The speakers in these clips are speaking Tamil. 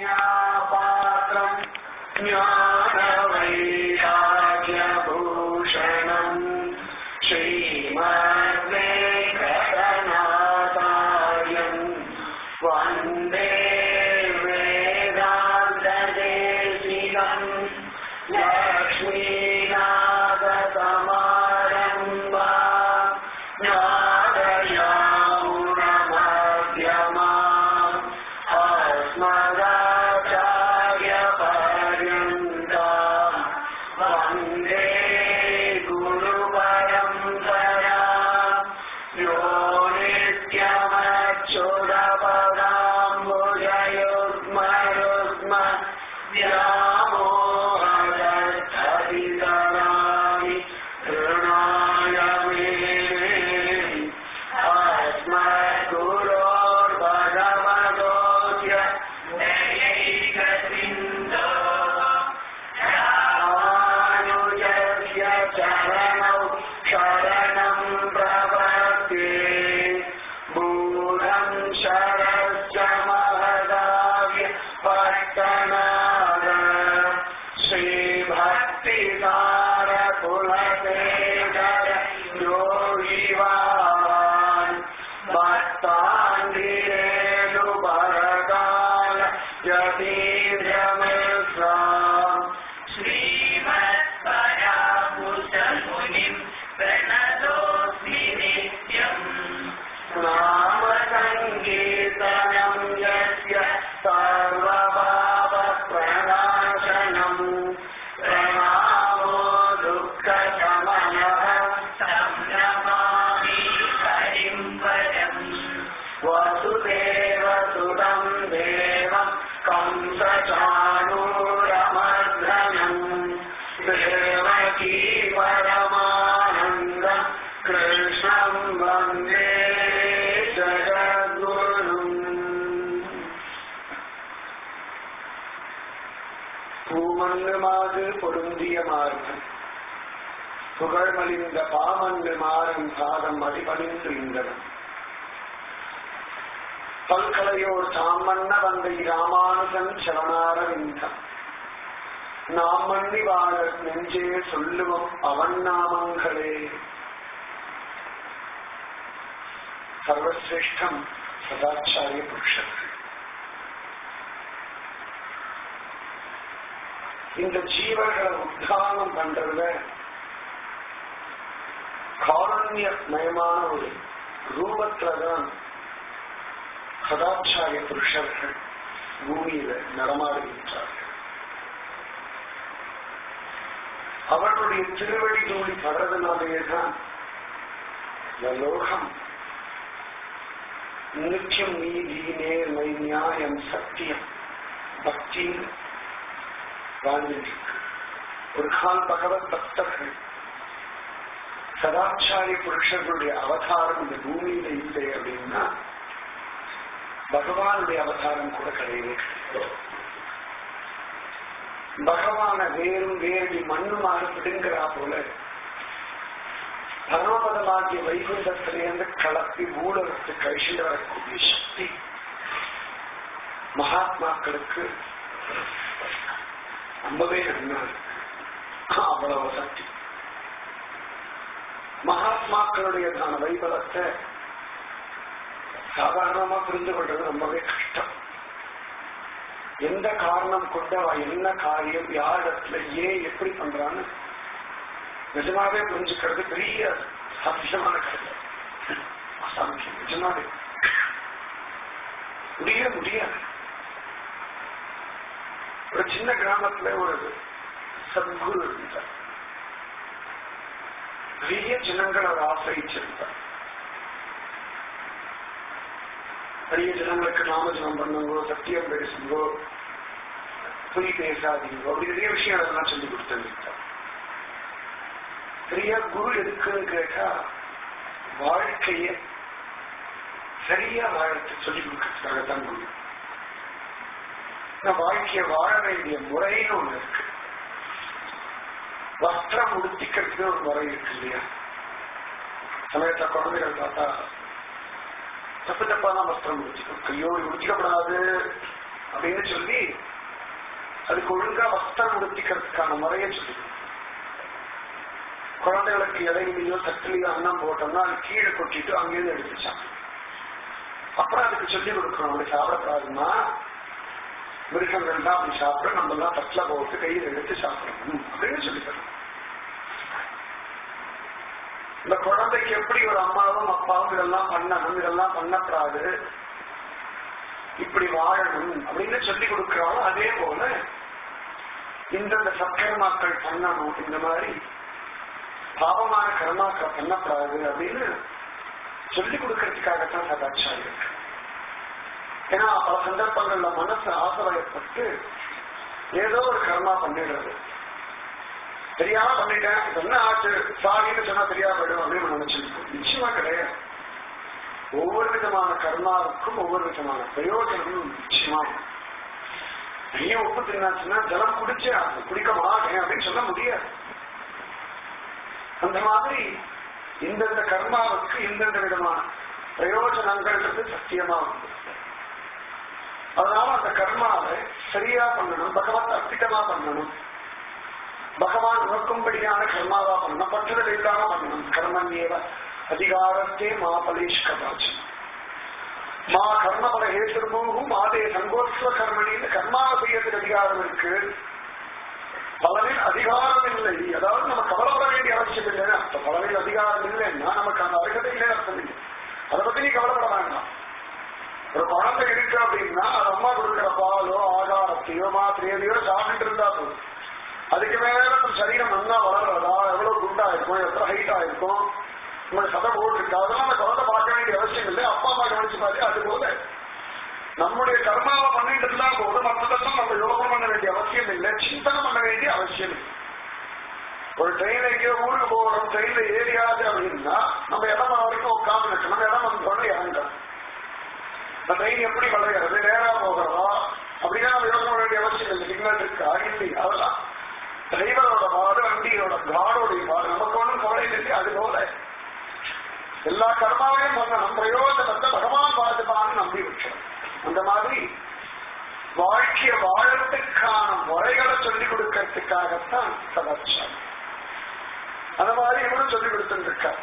ராமானுஜதயாபாத்திரம் ஞானவைராக்கியபூஷணம் ஸ்ரீமத்வேங்கடநாதாயம் வந்தே வேதாந்ததேசிகம் லக்ஷ்மீநாதசமாரம்பா நாதயாமுனமத்யமா अस्मदाचार्यपर्यन्ताम् वन्दे गुरुपरम्परा यो नित्यमच्युतपदाम्बुजयुग्मयुग्म व्यामोहदर्थवितराणि ऋणाय मे अस्मद्गुरोर्भगवतोऽस्य दैकसिन्धो रामानुजस्य चरणौ शरणं प्रपद्ये मूलं शरश्च महदाव्य पट्टनाद श्रीभक्तिसारकुलसेकर योगिवान् भक्ताङ्गिरेणुपरकाल यतीन्द्रमिश्राम् श्रीमत्परामुनिम् प्रणतोऽस्मि नित्यम् नाम सङ्कीर्तनम् यस्य सर्वभावप्रणाशनम् प्रणामो दुःखशमनः तं नमामि हरिम् परम् वसुदेवसुतं देवं कंसचाणूरमर्धनम् देवकी परमानन्दम् कृष्णं वन्दे जगद्गुरुम् பூமன்னுமாது பொருந்திய மார்க்கம் புகழ்மலிந்த பாமன்னு மாறும் பாதம் அடிபணிந்து இந்தனம் பல்கலையோர் தாமன்ன வந்தை ராமானுஜன் சரணாரவிந்தம் நாம் மன்னி வாழ நெஞ்சே சொல்லுவோம் அவன் நாமங்களே சர்வசிரேஷ்டம் சதாச்சாரிய புருஷன் இந்த ஜீவர்களை உத்தானம் பண்றதுல காரண்யமயமான ஒரு ரூபத்துலதான் சதாச்சாரிய புருஷர்கள் பூமியில நடமாடுகின்றார்கள் அவர்களுடைய திருவடி தூளி படுறதுனாலேதான் இந்த லோகம் நித்தியம் நீதி நேர்மை நியாயம் சத்தியம் பக்தின்னு வாழ்ந்துட்டு ஒரு கால் பகவத் பக்தர்கள் சதாச்சாரிய புருஷர்களுடைய அவதாரம் இந்த பூமியில இல்லை அப்படின்னா பகவானுடைய அவதாரம் கூட கிடையவே கிடையாது பகவான வேறும் வேறு மண்ணுமாக பிடுங்கிறா போல பரமபதமாகிய வைகுண்டத்திலிருந்து கலப்பி ஊழலுக்கு கழிச்சுட்டு வரக்கூடிய சக்தி மகாத்மாக்களுக்கு ரொம்பவே நன்னா இருக்கு அவ்வளவு சக்தி மகாத்மாக்களுடையதான வைபவத்தை சாதாரணமா புரிந்து கொள்றது ரொம்பவே கஷ்டம் எந்த காரணம் கொண்டு அவ என்ன காரியம் யாரிடத்துல ஏன் எப்படி பண்றான்னு நிஜமாவே புரிஞ்சுக்கிறது பெரிய சாத்தியமான கருத்து அசாத்தியம் நிஜமாவே முடிய முடியாது ஒரு சின்ன கிராமத்துல ஒரு சத்குரு இருந்தார் நிறைய ஜனங்கள் அவர் ஆசிரிச்சிருந்தார் நிறைய ஜனங்களுக்கு நாமஜனம் பண்ணுங்கோ சத்தியம் பேசுங்கோ பொய் பேசாதீங்கோ அப்படி நிறைய விஷயம் அதெல்லாம் சொல்லி கொடுத்திருந்தார் பெரிய குரு எதுக்குன்னு கேட்டா வாழ்க்கைய சரியா வாழத்தை சொல்லிக் கொடுக்கறதுக்காக தான் குரு இந்த வாழ்க்கைய வாழ வேண்டிய முறைன்னு ஒண்ணு இருக்கு வஸ்திரம் உடுத்திக்கிறதுக்கு ஒரு முறை இருக்கு இல்லையா சமயத்துல குழந்தைகள் பார்த்தா தப்பு தப்பான வஸ்திரம் உடுத்திக்கும் கையோடு உடுத்திக்கப்படாது அப்படின்னு சொல்லி அதுக்கு ஒழுங்கா வஸ்திரம் உடுத்திக்கிறதுக்கான முறையை சொல்லி குழந்தைகளுக்கு இடையிலையோ தட்டிலையோ அன்னம் போட்டோம்னா அது கீழே கொட்டிட்டு அங்கேயிருந்து எடுத்துச்சான் அப்புறம் அதுக்கு சொல்லி கொடுக்கணும் அப்படி சாப்பிடக்கூடாதுன்னா மிருகங்கள் தான் அப்படி சாப்பிடும் நம்ம எல்லாம் தட்டில போட்டு கையில் எடுத்து சாப்பிடணும் அப்படின்னு சொல்லி தரணும் இந்த குழந்தைக்கு எப்படி ஒரு அம்மாவும் அப்பாவும் இதெல்லாம் பண்ணணும் இதெல்லாம் பண்ணக்கூடாது இப்படி வாழணும் அப்படின்னு சொல்லி கொடுக்கிறாலும் அதே போல இந்தந்த சத்கர்மாக்கள் பண்ணணும் இந்த மாதிரி பாவமான கர்மாக்கள் பண்ணக்கூடாது அப்படின்னு சொல்லி கொடுக்கறதுக்காகத்தான் சதாச்சாரம் இருக்கு ஏன்னா பல சந்தர்ப்பங்கள்ல மனசு ஆசவயப்பட்டு ஏதோ ஒரு கர்மா பண்ணிடுறது தெரியாம பண்ணிட்டேன் இப்ப என்ன ஆச்சு சாரின்னு சொன்னா தெரியாம போயிடும் அப்படின்னு நினைச்சிருக்கோம் நிச்சயமா கிடையாது ஒவ்வொரு விதமான கர்மாவுக்கும் ஒவ்வொரு விதமான பிரயோஜனமும் நிச்சயமா இருக்கு. நிறைய உப்பு தின்னாச்சுன்னா ஜலம் குடிச்சே ஆகும் குடிக்க மாட்டேன் அப்படின்னு சொல்ல முடியாது அந்த மாதிரி இந்தந்த கர்மாவுக்கு இந்தந்த விதமான பிரயோஜனங்கள்ன்றது சத்தியமா உண்டு அதனால அந்த கர்மாவை சரியா பண்ணணும் பகவத் அர்ப்பிதமா பண்ணணும் பகவான் நோக்கும்படியான கர்மாவா பண்ணணும் பற்றுதல் இல்லாம பண்ணணும் கர்மன்யேவ அதிகாரத்தே மாபலேஷ் கதாச்சம் மா கர்மபல ஹேசுர்மூகும் மாதே சங்கோத்சவ கர்மணின்னு கர்மாவை செய்யறதுக்கு அதிகாரம் இருக்கு பலனில் அதிகாரம் இல்லை அதாவது நம்ம கவலைப்பட வேண்டிய அவசியம் இல்லைன்னு அர்த்தம் பலனில் அதிகாரம் இல்லைன்னா நமக்கு அந்த அருகதை இல்லைன்னு அர்த்தம் இல்லை அதை பத்தி நீ கவலைப்பட வேண்டாம் ஒரு குழந்தை இருக்கு அப்படின்னா அது அம்மா கொடுக்கிற பாலோ ஆகாரத்தையோ மாத்திரையோ சாப்பிட்டு இருந்தா போதும் அதுக்கு மேல நம்ம சரீரம் நல்லா வளர்றதா எவ்வளவு குண்டா இருக்கும் எவ்வளவு ஹைட்டா இருக்கும் நம்ம சதை போட்டிருக்கு அதெல்லாம் அந்த குழந்தை பார்க்க வேண்டிய அவசியம் இல்லை அப்பா அம்மா கவனிச்சு பாரு அது போல நம்முடைய கர்மாவை பண்ணிட்டு இருந்தா போது மற்றதெல்லாம் நம்ம யோகம் பண்ண வேண்டிய அவசியம் இல்லை சிந்தனை பண்ண வேண்டிய அவசியம் இல்லை ஒரு ட்ரெயின் எங்கேயோ ஊருக்கு போகிறோம் ட்ரெயின்ல ஏறியாது அப்படின்னா நம்ம இடம் வரைக்கும் உட்கார்ந்து இருக்கணும் இடம் வந்தோடனே இறங்கணும் இந்த ட்ரெயின் எப்படி வளைகிறது நேரா போகிறதா அப்படின்னா நம்ம யோசனை பண்ண வேண்டிய அவசியம் இல்லை சிக்னல் இருக்கா இல்லை அதெல்லாம் டிரைவரோட பாடு வண்டியோட காடோடைய பாடு நமக்கு ஒன்றும் கவலை இல்லை அது போல எல்லா கர்மாவையும் பண்ணணும் பிரயோஜனத்தை பகவான் பார்த்துப்பான்னு நம்பி வச்சோம் அந்த மாதிரி வாழ்க்கைய வாழறதுக்கான முறைகளை சொல்லிக் கொடுக்கறதுக்காகத்தான் சதாச்சாரம் அந்த மாதிரி இவனும் சொல்லிக் கொடுத்துருக்கா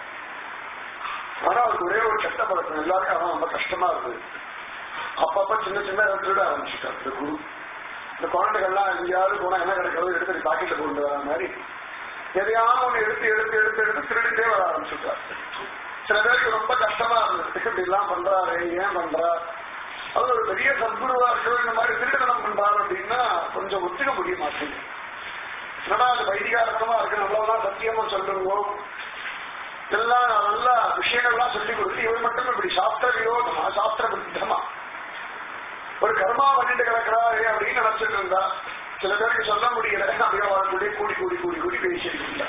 ஆனா அவருக்கு ஒரே ஒரு கெட்ட பழக்கம் எல்லாருக்கும் அவன் ரொம்ப கஷ்டமா இருந்தது அப்பப்ப சின்ன சின்ன திருட ஆரம்பிச்சுட்டார் இந்த குரு இந்த குழந்தைகள்லாம் எங்கேயாவது போனா என்ன கிடைக்கிறதோ எடுத்து பாக்கெட்ல கொண்டு வர மாதிரி எதையாவது ஒண்ணு எடுத்து எடுத்து எடுத்து எடுத்து திருடிட்டே வர ஆரம்பிச்சுட்டார் சில பேருக்கு ரொம்ப கஷ்டமா இருந்தது இப்படி எல்லாம் பண்றாரு ஏன் பண்றா அது ஒரு பெரிய சத்குருவா இருக்கோ இந்த மாதிரி திருடனம் பண்றாரு அப்படின்னா கொஞ்சம் ஒத்துக்க முடிய மாட்டேங்குது என்னடா அது வைதிகாரத்தமா இருக்கு நல்லதான் சத்தியமா சொல்லுங்க எல்லாம் நல்ல விஷயங்கள்லாம் சொல்லி கொடுத்து இவர் மட்டும் இப்படி சாஸ்திர விரோதமா சாஸ்திர விருத்தமா ஒரு கர்மா பண்ணிட்டு கிடக்கிறாரு அப்படின்னு நினைச்சிட்டு இருந்தா சில பேருக்கு சொல்ல முடியல அப்படியே அவர்களுடைய கூடி கூடி கூடி கூடி பேசிட்டு இருந்தா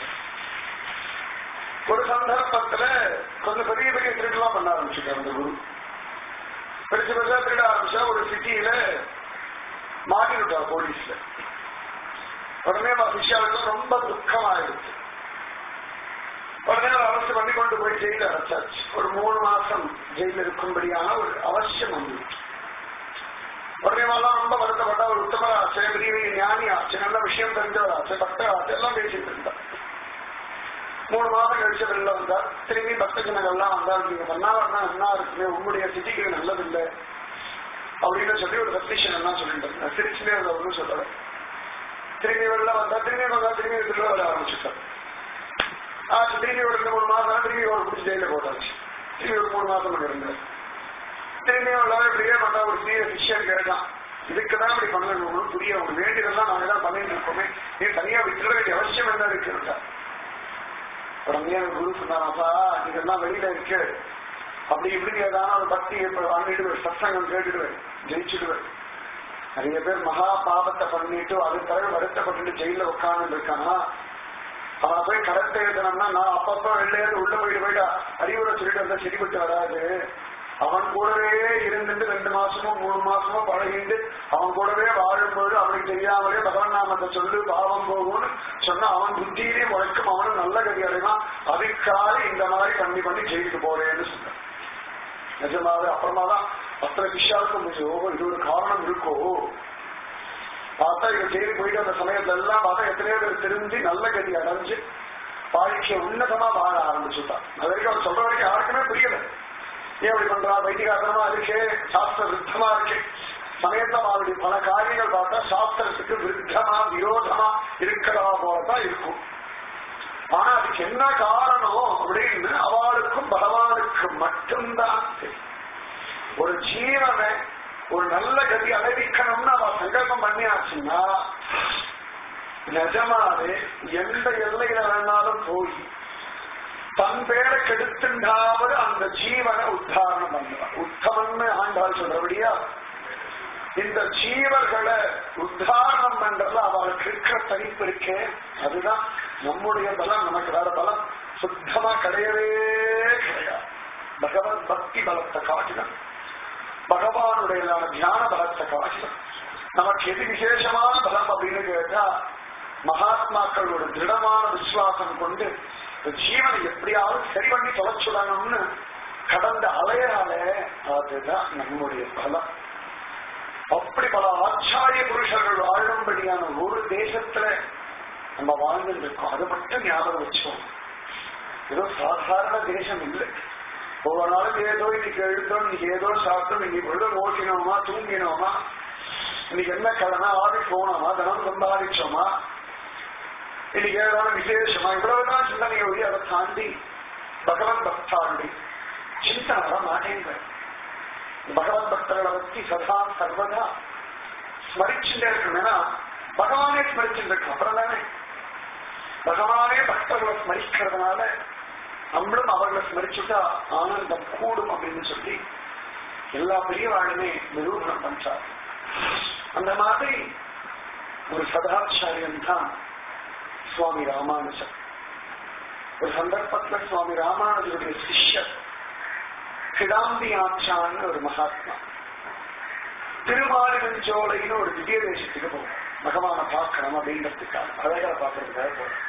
ஒரு சந்தர்ப்பத்துல கொஞ்சம் பெரிய பெரிய திருட்டுலாம் பண்ண ஆரம்பிச்சுட்டார் அந்த குரு பெருசு பெருசா திருட ஆரம்பிச்சா ஒரு சிட்டியில மாட்டி விட்டார் போலீஸ்ல உடனே விஷயாவுக்கு ரொம்ப துக்கமாயிடுச்சு உடனே அவர் அரசு பண்ணி கொண்டு போய் ஜெயில அடைச்சாச்சு ஒரு மூணு மாசம் ஜெயில இருக்கும்படியான ஒரு அவசியம் வந்துச்சு உடனே எல்லாம் ரொம்ப வருத்தப்பட்ட ஒரு உத்தம ஆச்சு பெரிய ஞானி ஆச்சு நல்ல விஷயம் தெரிஞ்சவர் ஆச்சு பக்தர் ஆச்சு எல்லாம் பேசிட்டு இருந்தார் மூணு மாதம் கழிச்ச வெளில வந்தார் திரும்பி பக்த ஜனங்கள்லாம் வந்தார் நீங்க பண்ணாவா என்ன இருக்குமே உங்களுடைய சிட்டிக்கு நல்லதில்லை அப்படின்னு சொல்லி ஒரு சப்டிஷன் எல்லாம் சொல்லிட்டு சிரிச்சுட்டே இருந்தவர்னு சொல்லல திரும்பி வெளில வந்தா திரும்பி வந்தா திரும்பி திரும்ப வர ஆரம்பிச்சுட்டார் ஆச்சு திரும்பி ஒரு ரெண்டு மூணு மாசம் திரும்பி ஒரு பிடிச்சி ஜெயில போட்டாச்சு திரும்பி ஒரு மூணு மாசம் பண்ணி இருந்தார் திரும்பி எல்லாரும் இப்படியே பண்ணா ஒரு சிறிய விஷயம் கேட்டான் இதுக்குதான் இப்படி பண்ணணும் புரிய ஒரு வேண்டியதெல்லாம் நாங்க தான் பண்ணிட்டு இருக்கோமே நீ தனியா விட்டுற வேண்டிய அவசியம் என்ன இருக்குன்றா உடனே அந்த குரு சொன்னாராப்பா இதெல்லாம் வெளியில இருக்கு அப்படி இப்படி ஏதாவது ஒரு பக்தி வாங்கிடுவேன் சத்சங்கம் கேட்டுடுவேன் ஜெயிச்சுடுவேன் நிறைய பேர் மகா பாபத்தை பண்ணிட்டு அது பிறகு வருத்தப்பட்டு ஜெயில உட்கார்ந்து இருக்கானா அவன் போய் கரெக்ட் எழுதணும்னா நான் அப்பப்ப வெளியே உள்ள போயிட்டு போயிட்டா அறிவுரை சொல்லிட்டு வந்தா சரிப்பட்டு வராது அவன் கூடவே இருந்துட்டு ரெண்டு மாசமோ மூணு மாசமோ பழகிட்டு அவன் கூடவே வாழும்போது அவனுக்கு தெரியாமலே பகவான் நாமத்தை சொல்லு பாவம் போகும்னு சொன்னா அவன் புத்தியிலே முளைக்கும் அவனும் நல்ல கதி அடைவான் அதுக்காக இந்த மாதிரி பண்ணி பண்ணி ஜெயிலுக்கு போறேன்னு சொன்னான் நிஜமாவே அப்புறமா தான் அத்தனை விஷயாவுக்கு முடிஞ்சு ஓ இது ஒரு காரணம் இருக்கோ பார்த்தா இவ ஜெயிலுக்கு போயிட்டு அந்த சமயத்துல எல்லாம் பார்த்தா எத்தனையோ பேர் திரும்பி நல்ல கதி அடைஞ்சு வாழ்க்கைய உன்னதமா வாழ ஆரம்பிச்சுட்டான் அது வரைக்கும் அவர் சொல்ற வரைக்கும் யாருக்குமே புரியல ஏன் அப்படி பண்றா வைத்தியகாரமா இருக்கே சாஸ்திர விருத்தமா இருக்கு சமயத்தம் அவருடைய பல காரியங்கள் பார்த்தா சாஸ்திரத்துக்கு விருத்தமா விரோதமா இருக்கிறதா போலதான் இருக்கும் ஆனா அதுக்கு என்ன காரணம் அப்படின்னு அவளுக்கும் பகவானுக்கு மட்டும்தான் தெரியும் ஒரு ஜீவனை ஒரு நல்ல கதி அடைவிக்கணும்னு அவ சங்கல்பம் பண்ணியாச்சுன்னா நிஜமாவே எந்த எல்லையில வேணாலும் போய் தன் பேரை கெடுத்துண்டாவது அந்த ஜீவனை உத்தாரணம் பண்ணுவார் உத்தமன்னு ஆண்டாள் சொல்றபடியா இந்த ஜீவர்களை உத்தாரணம் பண்றதுல அவளுக்கு இருக்கிற தனிப்பு இருக்கே அதுதான் நம்முடைய பலம் நமக்கு வேற பலம் சுத்தமா கிடையவே கிடையாது பகவத் பக்தி பலத்தை காட்டினம் பகவானுடைய தியான பலத்தை காட்டினம் நமக்கு எது விசேஷமான பலம் அப்படின்னு கேட்டா மகாத்மாக்கள் ஒரு திருடமான விசுவாசம் கொண்டு இந்த ஜீவனை எப்படியாவது சரி பண்ணி தொலைச்சுடணும்னு கடந்த அலையால அதுதான் நம்முடைய பலம் அப்படி பல ஆச்சாரிய புருஷர்கள் வாழும்படியான ஒரு தேசத்துல நம்ம வாழ்ந்துட்டு இருக்கோம் அதை மட்டும் ஞாபகம் வச்சோம் ஏதோ சாதாரண தேசம் இல்லை ஒவ்வொரு நாளும் ஏதோ இன்னைக்கு எழுந்தோம் இன்னைக்கு ஏதோ சாப்பிட்டோம் இன்னைக்கு பொழுது ஓட்டினோமா தூங்கினோமா இன்னைக்கு என்ன கடனா ஆஃபீஸ் போனோமா தினம் சம்பாதிச்சோமா இன்னைக்கு ஏதாவது விசேஷமா இவ்வளவுதான் சிந்தனை ஒழி அதை தாண்டி பகவத் பக்தாண்டி சிந்தனை வர மாட்டேங்க பகவத் பக்தர்களை பத்தி சதா சர்வதா ஸ்மரிச்சுட்டே இருக்கணும்னா பகவானே ஸ்மரிச்சுட்டு இருக்கு அப்புறம் தானே பகவானே பக்தர்களை ஸ்மரிக்கிறதுனால நம்மளும் அவர்களை ஸ்மரிச்சுட்டா ஆனந்தம் கூடும் அப்படின்னு சொல்லி எல்லா பெரியவாளுமே நிரூபணம் பண்றார் அந்த மாதிரி ஒரு சதாச்சாரியன் தான் சுவாமி ராமானுஜர் ஒரு சந்தர்ப்பத்துல சுவாமி ராமானுஜருடைய சிஷ்யர் கிடாம்பி ஆச்சான்னு ஒரு மகாத்மா திருமாலினஞ்சோலைன்னு ஒரு திவ்ய தேசத்துக்கு போகும் பகவான பார்க்கணும் அப்படின்றதுக்காக அழகரை பார்க்கறதுக்காக போறோம்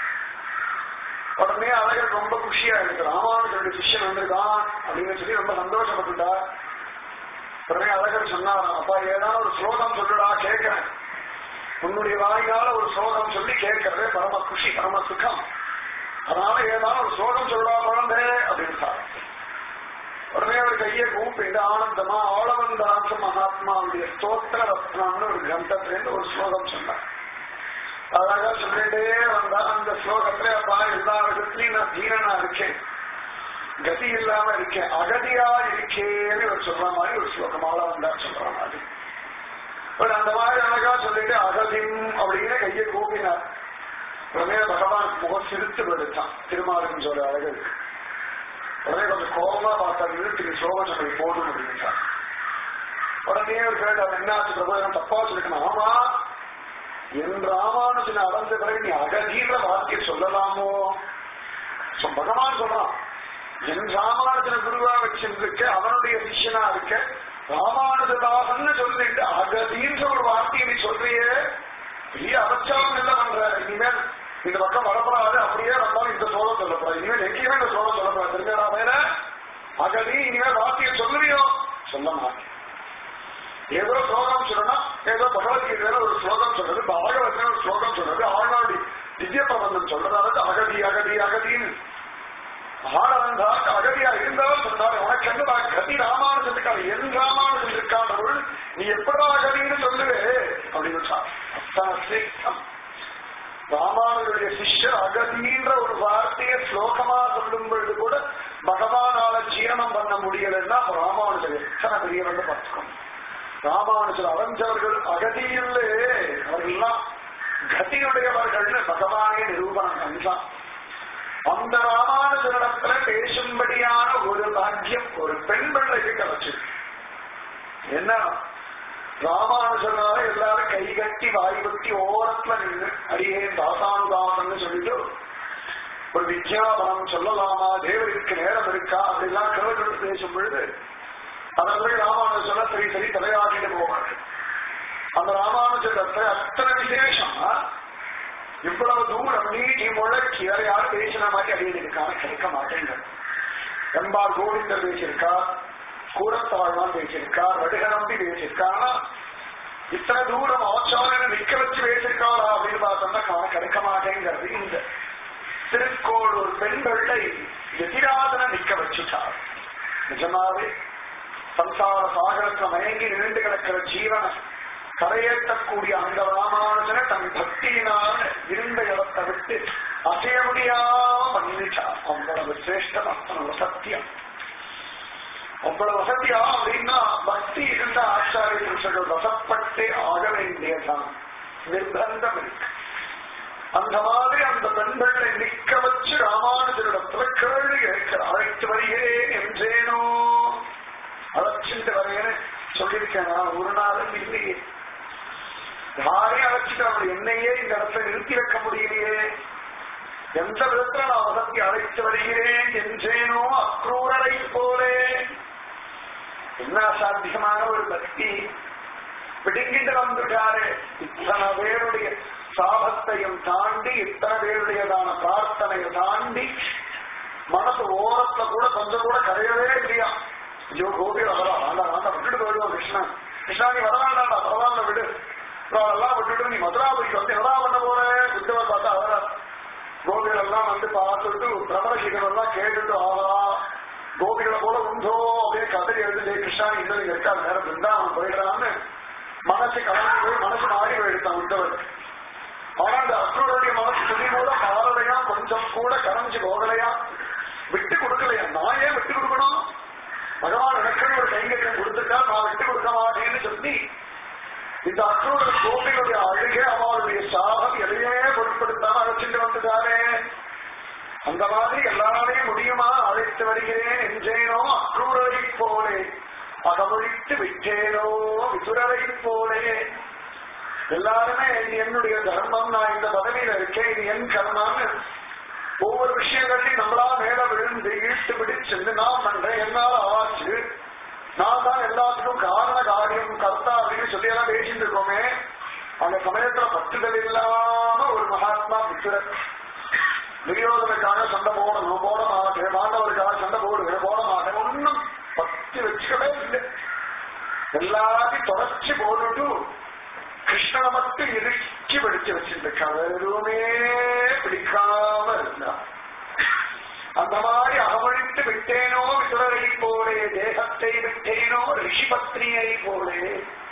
உடனே அழகர் ரொம்ப குஷியா இருக்கு ராமானுஜருடைய சிஷ்யன் வந்திருக்கான் அப்படின்னு சொல்லி ரொம்ப சந்தோஷப்பட்டுட்டா உடனே அழகர் சொன்னாராம் அப்பா ஏதாவது ஒரு ஸ்லோகம் சொல்லுடா கேட்கிறேன் உன்னுடைய வாய்கால ஒரு ஸ்லோகம் சொல்லி கேட்கறதே பரம குஷி பரம சுகம் அதனால ஏதாவது ஒரு ஸ்லோகம் சொல்லா குழந்தை அப்படின்னு உடனே அவர் கையை கூப்பிட்டு ஆனந்தமா ஆளவந்தாச மகாத்மாவுடைய ஸ்தோத்திர ரத்னான்னு ஒரு கிரந்தத்திலேருந்து ஒரு ஸ்லோகம் சொன்னார் அழகா சொல்லிட்டே வந்தா அந்த ஸ்லோகத்துல அப்பா எல்லா விதத்திலையும் நான் தீரனா இருக்கேன் கதி இல்லாம இருக்கேன் அகதியா இருக்கேன்னு ஒரு சொல்ற மாதிரி ஒரு ஸ்லோகமால வந்தா சொல்ற மாதிரி ஒரு அந்த மாதிரி அழகா சொல்லிட்டு அகதிம் அப்படின்னு கையை கூப்பினார் உடனே பகவான் முகம் சிரித்து போயிடுச்சான் திருமாலின் சொல்ல அழகுக்கு உடனே கொஞ்சம் கோபமா பார்த்தாரு திருப்பி ஸ்லோகம் சொன்னது போதும் அப்படின்னுட்டார் உடனே ஒரு கேட்டு அவன் என்ன ஆச்சு பிரபு நான் தப்பா சொல்லிக்கணும் ஆமா என் ராமானுஜனை அடைஞ்ச பிறகு நீ அகதீர வார்த்தையை சொல்லலாமோ சொ- பகவான் சொல்றான் என் ராமானுஜன குருவா வச்சிருக்க அவனுடைய சிஷ்யனா இருக்க ராமானுஜதாசன்னு சொல்லிட்டு அகதீன்ற ஒரு வார்த்தையை நீ சொல்றியே பெரிய அபச்சாரம் என்ன பண்ற இனிமேல் இந்த பக்கம் வரப்படாது அப்படியே வந்தாலும் இந்த சோழம் சொல்லப்படாது இனிமேல் எங்கேயுமே இந்த சோழம் சொல்லப்படாது தெரிஞ்சா வேற அகதி இனிமேல் வார்த்தையை சொல்லுவியோ சொல்ல மாட்டேன் ஏதோ ஸ்லோகம் சொல்லணும் ஏதோ பகவத்கீதையில ஒரு ஸ்லோகம் சொல்றது பாகவத்துல ஒரு ஸ்லோகம் சொல்றது ஆழ்நாடி திவ்ய பிரபந்தம் சொல்றது அதாவது அகதி அகதி அகதின்னு ஆனந்தா அகதியா இருந்தாலும் சொன்னார் உனக்கு என்ன கதி ராமானுஜன் இருக்காரு என் ராமானுஜன் இருக்கான் பொருள் நீ எப்படா அகதின்னு சொல்லுவே அப்படின்னு சொன்னார் அத்தனை சிரேஷ்டம். ராமானுஜருடைய சிஷ்யர் அகதின்ற ஒரு வார்த்தையை ஸ்லோகமா சொல்லும் பொழுது கூட பகவானால ஜீரணம் பண்ண முடியலன்னா அப்ப ராமானுஜர் எத்தனை பெரியவர்கள் பார்த்துக்கணும் ராமானுஜர் அடைஞ்சவர்கள் அகதியில்லே அவர்கள்லாம் கதியுடையவர்கள்னு பகவானே நிரூபணம் பண்ணலாம் அந்த ராமானுஜரிடத்துல பேசும்படியான ஒரு பாக்கியம் ஒரு பெண் பிள்ளைக்கு கிடைச்சு என்ன ராமானுஜனால எல்லாரும் கை கட்டி வாய் கட்டி ஓரத்துல நின்று அடியே தாசானுதாசன்னு சொல்லிட்டு ஒரு வித்யாபலம் சொல்லலாமா தேவருக்கு நேரம் இருக்கா அப்படிலாம் கேட்டு பேசும் பொழுது அதற்கு ராமானுஜன சரி சரி தலையாடிட்டு போவாங்க அந்த ராமானுஜத்தை அத்தனை விசேஷமா இவ்வளவு தூரம் நீட்டி முழக்கி அதை யாரும் பேசின மாதிரி அடியில் இருக்கான கிடைக்க மாட்டேங்க எம்பார் கோவிந்தர் பேசியிருக்கா கூடத்தாழ்வான் பேசியிருக்கார் வடுக நம்பி பேசியிருக்கார் ஆனா இத்தனை தூரம் ஆச்சாரியனை நிக்க வச்சு பேசியிருக்காளா அப்படின்னு பார்த்தோம்னா காண கிடைக்க மாட்டேங்கிறது இந்த திருக்கோளூர் பெண்களை எதிராதன நிக்க வச்சுட்டார் நிஜமாவே சம்சார சாகரத்துல மயங்கி நின்று கிடக்கிற ஜீவனை கரையேற்றக்கூடிய அந்த ராமானுஜனை தன் பக்தியினால் இருந்த இடத்தை விட்டு அசைய முடியாம பண்ணிட்டார் அவ்வளவு சிரேஷ்டம் அவ்வளவு சத்தியம் அவ்வளவு வசதியா அப்படின்னா பக்தி இருந்த ஆச்சாரிய புருஷர்கள் வசப்பட்டே ஆக வேண்டியதான் நிர்பந்தம் இருக்கு அந்த மாதிரி அந்த பெண்களை நிக்க வச்சு ராமானுஜரிடத்துல கேள்வி கேட்கிற அழைத்து வருகிறேன் என்றேனோ அழைச்சிட்டு வரேன்னு சொல்லியிருக்கேன் நான் ஒரு நாளும் இல்லையே யாரையும் அழைச்சிட்டு அவள் என்னையே இந்த இடத்துல நிறுத்தி வைக்க முடியலையே எந்த விதத்துல நான் வசதி அழைத்து வருகிறேன் என்றேனோ அக்ரூரரை போலே என்ன அசாத்தியமான ஒரு பக்தி பிடிங்கிட்டு வந்துட்டாரு இத்தனை பேருடைய சாபத்தையும் தாண்டி இத்தனை பேருடையதான பிரார்த்தனையை தாண்டி மனசு ஓரத்துல கூட கொஞ்சம் கூட கரையவே இல்லையா ஐயோ கோபி வரா வேண்டாம் வேண்டாம் விட்டுட்டு போயிடுவோம் கிருஷ்ணன் கிருஷ்ணா நீ வர வேண்டாம்டா பரவாயில்ல விடு அதெல்லாம் விட்டுட்டு நீ மதுராபுரிக்கு வந்து என்னடா பண்ண போற புத்தவர் பார்த்தா அவர கோபிகள் எல்லாம் வந்து பார்த்துட்டு பிரபலசிகர் எல்லாம் கேட்டுட்டு ஆகா கோபிகளை போல உண்டோ அப்படியே கதறி எழுது ஜெய கிருஷ்ணா இந்த நீங்க இருக்காது நேரம் இருந்தா அவன் போயிடலான்னு மனசு கலந்து போய் மனசு மாறி போயிடுத்தான் உண்டவர் ஆனா அந்த அக்ரூருடைய மனசு துணி கூட மாறலையா கொஞ்சம் கூட கரைஞ்சு போகலையா விட்டு கொடுக்கலையா நான் ஏன் விட்டு கொடுக்கணும் பகவான் எனக்கு ஒரு கைங்கரியம் கொடுத்துட்டா நான் விட்டு கொடுக்க மாட்டேன்னு சொல்லி இந்த அக்ரூர கோபிகளுடைய அழுகே அவருடைய சாபம் எதையே பொருட்படுத்தாம அழைச்சிட்டு வந்துட்டாரே அந்த மாதிரி எல்லாரையும் முடியுமா அழைத்து வருகிறேன் என்றேனோ அக்ரூரரை போலே அகமொழித்து விட்டேனோ விதுரரை போலே எல்லாருமே இது என்னுடைய தர்மம் நான் இந்த பதவியில இருக்கேன் இது என் கர்மான்னு ஒவ்வொரு விஷயங்களையும் நம்மளா மேல விழுந்து இழுத்து பிடிச்சிருந்து நான் பண்றேன் என்னால ஆச்சு நான் தான் எல்லாத்துக்கும் காரண காரியம் கர்த்தா அப்படின்னு சொல்லி எல்லாம் பேசிட்டு இருக்கோமே அந்த சமயத்துல பற்றுதல் இல்லாம ஒரு மகாத்மா புத்திரர் துரியோதனுக்காக சண்டை போடணும் போட மாட்டேன் மாண்டவருக்காக சண்டை போடுவேன் போட மாட்டேன் ஒன்னும் பத்தி வச்சுக்கவே இல்லை எல்லாத்தையும் தொடர்ச்சி போட்டுட்டு கிருஷ்ணனை மட்டும் இறுக்கி பிடிச்சு வச்சிருக்கான் எதுவுமே பிடிக்காம இருந்தா அந்த மாதிரி அவமழித்து விட்டேனோ விசுரரை போலே தேகத்தை விட்டேனோ ரிஷிபத்னியை போலே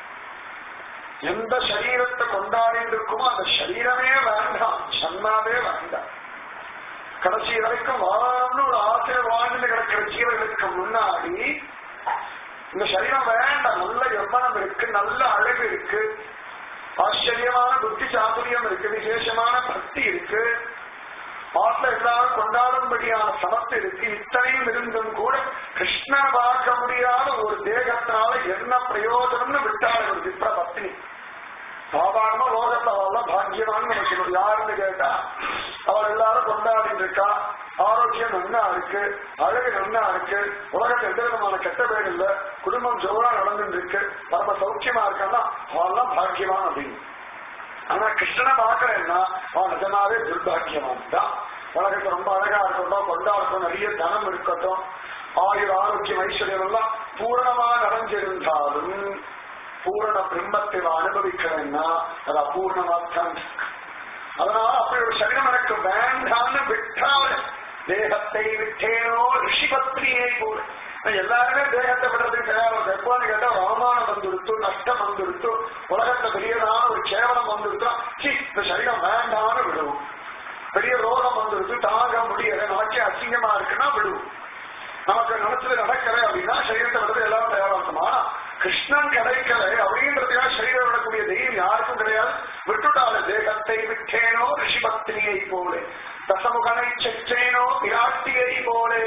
எந்த சரீரத்தை கொண்டாடிட்டு இருக்குமோ அந்த சரீரமே வேண்டாம் சன்னாவே வேண்டாம் கடைசி வரைக்கும் வாழணும்னு ஒரு ஆசை வாழ்ந்து கிடக்கிற ஜீவர்களுக்கு முன்னாடி இந்த சரீரம் வேண்டாம் நல்ல எவ்வளம் இருக்கு நல்ல அழகு இருக்கு ஆச்சரியமான புத்தி சாதுரியம் இருக்கு விசேஷமான பக்தி இருக்கு ஆத்துல எல்லாரும் கொண்டாடும்படியான சமத்து இருக்கு இத்தனையும் இருந்தும் கூட கிருஷ்ணனை பார்க்க முடியாத ஒரு தேகத்தினால என்ன பிரயோஜனம்னு விட்டாள் ஒரு விப்ர பத்னி சாதாரண லோகத்தை அவள் பாக்கியமான்னு நினைக்கணும் யாருன்னு கேட்டா அவள் எல்லாரும் கொண்டாடிட்டு இருக்கா ஆரோக்கியம் நன்னா இருக்கு அழகு நன்னா இருக்கு உலகத்துல எந்த விதமான கெட்ட பேர் இல்ல குடும்பம் ஜோரா நடந்துட்டு இருக்கு பரம சௌக்கியமா இருக்கான்னா அவெல்லாம் பாக்கியவான் அப்படின்னு ஆனா கிருஷ்ணனை பாக்குறேன்னா அவன் நிஜமாவே துர்பாக்கியவான் தான் உலகத்துல ரொம்ப அழகா இருக்கட்டும் கொண்டாடட்டும் நிறைய தனம் இருக்கட்டும் ஆயுள் ஆரோக்கியம் ஐஸ்வர்யம் எல்லாம் பூரணமா நிறைஞ்சிருந்தாலும் பூரண பிரம்மத்தை அனுபவிக்கிறேன்னா அது அபூர்ணமாத்தான் அதனால அப்படி ஒரு சரீரம் எனக்கு வேண்டான்னு விட்டால் தேகத்தை விட்டேனோ ரிஷிபத்னியை போல எல்லாருமே தேகத்தை விடுறதுக்கு தயாரம் எப்போன்னு கேட்டா அவமானம் வந்துடுத்து நஷ்டம் வந்துடுத்து உலகத்துல பெரியதான ஒரு கேவலம் வந்துடுத்தா சி இந்த சரீரம் வேண்டான்னு விடுவோம் பெரிய ரோகம் வந்துடுத்து தாங்க முடியல நமக்கே அசிங்கமா இருக்குன்னா விடுவோம் நமக்கு நினைச்சது நடக்கல அப்படின்னா சரீரத்தை விடுறது எல்லாரும் தயாராகணும் ஆனா கிருஷ்ணன் கிடைக்கல அப்படின்றதுக்காக சரீரம் விடக்கூடிய தெய்வம் யாருக்கும் கிடையாது விட்டுட்டால தேகத்தை விட்டேனோ ரிஷிபத்தினியை போலே தசமுகனை செற்றேனோ பிராட்டியை போலே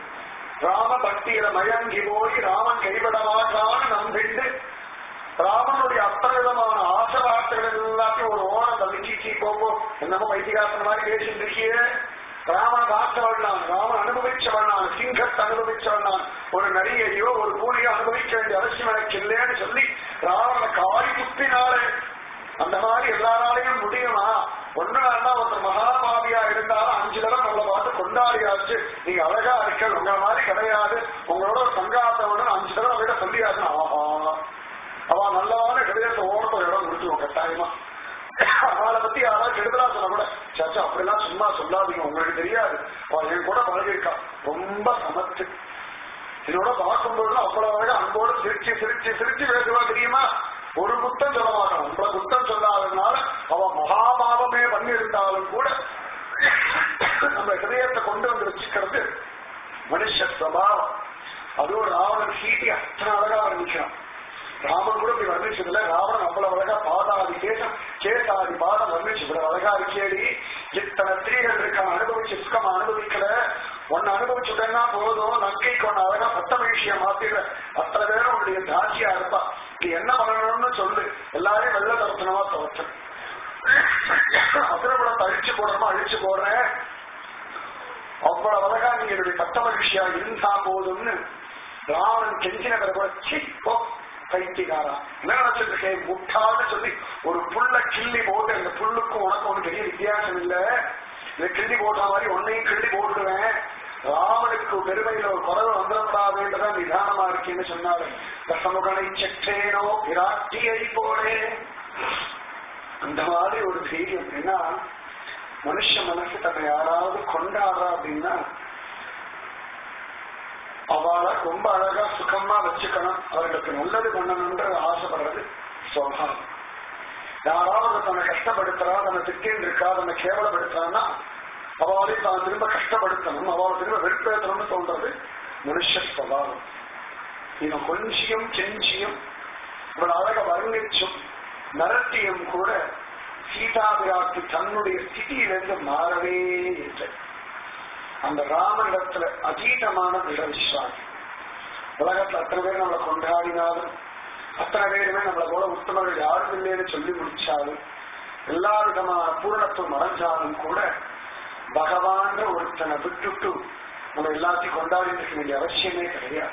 ராம பக்தியில மயங்கி போய் ராமன் கைவிட மாட்டான்னு நம்பிண்டு ராமனுடைய அத்தனை விதமான ஆசை வார்த்தைகள் எல்லாத்தையும் ஒரு ஓரம் தள்ளிச்சு போப்போ என்னமோ வைத்திகாசன மாதிரி பேசிட்டு இருக்கியே ராமன் பார்த்தவள் நான் ராமன் அனுபவிச்சவள் நான் சிங்கத்தை அனுபவிச்சவள் நான் ஒரு நரிகையோ ஒரு பூனையோ அனுபவிக்க வேண்டிய அவசியம் எனக்கு இல்லைன்னு சொல்லி ராவணனை காரி குத்தினாரு அந்த மாதிரி எல்லாராலையும் முடியுமா ஒண்ணு வேண்டாம் ஒருத்தர் மகாபாவியா இருந்தாலும் அஞ்சு தடவை நம்மளை பார்த்து கொண்டாடியாச்சு நீங்க அழகா இருக்க உங்க மாதிரி கிடையாது உங்களோட ஒரு சங்காத்தவன் அஞ்சு தடவை விட சொல்லியாச்சு ஆஹா அவ நல்லவான ஹிருதயத்தை ஓரத்தை இடம் கொடுத்துருவோம் கட்டாயமா அவளை பத்தி யாராவது கெடுதலா சொன்னா கூட சாச்சா அப்படிலாம் சும்மா சொல்லாதீங்க உங்களுக்கு தெரியாது அவள் என் கூட பழகிருக்கா ரொம்ப சமத்து என்னோட பார்க்கும்போது அவ்வளவு அழகா அன்போடு சிரிச்சு சிரிச்சு சிரிச்சு பேசுவா தெரியுமா ஒரு குத்தம் சொல்ல மாட்டான் உங்களை குத்தம் சொல்லாததுனால அவ மகாபாவமே பண்ணி இருந்தாலும் கூட நம்ம ஹிருதயத்தை கொண்டு வந்து வச்சுக்கிறது மனுஷ சுவாவம் அதுவும் ராவணன் சீட்டி அத்தனை அழகா வர்ணிக்கிறான் ராமன் கூட இப்படி வர்ணிச்சதுல ராவணன் அவ்வளவு அழகா பாதாதி கேசம் கேசாதி பாதம் வர்ணிச்சு இவ்வளவு அழகா இருக்கேடி இத்தனை ஸ்திரீகள் இருக்கான் அனுபவிச்சு சுக்கமா அனுபவிக்கல ஒன்னு அனுபவிச்சுட்டேன்னா போதும் நக்கைக்கு ஒன்னு அழகா பட்ட மகிழ்ச்சியா மாத்திடுற அத்தனை பேரும் உன்னுடைய தாட்சியா இருப்பா நீ என்ன பண்ணணும்னு சொல்லு எல்லாரையும் வெள்ள தரத்தனமா துவச்சம் அசுரகுணத்தை அழிச்சு போடுறோமா அழிச்சு போடுறேன் அவ்வளவு அழகா நீ என்னுடைய பட்ட மகிழ்ச்சியா இருந்தா போதும்னு ராவணன் கெஞ்சின பிறகு சி போ பைத்தியக்காரா என்ன நினைச்சிருக்கேன் முட்டான்னு சொல்லி ஒரு புல்ல கிள்ளி போட்டு அந்த புல்லுக்கும் உனக்கு ஒண்ணு பெரிய வித்தியாசம் இல்ல இதை கிள்ளி போட்ட மாதிரி உன்னையும் கிள்ளி போட்டுருவேன் ராமனுக்கு பெருமையில ஒரு குறவு வந்துடப்படாதுன்றதான் நிதானமா இருக்கேன்னு சொன்னாரு தசமுகனை செற்றேனோ பிராட்டியை போலே அந்த மாதிரி ஒரு தைரியம் ஏன்னா மனுஷ மனசு தன்னை யாராவது கொண்டாடுறா அப்படின்னா அவளை ரொம்ப அழகா சுகமா வச்சுக்கணும் அவர்களுக்கு நல்லது பண்ணணும்ன்ற ஆசைப்படுறது சுவாவம் யாராவது தன்னை கஷ்டப்படுத்துறா தன்னை திட்டின்னு இருக்கா தன்னை கேவலப்படுத்துறான்னா அவளை தான் திரும்ப கஷ்டப்படுத்தணும் அவளை திரும்ப வெறுப்பேற்றணும்னு தோன்றது மனுஷ சுவாவம் இவன் கொஞ்சியும் கெஞ்சியும் இவள் அழக வர்ணிச்சும் மிரட்டியும் கூட சீதாபிராட்டி தன்னுடைய ஸ்திதியிலிருந்து மாறவே இல்லை அந்த ராமனிடத்துல அதீதமான திட விஸ்வாசம் உலகத்துல அத்தனை பேர் நம்மளை கொண்டாடினாலும் அத்தனை பேருமே நம்மளை போல உத்தமர்கள் யாரும் இல்லைன்னு சொல்லி முடிச்சாலும் எல்லா விதமான பூரணத்துவம் அடைஞ்சாலும் கூட பகவான்ற ஒருத்தனை விட்டுட்டு நம்ம எல்லாத்தையும் கொண்டாடிட்டு இருக்க வேண்டிய அவசியமே கிடையாது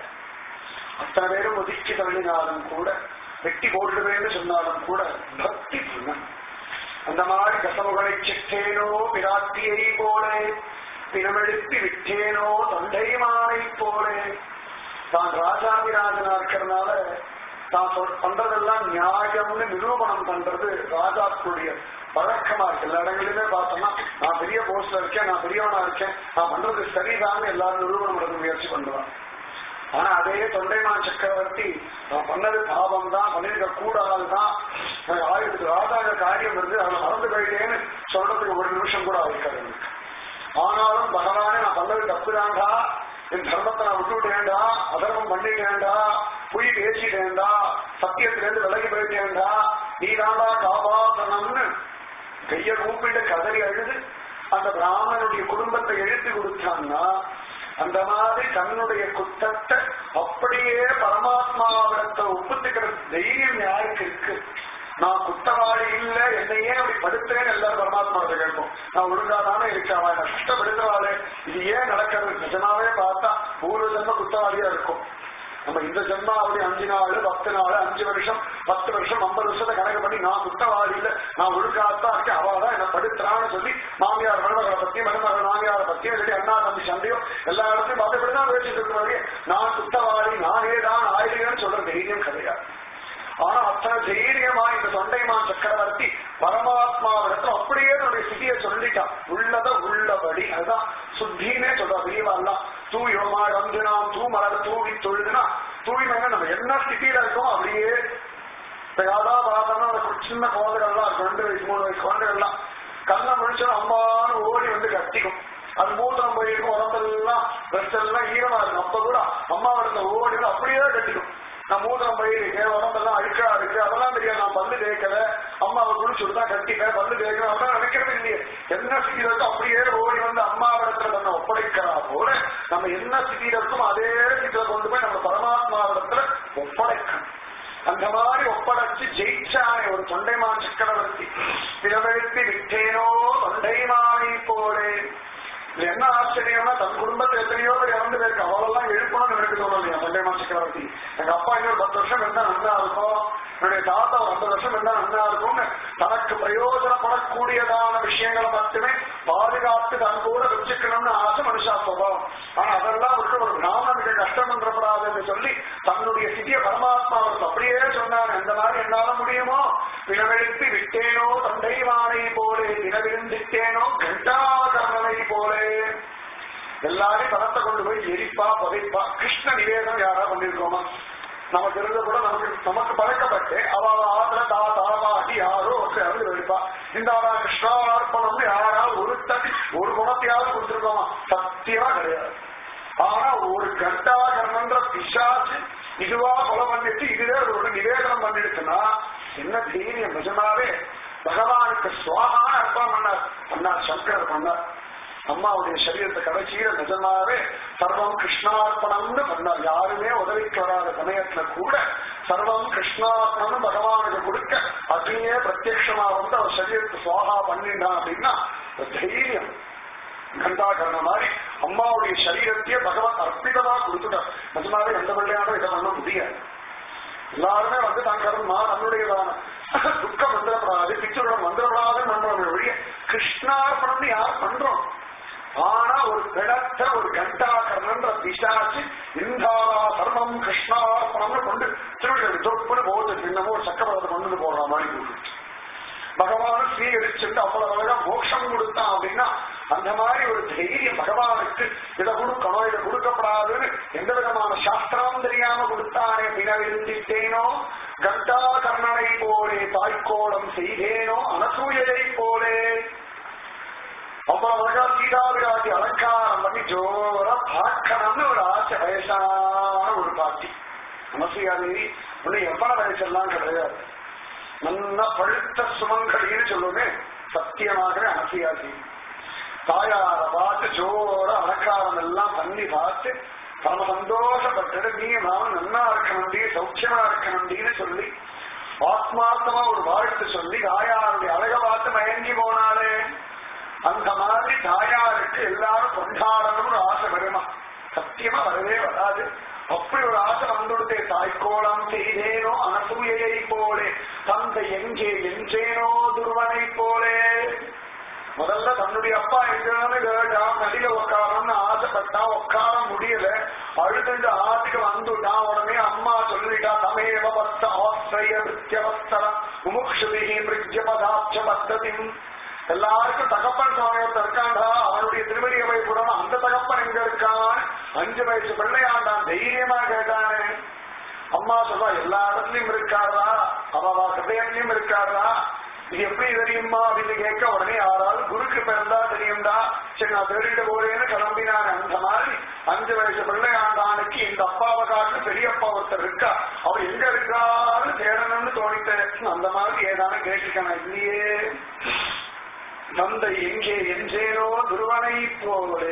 அத்தனை பேரும் ஒதுக்கி தள்ளினாலும் கூட வெட்டி போட்டுடுவேன்னு சொன்னாலும் கூட பக்தி புண்ணம் அந்த மாதிரி கசமுகளை சிற்றேனோ பிராட்டியை போலே பிணமெழுப்பி விட்டேனோ தொண்டைமானை போலே தான் ராஜாதிராஜனா இருக்கிறதுனால தான் சொல்- பண்றதெல்லாம் நியாயம்னு நிரூபணம் பண்றது ராஜாக்களுடைய பழக்கமா இருக்கு எல்லா இடங்களிலுமே பார்த்தோம்னா நான் பெரிய போஸ்ட்ல இருக்கேன் நான் பெரியவனா இருக்கேன் நான் பண்றது சரிதான் எல்லாரும் நிரூபணம் பண்ண முயற்சி பண்ணுவாங்க ஆனா அதே தொண்டைமான் சக்கரவர்த்தி நான் பண்ணது பாவம் தான் பண்ணிருக்க கூடாதுதான் எனக்கு ஆயுதத்துக்கு ராஜாங்க காரியம் இருந்து அவனை மறந்து போயிட்டேன்னு சொல்றதுக்கு ஒரு நிமிஷம் கூட ஆயிருக்காது எனக்கு ஆனாலும் பகவானே நான் பண்ணது தப்புதாண்டா என் தர்மத்தை நான் விட்டுவிட்டேன்டா அதர்மம் பண்ணிட்டேன்டா பொய் பேசிட்டேன்டா சத்தியத்திலிருந்து விலகி போயிட்டேன்டா நீ தாண்டா காப்பாற்றணும்னு கைய கூப்பிட்டு கதறி அழுது அந்த பிராமணனுடைய குடும்பத்தை எழுத்து கொடுத்தான்னா அந்த மாதிரி தன்னுடைய குத்தத்தை அப்படியே பரமாத்மாவிடத்தை ஒப்புத்துக்கிற தைரியம் யாருக்கு இருக்கு நான் குத்தவாளி இல்ல என்னையே அப்படி படுத்துறேன்னு எல்லாரும் பரமாத்மாவை கேட்போம் நான் ஒழுங்கா தானே இருக்கேன் அவன் என்னை கஷ்டப்படுத்துவாளே இது ஏன் நடக்கிறது நிஜமாவே பார்த்தா பூர்வ ஜென்ம குத்தவாளியா இருக்கும் நம்ம இந்த ஜென்மா அப்படி அஞ்சு நாள் பத்து நாள் அஞ்சு வருஷம் பத்து வருஷம் ஐம்பது வருஷத்தை கணக்கு பண்ணி நான் குத்தவாளி இல்ல நான் ஒழுங்காத்தான் இருக்கேன் அவள் தான் என்ன படுத்துறான்னு சொல்லி மாமியார் மருமகளை பத்தி மருமகள் மாமியாரை பத்தி இல்லாட்டி அண்ணா தம்பி சண்டையோ எல்லா இடத்தையும் பார்த்து தான் பேசிட்டு இருக்கிறவங்க நான் குத்தவாளி நானே தான் ஆயிடுவேன்னு சொல்ற தைரியம் கிடையாது ஆனா அத்தனை தைரியமா இந்த தொண்டைமான் சக்கரவர்த்தி பரமாத்மாவிடத்துல அப்படியே தன்னுடைய ஸ்திதியை சொல்லிட்டான் உள்ளத உள்ளபடி அதுதான் சுத்தினே சொல்றா பெரியவாள்லாம் தூயோமா வந்து நாம் தூமலர் தூவி தொழுதுனா தூய்மைன்னா நம்ம என்ன ஸ்திதியில இருக்கோம் அப்படியே இப்ப யாராவது பார்த்தோம்னா அந்த கு- சின்ன குழந்தைகள்லாம் இருக்கும் ரெண்டு வயசு மூணு வயசு குழந்தைகள்லாம் கண்ணை முடிச்சா அம்மான்னு ஓடி வந்து கத்திக்கும் அது மூத்திரம் போயிருக்கும் உடம்பெல்லாம் ட்ரெஸ் எல்லாம் ஈரமா இருக்கும் அப்ப கூட அம்மா இடத்துல ஓடி வந்து அப்படியே கட்டிக்கும் நான் மூத்திரம் போயிருக்கேன் உடம்பெல்லாம் அழுக்கா இருக்கு அதெல்லாம் தெரியாது நான் பல்லு தேய்க்கல அம்மாவை குளிச்சு விட்டா கட்டிட்டேன் பல்லு தேய்க்கணும் அதெல்லாம் நினைக்கிறது இல்லையே என்ன ஸ்திதியில இருக்கோ அப்படியே ஓடி வந்து அம்மா இடத்துல தன்னை ஒப்படைக்கிறா போல நம்ம என்ன ஸ்திதியில இருக்கோம் அதே ஸ்திதியில கொண்டு போய் நம்ம பரமாத்மா இடத்துல ஒப்படைக்கணும் அந்த மாதிரி ஒப்படைச்சு ஜெயிச்சானே ஒரு தொண்டைமான் சக்கரவர்த்தி பிறவெழுப்பி விட்டேனோ தொண்டைமானை போலே இது என்ன ஆச்சரியம்னா தன் குடும்பத்தை எத்தனையோ பேர் இறந்து போயிருக்கு அவளெல்லாம் எழுப்பணும்னு எனக்கு தோணலையா தொண்டைமான் சக்கரவர்த்தி எங்க அப்பா இன்னொரு பத்து வருஷம் இருந்தா நல்லா இருக்கும் என்னுடைய தாத்தா ஒரு ஐம்பது வருஷம் இருந்தா நல்லா இருக்கும்னு தனக்கு பிரயோஜனப்படக்கூடியதான இந்திரியங்களை மட்டுமே பாதுகாத்து தன் கூட வச்சுக்கணும்னு ஆசை மனுஷா சுபாவம் ஆனா அதெல்லாம் விட்டு ஒரு பிராமணனுக்கு கஷ்டம் என்றப்படாதுன்னு சொல்லி தன்னுடைய சித்திய பரமாத்மா அவருக்கு அப்படியே சொன்னார் எந்த மாதிரி என்னால முடியுமோ பிணவெழுப்பி விட்டேனோ தந்தைவானை போலே தினவிருந்திட்டேனோ கண்டாகரணனை போலே எல்லாரையும் பணத்தை கொண்டு போய் எரிப்பா புதைப்பா கிருஷ்ண நிவேதனம் யாரா பண்ணிருக்கோமா நமக்கு இருந்த கூட நமக்கு நமக்கு பழக்கப்பட்டு அவ ஆத்துல தா தாவாட்டி யாரோ ஒருத்தர் இறந்து வைப்பா இந்த கிருஷ்ணார்ப்பணம்னு யாராவது ஒருத்தன் ஒரு குணத்தையாவது கொடுத்துருக்கோமா சத்தியமா கிடையாது ஆனா ஒரு கண்டாகரன்ற பிசாசு இதுவா கொலை பண்ணிட்டு இதுவே ஒரு நிவேதனம் பண்ணிடுச்சுன்னா என்ன தைரியம் நிஜமாவே பகவானுக்கு சுவாமான அர்ப்பணம் பண்ணார் பண்ணார் சங்கரர் பண்ணார் அம்மாவுடைய சரீரத்தை கடைசியில நிஜமாவே சர்வம் கிருஷ்ணார்ப்பணம்னு பண்ணார் யாருமே உதவிக்கு வராத சமயத்துல கூட சர்வம் கிருஷ்ணார்ப்பணம்னு பகவானுக்கு கொடுக்க அக்னியே பிரத்யட்சமா வந்து அவர் சரீரத்தை சுவாகா பண்ணிட்டான் அப்படின்னா ஒரு தைரியம் கண்டாகரண மாதிரி அம்மாவுடைய சரீரத்தையே பகவான் அர்ப்பிதமா கொடுத்துட்டார் நிஜமாவே எந்த பிள்ளையாரும் இதை பண்ண முடியாது எல்லாருமே வந்து தான் கர்மா நம்முடையதான துக்கம் வந்துடப்படாது பிச்சருடன் வந்துடப்படாது பண்றோம் வழிய கிருஷ்ணார்ப்பணம்னு யார் பண்றோம் ஆனா ஒரு பிடத்த ஒரு கண்டாகரன்ற பிசாச்சு இந்தாரா சர்வம் கிருஷ்ணார்ப்பணம்னு கொண்டு திருவிழா தொப்புன்னு போகுது சின்னமோ ஒரு சக்கரத்தை கொண்டு போடுற மாதிரி போட்டு பகவான் ஸ்வீகரிச்சுட்டு அவ்வளவு அழகா மோட்சம் கொடுத்தான் அப்படின்னா அந்த மாதிரி ஒரு தைரியம் பகவானுக்கு இதை கொடுக்கணும் இதை கொடுக்கப்படாதுன்னு எந்த விதமான சாஸ்திரம் தெரியாம கொடுத்தானே பினவிருந்திட்டேனோ கண்டா கர்ணனை போலே தாய்க்கோலம் செய்தேனோ அனசூயை போலே அவ்வளவு அழகா சீதாவிராஜி அலங்காரம் பண்ணி ஜோரா பார்க்கணும்னு ஒரு ஆசை வயசான ஒரு பாட்டி அனசூயா தேவி உன்னை எவ்வளவு வயசெல்லாம் கிடையாது நல்ல பழுத்த சுமங்கடின்னு சொல்லுமே சத்தியமாகவே அனசியாசி தாயார பார்த்து ஜோர அலங்காரம் எல்லாம் பண்ணி பார்த்து பரம சந்தோஷப்பட்டு நீ நான் நன்னா இருக்கணும்டி சௌக்கியமா இருக்கணும்டின்னு சொல்லி ஆத்மார்த்தமா ஒரு வாழ்த்து சொல்லி தாயாருடைய அழக பார்த்து மயங்கி போனாலே அந்த மாதிரி தாயாருக்கு எல்லாரும் கொண்டாடணும்னு ஆசை வருமா சத்தியமா வரவே வராது அப்படி ஒரு ஆசை வந்துடுத்தே தாய்க்கோளம் செய்தேனோ அனசூயை போலே தந்தை எங்கே என்றேனோ துருவனை போலே முதல்ல தன்னுடைய அப்பா எங்கன்னு கேட்டான் நதியில உட்காரணும்னு ஆசைப்பட்டா உட்கார முடியல அழுதுண்டு ஆத்துக்கு வந்துட்டான் உடனே அம்மா சொல்லிட்டா தமேவ பத்த ஆசிரிய வித்தியவஸ்தரம் முமுக்ஷுதிகி பிரிஜபதாட்ச பத்ததி எல்லாருக்கும் தகப்பன் சுவாமியத்தை இருக்காண்டா அவனுடைய திருவடியை போய் கூட அந்த தகப்பன் எங்க இருக்கான் அஞ்சு வயசு பிள்ளையாண்டான் தைரியமா கேட்டானே அம்மா சொல்றா எல்லா இடத்துலயும் இருக்காரா அவ ஹிருதயத்திலயும் இருக்காரா இது எப்படி தெரியுமா அப்படின்னு கேட்க உடனே யாராவது குருக்கு பிறந்தா தெரியும்டா சரி நான் தேடிட்டு போறேன்னு கிளம்பினான் அந்த மாதிரி அஞ்சு வயசு பிள்ளையாண்டானுக்கு இந்த அப்பாவை காட்டு பெரியப்பா ஒருத்தர் இருக்கா அவர் எங்க இருக்காருன்னு தேடணும்னு தோணிட்டேன் அந்த மாதிரி ஏதான கேட்டுக்கணும் இல்லையே தந்தை எங்கே என்றேனோ துருவனை போலே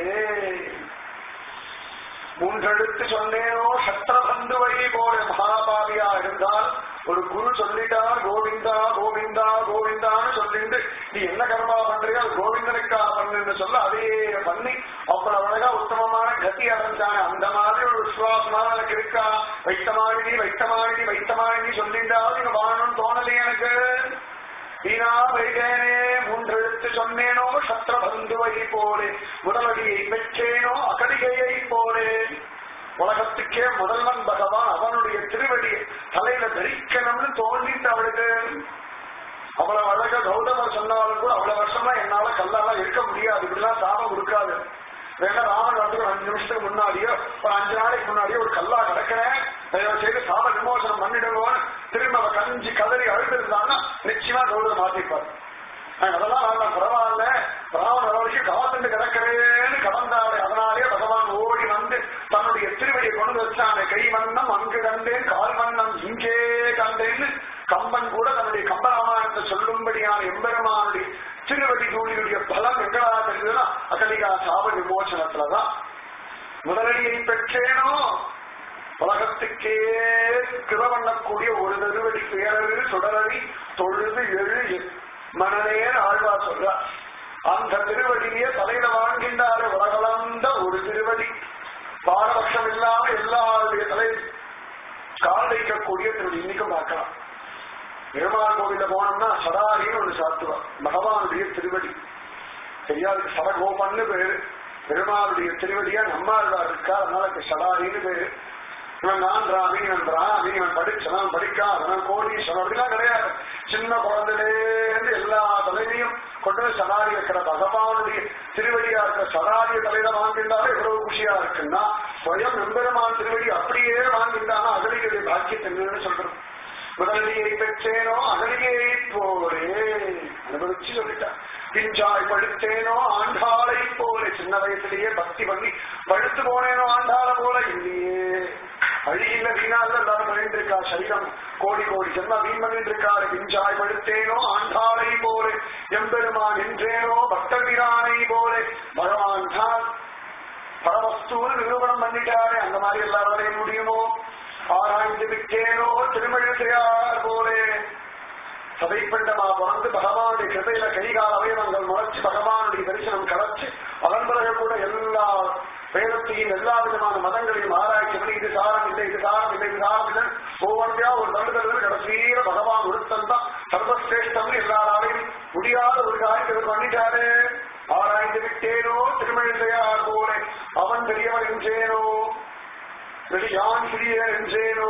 மூன்றெழுத்து சொன்னேனோ சத்திரபந்துவை போல மகாபாவியா இருந்தால் ஒரு குரு சொல்லிட்டார் கோவிந்தா கோவிந்தா கோவிந்தான்னு சொல்லிட்டு நீ என்ன கர்மா பண்றியோ அது கோவிந்தனுக்கா பண்ணுன்னு சொல்ல அதையே பண்ணி அவ்வளவு அழகா உத்தமமான கதி அடைஞ்சாங்க அந்த மாதிரி ஒரு விசுவாசமா எனக்கு இருக்கா வைத்தமானினி வைத்தமானினி வைத்தமானினி சொல்லிட்டாவது இங்க வாழணும்னு தோணலையே எனக்கு வீணா வைதேனே மூன்றெழுத்து சொன்னேனோ சத்திரபந்துவை போலே முதலடியை பெற்றேனோ அகடிகையை போலே உலகத்துக்கே முதல்வன் பகவான் அவனுடைய திருவடியை தலையில தரிக்கணும்னு தோன்றிட்டு அவளுக்கு அவ்வளவு அழகா கௌதமர் சொன்னாலும் கூட அவ்வளவு வருஷமா என்னால கல்லாலாம் இருக்க முடியாது இப்படிலாம் சாபம் கொடுக்காது வேணா ராமன் வந்து ஒரு அஞ்சு நிமிஷத்துக்கு முன்னாடியோ ஒரு அஞ்சு நாளைக்கு முன்னாடியோ ஒரு கல்லா கிடக்கிறேன் தயவு செய்து சாப விமோசனம் பண்ணிடுவோம் திரும்ப அவ கஞ்சி கதறி அழுத்திருந்தான்னா நிச்சயமா கௌதம் மாத்திப்பார் அதெல்லாம் நான் பரவாயில்ல ராவண வரைக்கும் காத்துண்டு கிடக்கிறேன்னு கடந்தாரு அதனாலே பகவான் ஓடி வந்து தன்னுடைய திருவடியை கொண்டு வச்சாங்க கை வண்ணம் அங்கு கண்டேன் கால் வண்ணம் இங்கே கண்டேன்னு கம்பன் கூட தன்னுடைய கம்பராமாயணத்தை சொல்லும்படியான எம்பெருமானுடைய திருவடி தூளியுடைய பலம் எங்களா தெரிஞ்சதுன்னா அகலிகா சாப விமோசனத்துலதான் முதலடியை பெற்றேனோ உலகத்துக்கே கிரவண்ணக்கூடிய ஒரு திருவடி பேரரு சுடரடி தொழுது எழு மனநே ஆழ்வார் சொல்றார் அந்த திருவடியே தலையில வாழ்கின்றாரு உலகளந்த ஒரு திருவடி பாரபட்சம் இல்லாம எல்லாருடைய தலை கால் வைக்கக்கூடிய திருவடி இன்னைக்கும் பார்க்கலாம் பெருமாள் கோவில போனோம்னா சடாரின்னு ஒண்ணு சாத்துவார் பகவானுடைய திருவடி தெரியாது சடகோபன்னு பேரு பெருமாளுடைய திருவடியா நம்மாழ்வார் இருக்கா அதனால அதுக்கு சடாரின்னு பேரு இவன் நான் ராமி இவன் ராமி இவன் படிச்சவன் படிக்காதவன் கோடீஸ்வரன் அப்படிலாம் கிடையாது சின்ன குழந்தையிலேருந்து எல்லா தலைமையும் கொண்டு வந்து சடாரி வைக்கிற பகவானுடைய திருவடியா இருக்கிற சடாரிய தலையில வாங்கிட்டாலும் எவ்வளவு குஷியா இருக்குன்னா ஸ்வயம் எம்பெருமான் திருவடி அப்படியே வாங்கிட்டானா அகலிகளுடைய பாக்கியத்தை சொல்றோம் முதலியை பெற்றேனோ அகலியை போலே அனுபவிச்சு சொல்லிட்டான் பிஞ்சாய் படுத்தேனோ ஆண்டாளை போல சின்ன வயசுலயே பக்தி பண்ணி படுத்து போனேனோ ஆண்டாள போல இல்லையே அழியில்ல வீணால எல்லாரும் பண்ணிருக்கா சரீரம் கோடி கோடி ஜென்ம வீண் பண்ணிருக்காரு பிஞ்சாய் படுத்தேனோ ஆண்டாளை போல எம்பெருமான் என்றேனோ பக்தபிரானை போல பகவான் தான் பரவஸ்தூர் நிரூபணம் பண்ணிட்டாரு அந்த மாதிரி எல்லாராலையும் முடியுமோ ஆராய்ந்து விட்டேனோ திருமழிசையார் போலே சதைப்பண்டமா பிறந்து பகவானுடைய கிருபையில கைகால அவயவங்கள் முளைச்சு பகவானுடைய தரிசனம் கலச்சு அதன் பிறகு கூட எல்லா வேதத்தையும் எல்லா விதமான மதங்களையும் ஆராய்ச்சி பண்ணி இது சாரம் இல்லை இது சாரம் இல்லை இது சாரம் இல்லை ஒவ்வொன்றையா ஒரு தருதல் கடைசியில பகவான் ஒருத்தன் தான் சர்வசிரேஷ்டம் எல்லாராலையும் முடியாத ஒரு காரியத்தை இவர் பண்ணிட்டாரு ஆராய்ந்து விட்டேனோ திருமழிசையார் போலே அவன் பெரியவன் என்றேனோ இல்லை யான் சிறியன் என்றேனோ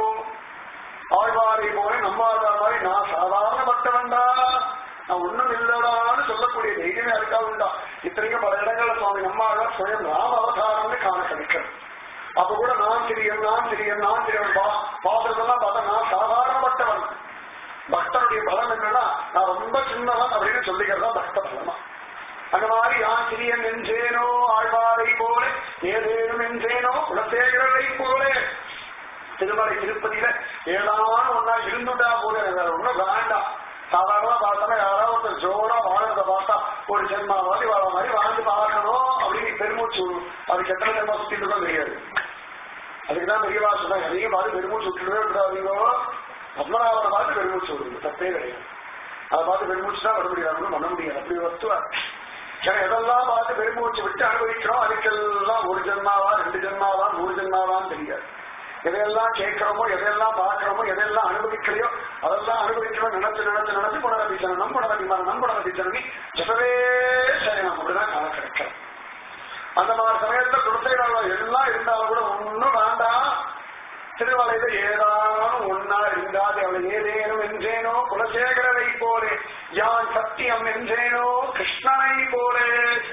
ஆழ்வாரை போல நம்மாழ்வார் மாதிரி நான் சாதாரணப்பட்டவன்டா நான் ஒண்ணும் இல்லடான்னு சொல்லக்கூடிய தைரியமே இருக்கா உண்டா இத்தனைக்கும் பல இடங்கள்ல சுவாமி நம்மாழ்வார் சுயம் ராம அவதாரம்னு காண கிடைக்கிறது அப்ப கூட நான் சிறியன் நான் சிறியன் நான் சிறியன் பா பாத்திரத்தெல்லாம் பார்த்தா நான் சாதாரணப்பட்டவன் பக்தனுடைய பலம் என்னன்னா நான் ரொம்ப சின்னவன் அப்படின்னு சொல்லிக்கிறதா பக்த பலமா அந்த மாதிரி யான் சிறியன் என்றேனோ ஆழ்வாரை போல ஏதேனும் என்றேனோ குலசேகரரை போல திருமலை திருப்பதியில ஏதாவது ஒன்னா இருந்துட்டா போல வேற ஒண்ணும் வேண்டாம் சாதாரணமா பார்த்தோம்னா யாராவது ஒருத்தர் ஜோரா வாழ்றத பார்த்தா ஒரு ஜென்மாவாதி வாழ மாதிரி வாழ்ந்து பார்க்கணும் அப்படின்னு பெருமூச்சு விடும். அதுக்கு எத்தனை ஜென்மா சுத்திட்டு தான் தெரியாது அதுக்குதான் பெரியவா சொன்னாங்க எதையும் பார்த்து பெருமூச்சு விட்டுடவே விடாதீங்கோ பத்மநாபனை பார்த்து பெருமூச்சு விடுங்க தப்பே கிடையாது அதை பார்த்து பெருமூச்சு தான் வர முடியாது பண்ண முடியாது அப்படி வஸ்துவா ஏன்னா எதெல்லாம் பார்த்து பெருமூச்சு விட்டு அனுபவிக்கிறோம் அதுக்கெல்லாம் ஒரு ஜென்மாவா ரெண்டு ஜென்மாவா நூறு ஜென்மாவான்னு தெரியாது எதையெல்லாம் கேட்கிறோமோ எதையெல்லாம் பார்க்கிறோமோ எதையெல்லாம் அனுபவிக்கலையோ அதெல்லாம் அனுபவிக்கிறோம் நினைச்சு நினைச்சு நினைச்சு புனரதி ஜனனம் புனரதி மரணம் புனரதி ஜனனி ஜபவே சயனம் அப்படிதான் கால கிடைக்கும் அந்த மாதிரி சமயத்துல குலசேகரம் எல்லாம் இருந்தாலும் கூட ஒண்ணும் வேண்டாம் திருவலையில ஏதானும் ஒன்னா இருந்தாது அவள் ஏதேனும் என்றேனோ குலசேகரரை போலே யான் சத்தியம் என்றேனோ கிருஷ்ணனை போலே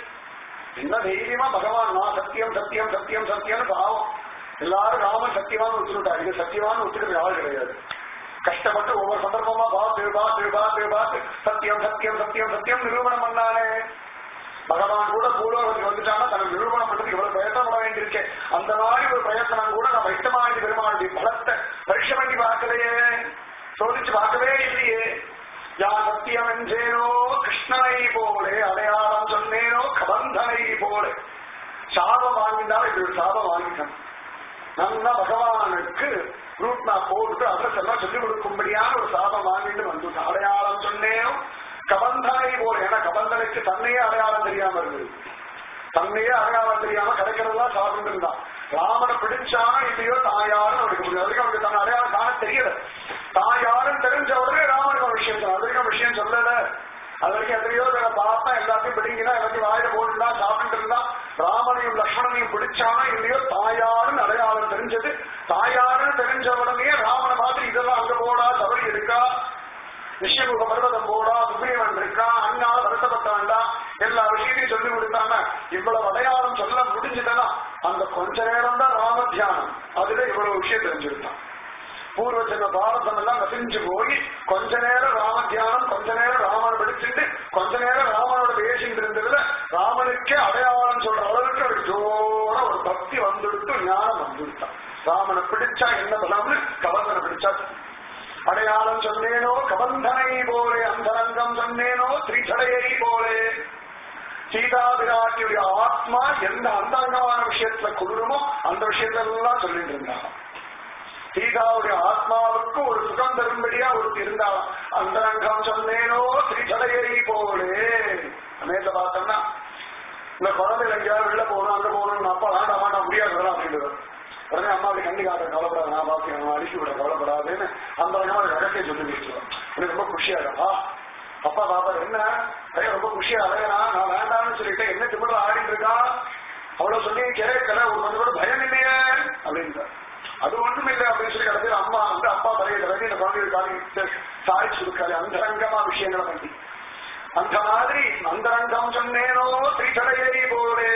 என்ன தைரியமா பகவான் நான் சத்தியம் சத்தியம் சத்தியம் சத்தியம்னு பாவம் எல்லாரும் ராமன் சத்தியவான் ஒத்துக்கிட்டாரு இது சத்தியவான் ஒத்துக்கிற ஆள் கிடையாது கஷ்டப்பட்டு ஒவ்வொரு சந்தர்ப்பமா பார்த்து பார்த்து பார்த்து பார்த்து சத்தியம் சத்தியம் சத்தியம் சத்தியம் நிரூபணம் பண்ணானே பகவான் கூட பூலோகத்துக்கு வந்துட்டானா தனக்கு நிரூபணம் பண்றதுக்கு இவ்வளவு பிரயத்தனம் பண்ண வேண்டியிருக்கு அந்த மாதிரி ஒரு பிரயத்தனம் கூட நம்ம இஷ்டமாண்டி பெருமாளுடைய பலத்தை பரிசு பண்ணி பார்க்கலையே சோதிச்சு பார்க்கவே இல்லையே யான் சத்தியம் என்றேனோ கிருஷ்ணனை போலே அடையாளம் சொன்னேனோ கபந்தனை போலே சாபம் வாங்கினாலும் இப்படி ஒரு சாபம் வாங்கிக்கணும் நல்லா பகவானுக்கு ரூட் நான் போட்டு அட்ரஸ் எல்லாம் சொல்லிக் கொடுக்கும்படியான ஒரு சாபம் வாங்கிட்டு வந்து அடையாளம் சொன்னேனோ கபந்தனை போல ஏன்னா கபந்தனைக்கு தன்னையே அடையாளம் தெரியாம இருக்குது தன்னையே அடையாளம் தெரியாம கிடைக்கிறதெல்லாம் சாப்பிட்டு இருந்தான் ராமனை பிடிச்சானா இல்லையோ தாயாருன்னு அவனுக்கு முடியும் அதுக்கு அவனுக்கு தன் அடையாளம் காண தெரியல தாயாருன்னு தெரிஞ்ச உடனே ராமனுக்கு ஒரு விஷயம் சொன்னான். அது வரைக்கும் விஷயம் சொல்லல அது வரைக்கும் எத்தனையோ பேரை பார்த்தா எல்லாத்தையும் பிடிங்கினா எல்லாத்தையும் வாயில போட்டுருந்தா சாப்பிட்டு இருந்தா ராமனையும் லக்ஷ்மணனையும் பிடிச்சானா இல்லையோ தாயாருன்னு அடையாளம் தெரிஞ்சது தாயாருன்னு தெரிஞ்ச உடனே ராமனை பார்த்து இதெல்லாம் அங்க போடா தவறி இருக்கா விஷயமுக பர்வதம் போடா சுக்ரீவன் இருக்கா அண்ணா வருத்தப்பட்டாண்டா எல்லா விஷயத்தையும் சொல்லி கொடுத்தாங்க இவ்வளவு அடையாளம் சொல்ல முடிஞ்சதுன்னா அந்த கொஞ்ச நேரம் தான் ராம தியானம் அதுல இவ்வளவு விஷயம் தெரிஞ்சிருந்தான் பூர்வ ஜென்ம பாரதம் எல்லாம் நசிஞ்சு போய் கொஞ்ச நேரம் ராம தியானம் கொஞ்ச நேரம் ராமனை படிச்சுட்டு கொஞ்ச நேரம் ராமனோட பேசிட்டு இருந்ததுல ராமனுக்கே அடையாளம் சொல்ற அளவுக்கு ஒரு ஜோர ஒரு பக்தி வந்துடுத்து ஞானம் வந்துடுத்தான் ராமனை பிடிச்சா என்ன பலம்னு கவர்ந்தனை பிடிச்சா அடையாளம் சொன்னேனோ கபந்தனை போலே அந்தரங்கம் சொன்னேனோ திரிசடையை போலே சீதா விராட்டியுடைய ஆத்மா எந்த அந்தரங்கமான விஷயத்துல குளிருமோ அந்த விஷயத்தெல்லாம் சொல்லிட்டு இருந்தாங்க சீதாவுடைய ஆத்மாவுக்கு ஒரு சுகம் தரும்படியா ஒரு இருந்தாலும் அந்தரங்கம் சொன்னேனோ திரிசடையை போலே நேற்று பார்த்தோம்னா இந்த குழந்தைகள் எங்கேயாவது வெளில போகணும் அங்க போகணும் அப்பா வேண்டாம் வேண்டாம் முடியாது அப்படின்னு உடனே அம்மா அப்படி கண்டி காட்ட கவலைப்படாது நான் பாத்து நான் அடிச்சு விட கவலைப்படாதுன்னு அந்த ரகமா ரகத்தை சொல்லி வச்சுருவோம் எனக்கு ரொம்ப குஷியா இருக்கா அப்பா பாப்பா என்ன பையன் ரொம்ப குஷியா அலையனா நான் வேண்டாம்னு சொல்லிட்டேன் என்ன திமிர ஆடிட்டு இருக்கான் அவ்வளவு சொல்லி கேட்கல ஒரு கொஞ்சம் கூட பயம் இல்லையே அப்படின்றார் அது ஒண்ணும் இல்லை அப்படின்னு சொல்லி கடைசியில் அம்மா வந்து அப்பா தலையை தலைவி இந்த குழந்தைகளுக்காக சாய் சுருக்காது அந்தரங்கமா விஷயங்களை பண்ணி அந்த மாதிரி அந்தரங்கம் சொன்னேனோ திரிசடையை போலே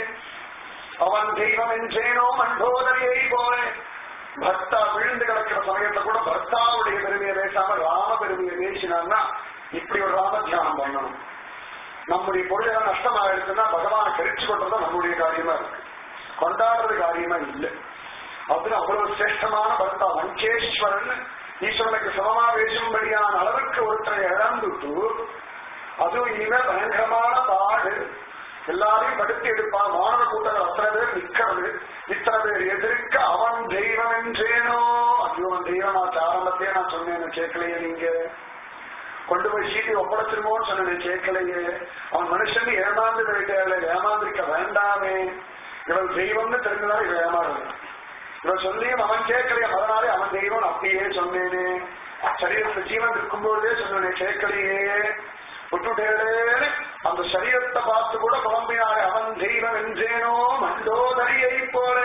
அவன் தெய்வம் என்றேனோ மண்டோதரியை போலே பக்தா விழுந்து கிடக்கிற சமயத்துல கூட பக்தாவுடைய பெருமையை பேசாம ராம பெருமையை பேசினான்னா இப்படி ஒரு ராம தியானம் பண்ணணும் நம்முடைய பொருள் நஷ்டமா இருக்குன்னா பகவானை கரிச்சு கொண்டது நம்முடைய காரியமா இருக்கு கொண்டாடுறது காரியமா இல்லை அப்படின்னு அவ்வளவு சிரேஷ்டமான பக்தா லங்கேஸ்வரன் ஈஸ்வரனுக்கு சமமா பேசும்படியான அளவுக்கு ஒருத்தரை இழந்துட்டு அதுவும் இனிமே பயங்கரமான பாடு எல்லாரையும் படுத்தி எடுப்பான் மாணவ கூட்டங்கள் அத்தனை பேர் நிக்கிறது இத்தனை பேர் எதிர்க்க அவன் தெய்வம் என்றேனோ ஐயோ அவன் தெய்வமாச்சு ஆரம்பத்தையே நான் சொன்னேன் கேட்கலையே நீங்க கொண்டு போய் சீட்டி ஒப்படைச்சிருமோன்னு சொன்னேன் கேட்கலையே அவன் மனுஷன் ஏமாந்து போயிட்டாரு ஏமாந்திருக்க வேண்டாமே இவன் தெய்வம்னு தெரிஞ்சுதான் இவன் ஏமாறுறான் இவன் சொல்லியும் அவன் கேட்கலையே அதனாலே அவன் தெய்வம் அப்படியே சொன்னேனே சரீரத்துல ஜீவன் இருக்கும்போதே சொன்னேனே கேட்கலையே விட்டுட்டேன்னு அந்த சரீரத்தை பார்த்து கூட புலம்பினாரே அவன் தெய்வம் என்றேனோ மண்டோதரியை போல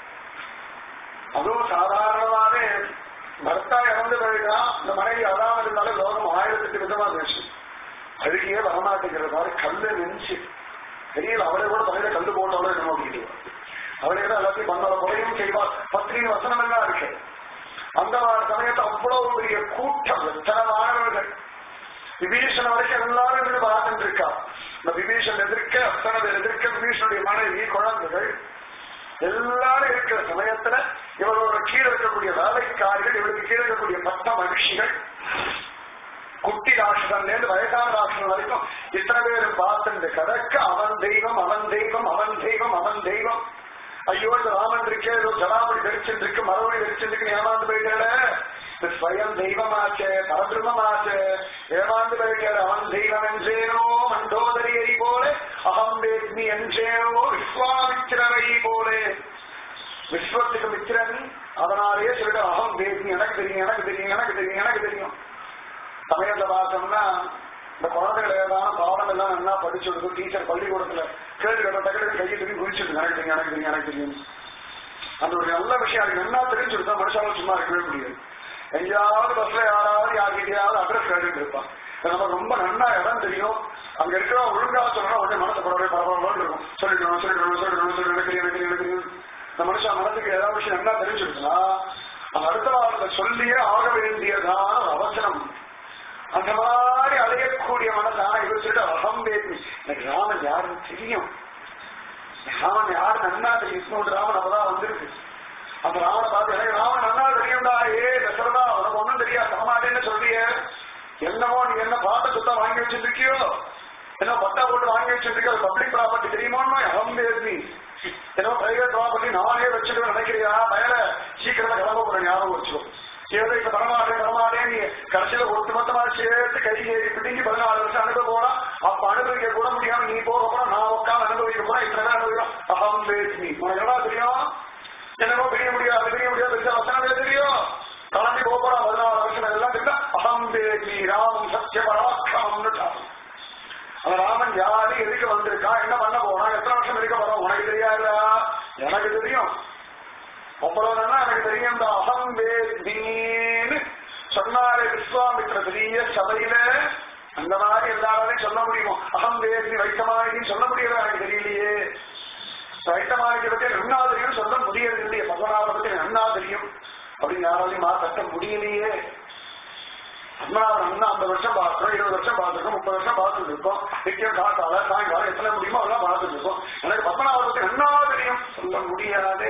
அதுவும் சாதாரணமாவே பர்த்தா இறந்து போயிட்டா இந்த மனைவி அதான் இருந்தாலும் லோகம் ஆயிரத்துக்கு விதமா பேசும் அழுகியே வரமாட்டேங்கிற மாதிரி கல்லு நெஞ்சு தெரியல அவரை கூட தலையில கல்லு போட்டாலும் என்ன அப்படின்ட்டு அவரே தான் எல்லாத்தையும் பண்ணல குறையும் செய்வார் பத்திரிகை வசனம் எல்லாம் இருக்கு அந்த மாதிரி சமயத்தை அவ்வளவு பெரிய கூட்டம் எத்தனை மாணவர்கள் விபீஷன் வரைக்கும் எல்லாரும் இருந்து பார்த்துட்டு இருக்கா இந்த விபீஷன் எதிர்க்க அத்தனை பேர் எதிர்க்க விபீஷனுடைய மனைவி குழந்தைகள் எல்லாரும் இருக்கிற சமயத்துல இவரோட கீழே இருக்கக்கூடிய வேலைக்காரிகள் இவருக்கு கீழே இருக்கக்கூடிய பட்ட மகிழ்ச்சிகள் குட்டி ராட்சசன்ல இருந்து வயசான ராட்சசன் வரைக்கும் இத்தனை பேர் பார்த்துட்டு கடக்க அவன் தெய்வம் அவன் தெய்வம் அவன் தெய்வம் அவன் தெய்வம் ஐயோ இந்த ராமன் இருக்கே ஏதோ ஜனாமணி தரிச்சுட்டு இருக்கு மறுபடி தரிச்சுட்டு ஏமாந்து போயிட்டாட இது ஸ்வயம் தெய்வமாச்சே பரபிரமாச்சே ஏமாந்து போயிட்டாரு அவன் தெய்வம் என்றேனோ மண்டோதரியை போல அகம் வேத்மி என்றேனோ விஸ்வாமித்திரரை போலே விஸ்வத்துக்கு மித்திரன் அதனாலேயே சொல்லிட்டு அகம் வேத்மி எனக்கு தெரியும் எனக்கு தெரியும் எனக்கு தெரியும் எனக்கு தெரியும் சமயத்துல பார்த்தோம்னா இந்த குழந்தைகள் ஏதாவது பாடம் எல்லாம் நல்லா படிச்சு கொடுக்கும் டீச்சர் பள்ளிக்கூடத்துல கேள்வி கேட்ட தகவல் கையை திரும்பி குறிச்சிருக்கு எனக்கு தெரியும் எனக்கு தெரியும் எனக்கு தெரியும் அந்த ஒரு நல்ல விஷயம் அதுக்கு நல்லா தெரிஞ்சுருந்தா மனுஷால சும்மா இருக்கவே முடியாது எங்கேயாவது பஸ்ல யாராவது யார்கிட்டயாவது அட்ரஸ் கேட்டுட்டு இருப்பான் நமக்கு ரொம்ப நன்னா இடம் தெரியும் அங்க இருக்கிற ஒழுங்கா சொல்லணும் உடனே மனசு படவே பரவாயில்ல இருக்கும் சொல்லிக்கணும் சொல்லிக்கணும் சொல்லிக்கணும் சொல்லி எனக்கு தெரியும் எனக்கு தெரியும் எனக்கு தெரியும் இந்த மனுஷன் மனசுக்கு ஏதாவது விஷயம் நல்லா தெரிஞ்சிருக்குன்னா அந்த அடுத்த வாரத்தை சொல்லியே ஆக வேண்டியதான ஒரு அவசரம் அந்த மாதிரி அலையக்கூடிய மனசான இவர் சொல்லிட்டு அகம் வேத்மி எனக்கு ராமன் யாருன்னு தெரியும் ராமன் யாரு நன்னா தெரியும் விஷ்ணு ராமன் அப்பதான் வந்திருக்கு அந்த ராமனை பார்த்து எனக்கு ராமன் நன்னா தெரியும்டா ஏ தசரதா உனக்கு ஒண்ணும் தெரியாது தரமாட்டேன்னு சொல்றிய என்னமோ நீ என்ன பார்த்து சொத்தா வாங்கி வச்சிருக்கியோ என்ன பட்டா போட்டு வாங்கி வச்சிருக்கியோ பப்ளிக் ப்ராப்பர்ட்டி தெரியுமோன்னு அகம் வேத்மி ஏதோ பிரைவேட் ப்ராப்பர்ட்டி நானே வச்சுட்டு நினைக்கிறியா பயல சீக்கிரமா கிளம்ப போறேன் ஞாபகம் வச்சுக்கோ ஏதோ இப்ப தரமாட்டேன் தரமாட்டேன் நீ கடைசியில ஒட்டுமொத்தமா சேர்த்து கை ஏறி பிடிங்கி பதினாலு வருஷம் அனுப்ப போறா அப்ப அனுபவிக்க கூட முடியாம நீ போக போற நான் உட்காந்து அனுபவிக்க போறேன் இத்தனை அனுபவிக்கிறோம் அகம் பேசி உனக்கு என்ன தெரியும் என்னமோ பெரிய முடியாது பெரிய முடியாது பெரிய வசனம் தெரியும் கலந்து போக போறா பதினாலு வருஷம் எல்லாம் தெரியும் அகம் பேசி ராமம் சத்திய பராக்கிரமம்னு அந்த ராமன் யாரு எதுக்கு வந்திருக்கா என்ன பண்ண போறான் எத்தனை வருஷம் இருக்க போறோம் உனக்கு தெரியாதா எனக்கு தெரியும் அவ்வளவுதானா எனக்கு தெரியும் இந்த அகம் வேத்மீன்னு சொன்னாரு விஸ்வாமித்ர பெரிய சபையில அந்த மாதிரி எல்லாராலையும் சொல்ல முடியுமோ அகம் வேத்மி வைத்தமானின்னு சொல்ல முடியல எனக்கு தெரியலையே வைத்தமானிக்கு பத்தி நன்னா தெரியும் சொல்ல முடியறது இல்லையே பகவனாவை பத்தி நன்னா தெரியும் அப்படின்னு யாராலையும் மாத்தட்ட முடியலையே பத்மநாபன் அண்ணா ஐம்பது வருஷம் பார்க்கிறோம் இருபது வருஷம் பார்த்துருக்கோம் முப்பது வருஷம் பார்த்துட்டு இருக்கோம் நிச்சயம் காத்தால சாயங்காலம் எத்தனை முடியுமோ அதெல்லாம் பார்த்துட்டு இருக்கோம் எனக்கு பத்மநாபத்தை நன்னா தெரியும் சொல்ல முடியாதே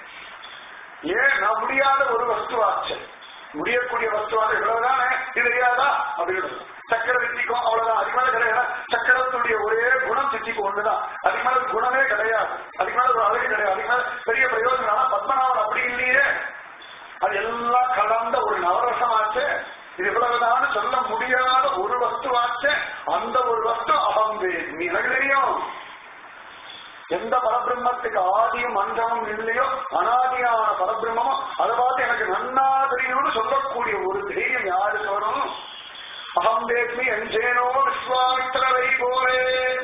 ஏன் நான் முடியாத ஒரு வஸ்துவாச்சு முடியக்கூடிய வஸ்துவாக இவ்வளவுதானே இது தெரியாதா அப்படின்னு சக்கர திட்டிக்கும் அவ்வளவுதான் அதுக்கு மேல கிடையாது சக்கரத்துடைய ஒரே குணம் திட்டிக்கு ஒண்ணுதான் அதுக்கு மேல குணமே கிடையாது அதுக்கு மேல ஒரு அழகு கிடையாது அதுக்கு மேல பெரிய பிரயோஜனம் ஆனா பத்மநாபன் அப்படி இல்லையே அது எல்லாம் கலந்த ஒரு நவரசமாச்சு இது இவ்வளவுதான் சொல்ல முடியாத ஒரு வஸ்துவாச்சு அந்த ஒரு வஸ்து அகம் வேத்மி எனக்கு தெரியும் எந்த பரபிரம்மத்துக்கு ஆதியும் அந்தமும் இல்லையோ அனாதியான பரபிரம்மமோ அதை பார்த்து எனக்கு நன்னா தெரியும்னு சொல்லக்கூடிய ஒரு தைரியம் யாருக்கு வரும் அகம் வேத்மி அஞ்சேனோ விஸ்வாமித்திரரை போலே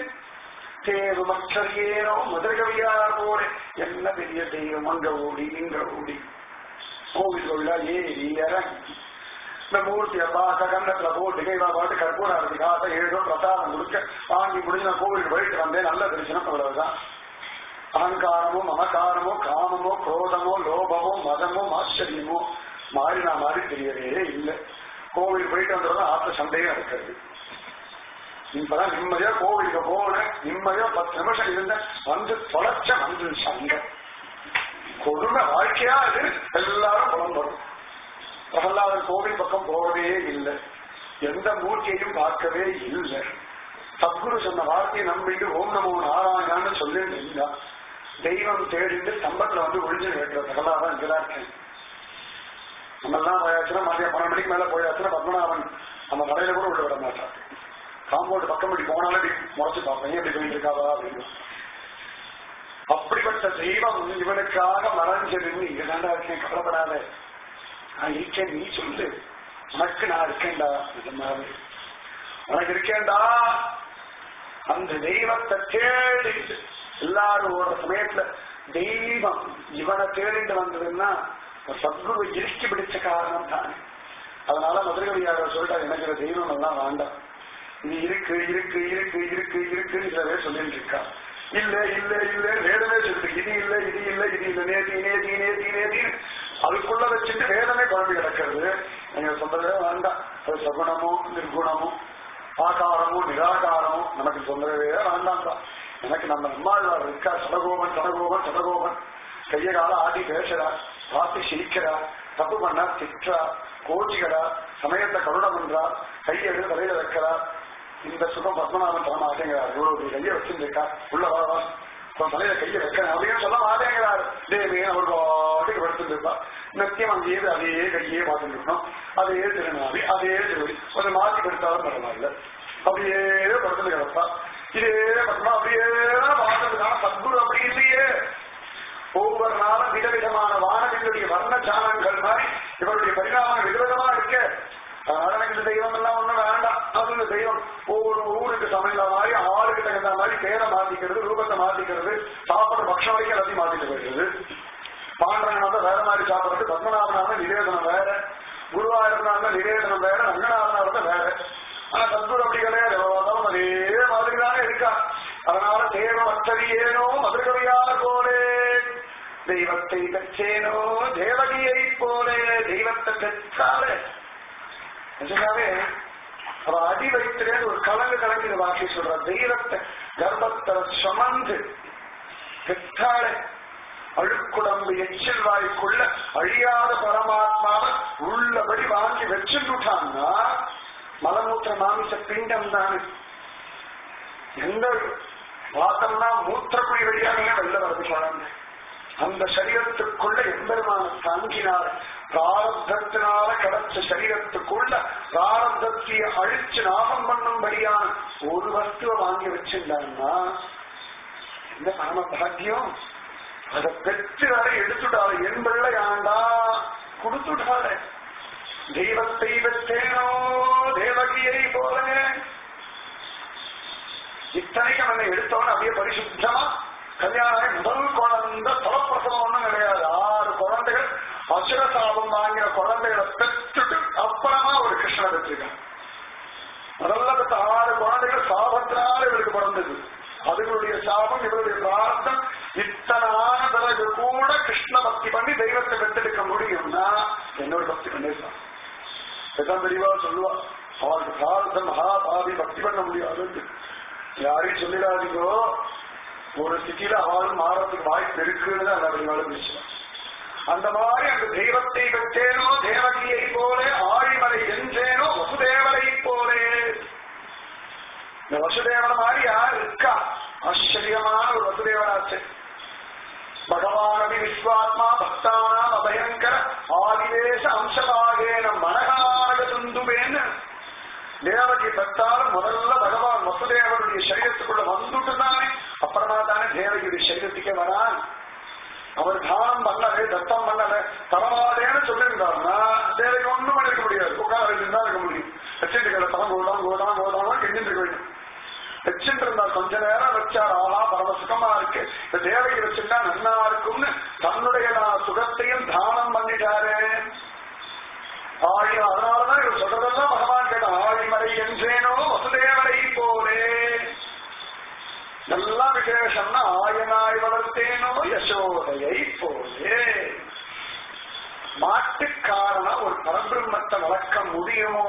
தேவு மற்றறியேனோ மதுரகவியார் போலே என்ன பெரிய தெய்வம் அங்க ஓடி இங்க ஓடி கோவில் கோவிலா ஏறி இறங்கி இந்த மூர்த்தியை பார்க்க கண்ணத்துல போட்டு கைவா பாட்டு கற்பூரா இருக்கு காசை ஏழோ பிரசாதம் கொடுக்க வாங்கி முடிஞ்சு நான் கோவிலுக்கு போயிட்டு வந்தேன் நல்ல தரிசனம் அவ்வளவுதான் அகங்காரமோ மமகாரமோ காமமோ குரோதமோ லோபமோ மதமோ ஆச்சரியமோ மாறினா மாதிரி தெரியவே இல்லை கோவில் போயிட்டு வந்ததும் ஆத்த சந்தேகம் இருக்கிறது இப்பதான் நிம்மதியா கோவிலுக்கு போன நிம்மதியா பத்து நிமிஷம் இருந்த வந்து தொலைச்ச வந்து சண்டை கொடுமை வாழ்க்கையா அது எல்லாரும் புலம்படும் பிரகலாதன் கோவில் பக்கம் போகவே இல்லை எந்த மூர்த்தியையும் பார்க்கவே இல்லை சத்குரு சொன்ன வார்த்தையை நம்பிட்டு ஓம் நமோ நாராயணான்னு சொல்லி இருந்தா தெய்வம் தேடிட்டு ஸ்தம்பத்துல வந்து ஒழிஞ்சு கேட்கிற பிரகலாதன் இங்கதான் இருக்கேன் நம்ம எல்லாம் போயாச்சுன்னா மதியம் பன்னெண்டு மணிக்கு மேல போயாச்சுன்னா பத்மநாபன் நம்ம கடையில கூட உள்ள விட மாட்டான் காம்பவுண்ட் பக்கம் இப்படி போனாலே இப்படி முறைச்சு பார்ப்பேன் எப்படி போயிட்டு இருக்காதா அப்படின்னு அப்படிப்பட்ட தெய்வம் இவனுக்காக மறைஞ்சிருந்து இங்க தாண்டா இருக்கேன் கவலைப்படாத நான் இருக்கேன் நீ சொல்லு உனக்கு நான் இருக்கேன்டா நிஜமாவே உனக்கு இருக்கேன்டா அந்த தெய்வத்தை தேடி எல்லாரும் ஒரு சமயத்துல தெய்வம் இவனை தேடிட்டு வந்ததுன்னா சத்குரு இறுக்கி பிடிச்ச காரணம் தானே அதனால மதுரகவியாளர் சொல்லிட்டார் எனக்கு இந்த தெய்வம் எல்லாம் வேண்டாம் நீ இருக்கு இருக்கு இருக்கு இருக்கு இருக்குன்னு சில பேர் சொல்லிட்டு இருக்கா இல்ல இல்ல இல்ல வேதமே சொல்லுது இது இல்ல இது இல்ல இது இல்ல நேதி நேதி நேதி நேதி அதுக்குள்ள வச்சுட்டு வேதமே குழம்பு கிடக்கிறது நீங்க சொல்றதே வேண்டாம் அது சகுணமோ நிர்குணமோ ஆகாரமோ நிராகாரமோ நமக்கு சொல்றதே வேண்டாம் தான் எனக்கு நம்ம நம்மாழ்வார் இருக்கா சடகோபன் சடகோபன் சடகோபன் கைய கால ஆடி பேசுறா பார்த்து சிரிக்கிறா தப்பு பண்ணா திட்டுறா கோச்சிக்கிறா சமயத்தை கருணம் என்றா கையெடு தலையில வைக்கிறா இந்த சுகம் பத்மநாபன் சொல்ல மாட்டேங்கிறார் இவ்வளவு ஒரு கையை வச்சிருக்கா உள்ள வா உன் தலையில கையை வைக்கிறேன் அப்படின்னு சொல்ல மாட்டேங்கிறார் தேவி அவர் பாட்டுக்கு படுத்துட்டு இருப்பா நித்தியம் அங்கேயே அதே கையே பார்த்துட்டு இருக்கணும் அதே திருநாவி அதே திருவடி கொஞ்சம் மாற்றி படுத்தாலும் பரவாயில்ல அப்படியே படுத்துட்டு கிடப்பா இதே பட்டணம் அப்படியே பார்த்ததுக்கான சத்குரு அப்படி இல்லையே ஒவ்வொரு நாளும் விதவிதமான வானவிகளுடைய வர்ண சானங்கள் மாதிரி இவருடைய பரிணாமம் விதவிதமா இருக்கு அதனால எனக்கு இந்த தெய்வம் எல்லாம் ஒண்ணும் வேண்டாம் அது இந்த தெய்வம் ஒவ்வொரு ஊருக்கு சமையல மாதிரி ஆளுக்கு தகுந்த மாதிரி பேரை மாத்திக்கிறது ரூபத்தை மாத்திக்கிறது சாப்பிடுற பட்சம் வரைக்கும் எல்லாத்தையும் மாத்திட்டு போயிடுறது பாண்டவனால வேற மாதிரி சாப்பிடுறது பத்மநாபனால நிவேதனம் வேற குருவாயூரனால நிவேதனம் வேற ரங்கநாதனால வேற ஆனா சத்குரு அப்படி கிடையாது எவ்வளவு அதே மாதிரி தானே இருக்கா அதனால தேவமற்றவியேனோ மதுரகவியான போலே தெய்வத்தை பெற்றேனோ தேவகியை போலே தெய்வத்தை பெற்றாலே நிஜமாவே அவ அடி வைத்திரேன்னு ஒரு கலங்கு கலங்கு வாக்கி சொல்ற தெய்வத்தை கர்ப்பத்தை சுமந்து பெற்றாலே அழுக்குடம்பு எச்சில் வாய்க்குள்ள அழியாத பரமாத்மாவை உள்ளபடி வாங்கி வச்சுட்டான்னா மலமூத்திர மாமிச பிண்டம் தானே எந்த பார்த்தோம்னா மூத்திரக்குழி வழியாக வெளில வருது குழந்தை அந்த சரீரத்துக்குள்ள எம்பெருமான தாங்கினார் பிராரப்தத்தினால கிடைச்ச சரீரத்துக்குள்ள பிராரப்தத்தைய அழிச்சு நாசம் பண்ணும்படியான ஒரு வஸ்துவை வாங்கி வச்சிருந்தாங்கன்னா எந்த பரம பாக்கியம் அதை பெற்று வரை எடுத்துட்டாரு என் பிள்ளை ஆண்டா கொடுத்துட்டாரு தெய்வத்தை பெற்றேனோ தேவகியை போல இத்தனைக்கும் நம்ம எடுத்தோன்னு அப்படியே பரிசுத்தமா கல்யாணம் முதல் குழந்தை தொலைப்பிரசவம் ஒண்ணும் கிடையாது ஆறு குழந்தைகள் அசுரசாபம் வாங்கின குழந்தைகளை பெற்றுட்டு அப்புறமா ஒரு கிருஷ்ணனை பெற்றிருக்காங்க முதல்ல பெற்ற ஆறு குழந்தைகள் சாபத்தினால இவருக்கு பிறந்தது அதுகளுடைய சாபம் இவருடைய பிரார்த்தம் இத்தனை ஆன பிறகு கூட கிருஷ்ண பக்தி பண்ணி தெய்வத்தை பெற்றெடுக்க முடியும்னா என்னோட பக்தி பண்ணிருக்கான் எதான் தெளிவா சொல்லுவா அவளுக்கு பிரார்த்தம் மகா பாவி பக்தி பண்ண முடியாது யாரையும் சொல்லிடாதீங்கோ ஒரு ஸ்திதியில அவளும் மாறத்துக்கு வாய்ப்பு இருக்குன்னு தான் அவர்களாலும் பேசுவான் அந்த மாதிரி அந்த தெய்வத்தை பெற்றேனோ தேவகியை போலே ஆழிமலை என்றேனோ வசுதேவரை போலே இந்த வசுதேவன மாதிரி யார் இருக்கா ஆச்சரியமான ஒரு வசுதேவனாச்சு பகவானபி விஸ்வாத்மா பக்தானாம் அபயங்கர ஆதிவேச அம்சபாகேன மனகாரக துந்துவேன்னு தேவகி பெற்றாலும் முதல்ல பகவான் வசுதேவனுடைய சரீரத்துக்குள்ள வந்துட்டு தானே அப்புறமா தானே தேவகியுடைய சரீரத்துக்கே வரான் அவர் தானம் பண்ணல தத்தம் பண்ணல தரமாதேன்னு சொல்லியிருந்தாருன்னா தேவைக்கு ஒண்ணும் பண்ணிருக்க முடியாது உட்கார தான் இருக்க முடியும் வச்சுட்டு தரம் கோதான் கோதான் கோதான் கெஞ்சிட்டு இருக்க வேண்டும் வச்சுட்டு இருந்தா கொஞ்ச நேரம் வச்சார் ஆஹா பரம சுகமா இருக்கு இந்த தேவையை வச்சுட்டா நன்னா இருக்கும்னு தன்னுடைய நான் சுகத்தையும் தானம் பண்ணிட்டாரு ஆழி அதனாலதான் இவர் சொல்றதெல்லாம் பகவான் கேட்ட ஆழிமலை என்றேனோ வசுதேவரை போலே எல்லாம் விசேஷம்னா ஆயனாய் வளர்த்தேனோ யசோதையை போலே மாட்டுக்காரன ஒரு பரபிரம்மத்தை வளர்க்க முடியுமோ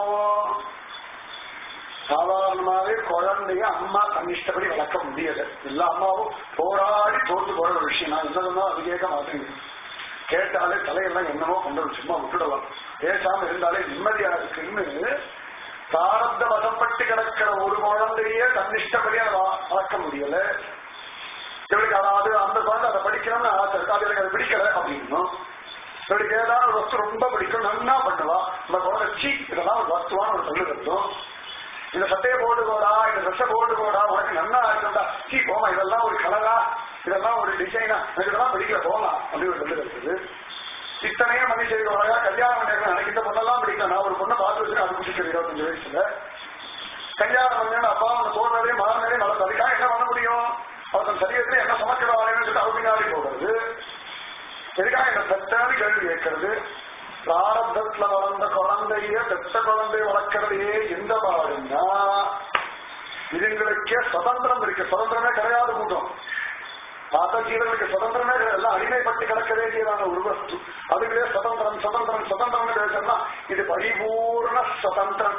சாதாரணமாவே குழந்தைய அம்மா தன்னிஷ்டப்படி வளர்க்க முடியல எல்லா அம்மாவும் போராடி தோத்து போற ஒரு விஷயம் நான் என்னதுன்னா அது கேட்க மாட்டேங்குது கேட்டாலே தலையெல்லாம் என்னமோ கொண்டு வந்து சும்மா விட்டுடலாம் பேசாம இருந்தாலே நிம்மதியா இருக்குன்னு பிராரப்த வசப்பட்டு கிடக்கிற ஒரு குழந்தையே தன்னிஷ்டப்படியா வள- வளர்க்க முடியல இவளுக்கு அதாவது அந்த குழந்தை அதை படிக்கணும்னு ஆசை இருக்கு அது எனக்கு அது பிடிக்கல அப்படின்னும் இவளுக்கு ஏதாவது ஒரு வஸ்து ரொம்ப பிடிக்கும் நன்னா பண்ணுவா இந்த குழந்தை சீ இதெல்லாம் ஒரு வஸ்துவான்னு ஒரு சொல்லு கட்டும் இந்த சட்டையை போட்டு போடா இந்த ட்ரெஸ்ஸை போட்டு போடா உனக்கு நன்னா இருக்கும்டா சீ போமா இதெல்லாம் ஒரு கலரா இதெல்லாம் ஒரு டிசைனா எனக்கு இதெல்லாம் பிடிக்கல போகலாம் அப்படின்னு ஒரு சொல்லு கட்டுது இத்தனையும் பண்ணி செய்து அழகா கல்யாணம் பண்ணிருக்கேன் எனக்கு இந்த பொண்ணெல்லாம் பிடிக்கும் நான் ஒரு பொண்ணை பார்த்து வச்சுருக்கேன் அது பிடிச்சிருக்கு இருபத்தஞ்சு வயசுல கல்யாணம் பண்ணு அப்பா அவன் தோன்றதே மாறினதே நல்லது அதுக்காக என்ன பண்ண முடியும் அவன் சரீரத்துல என்ன சமைக்கிறாருன்னு சொல்லிட்டு அவ பின்னாடி போகிறது எதுக்காக என்ன பெத்தான்னு கேள்வி கேட்கறது பிராரப்தத்துல வளர்ந்த குழந்தைய பெத்த குழந்தைய வளர்க்கறதையே எந்த பாடுன்னா இதுங்களுக்கே சுதந்திரம் இருக்கு சுதந்திரமே கிடையாது கூட்டம் பாத்த ஜீவர்களுக்கு சுதந்திரமே கிடையாது எல்லாம் அடிமைப்பட்டு கிடக்க வேண்டியதான ஒரு வஸ்து அதுகளே சுதந்திரம் சுதந்திரம் சுதந்திரம் பேசணும்னா இது பரிபூர்ண சுதந்திரம்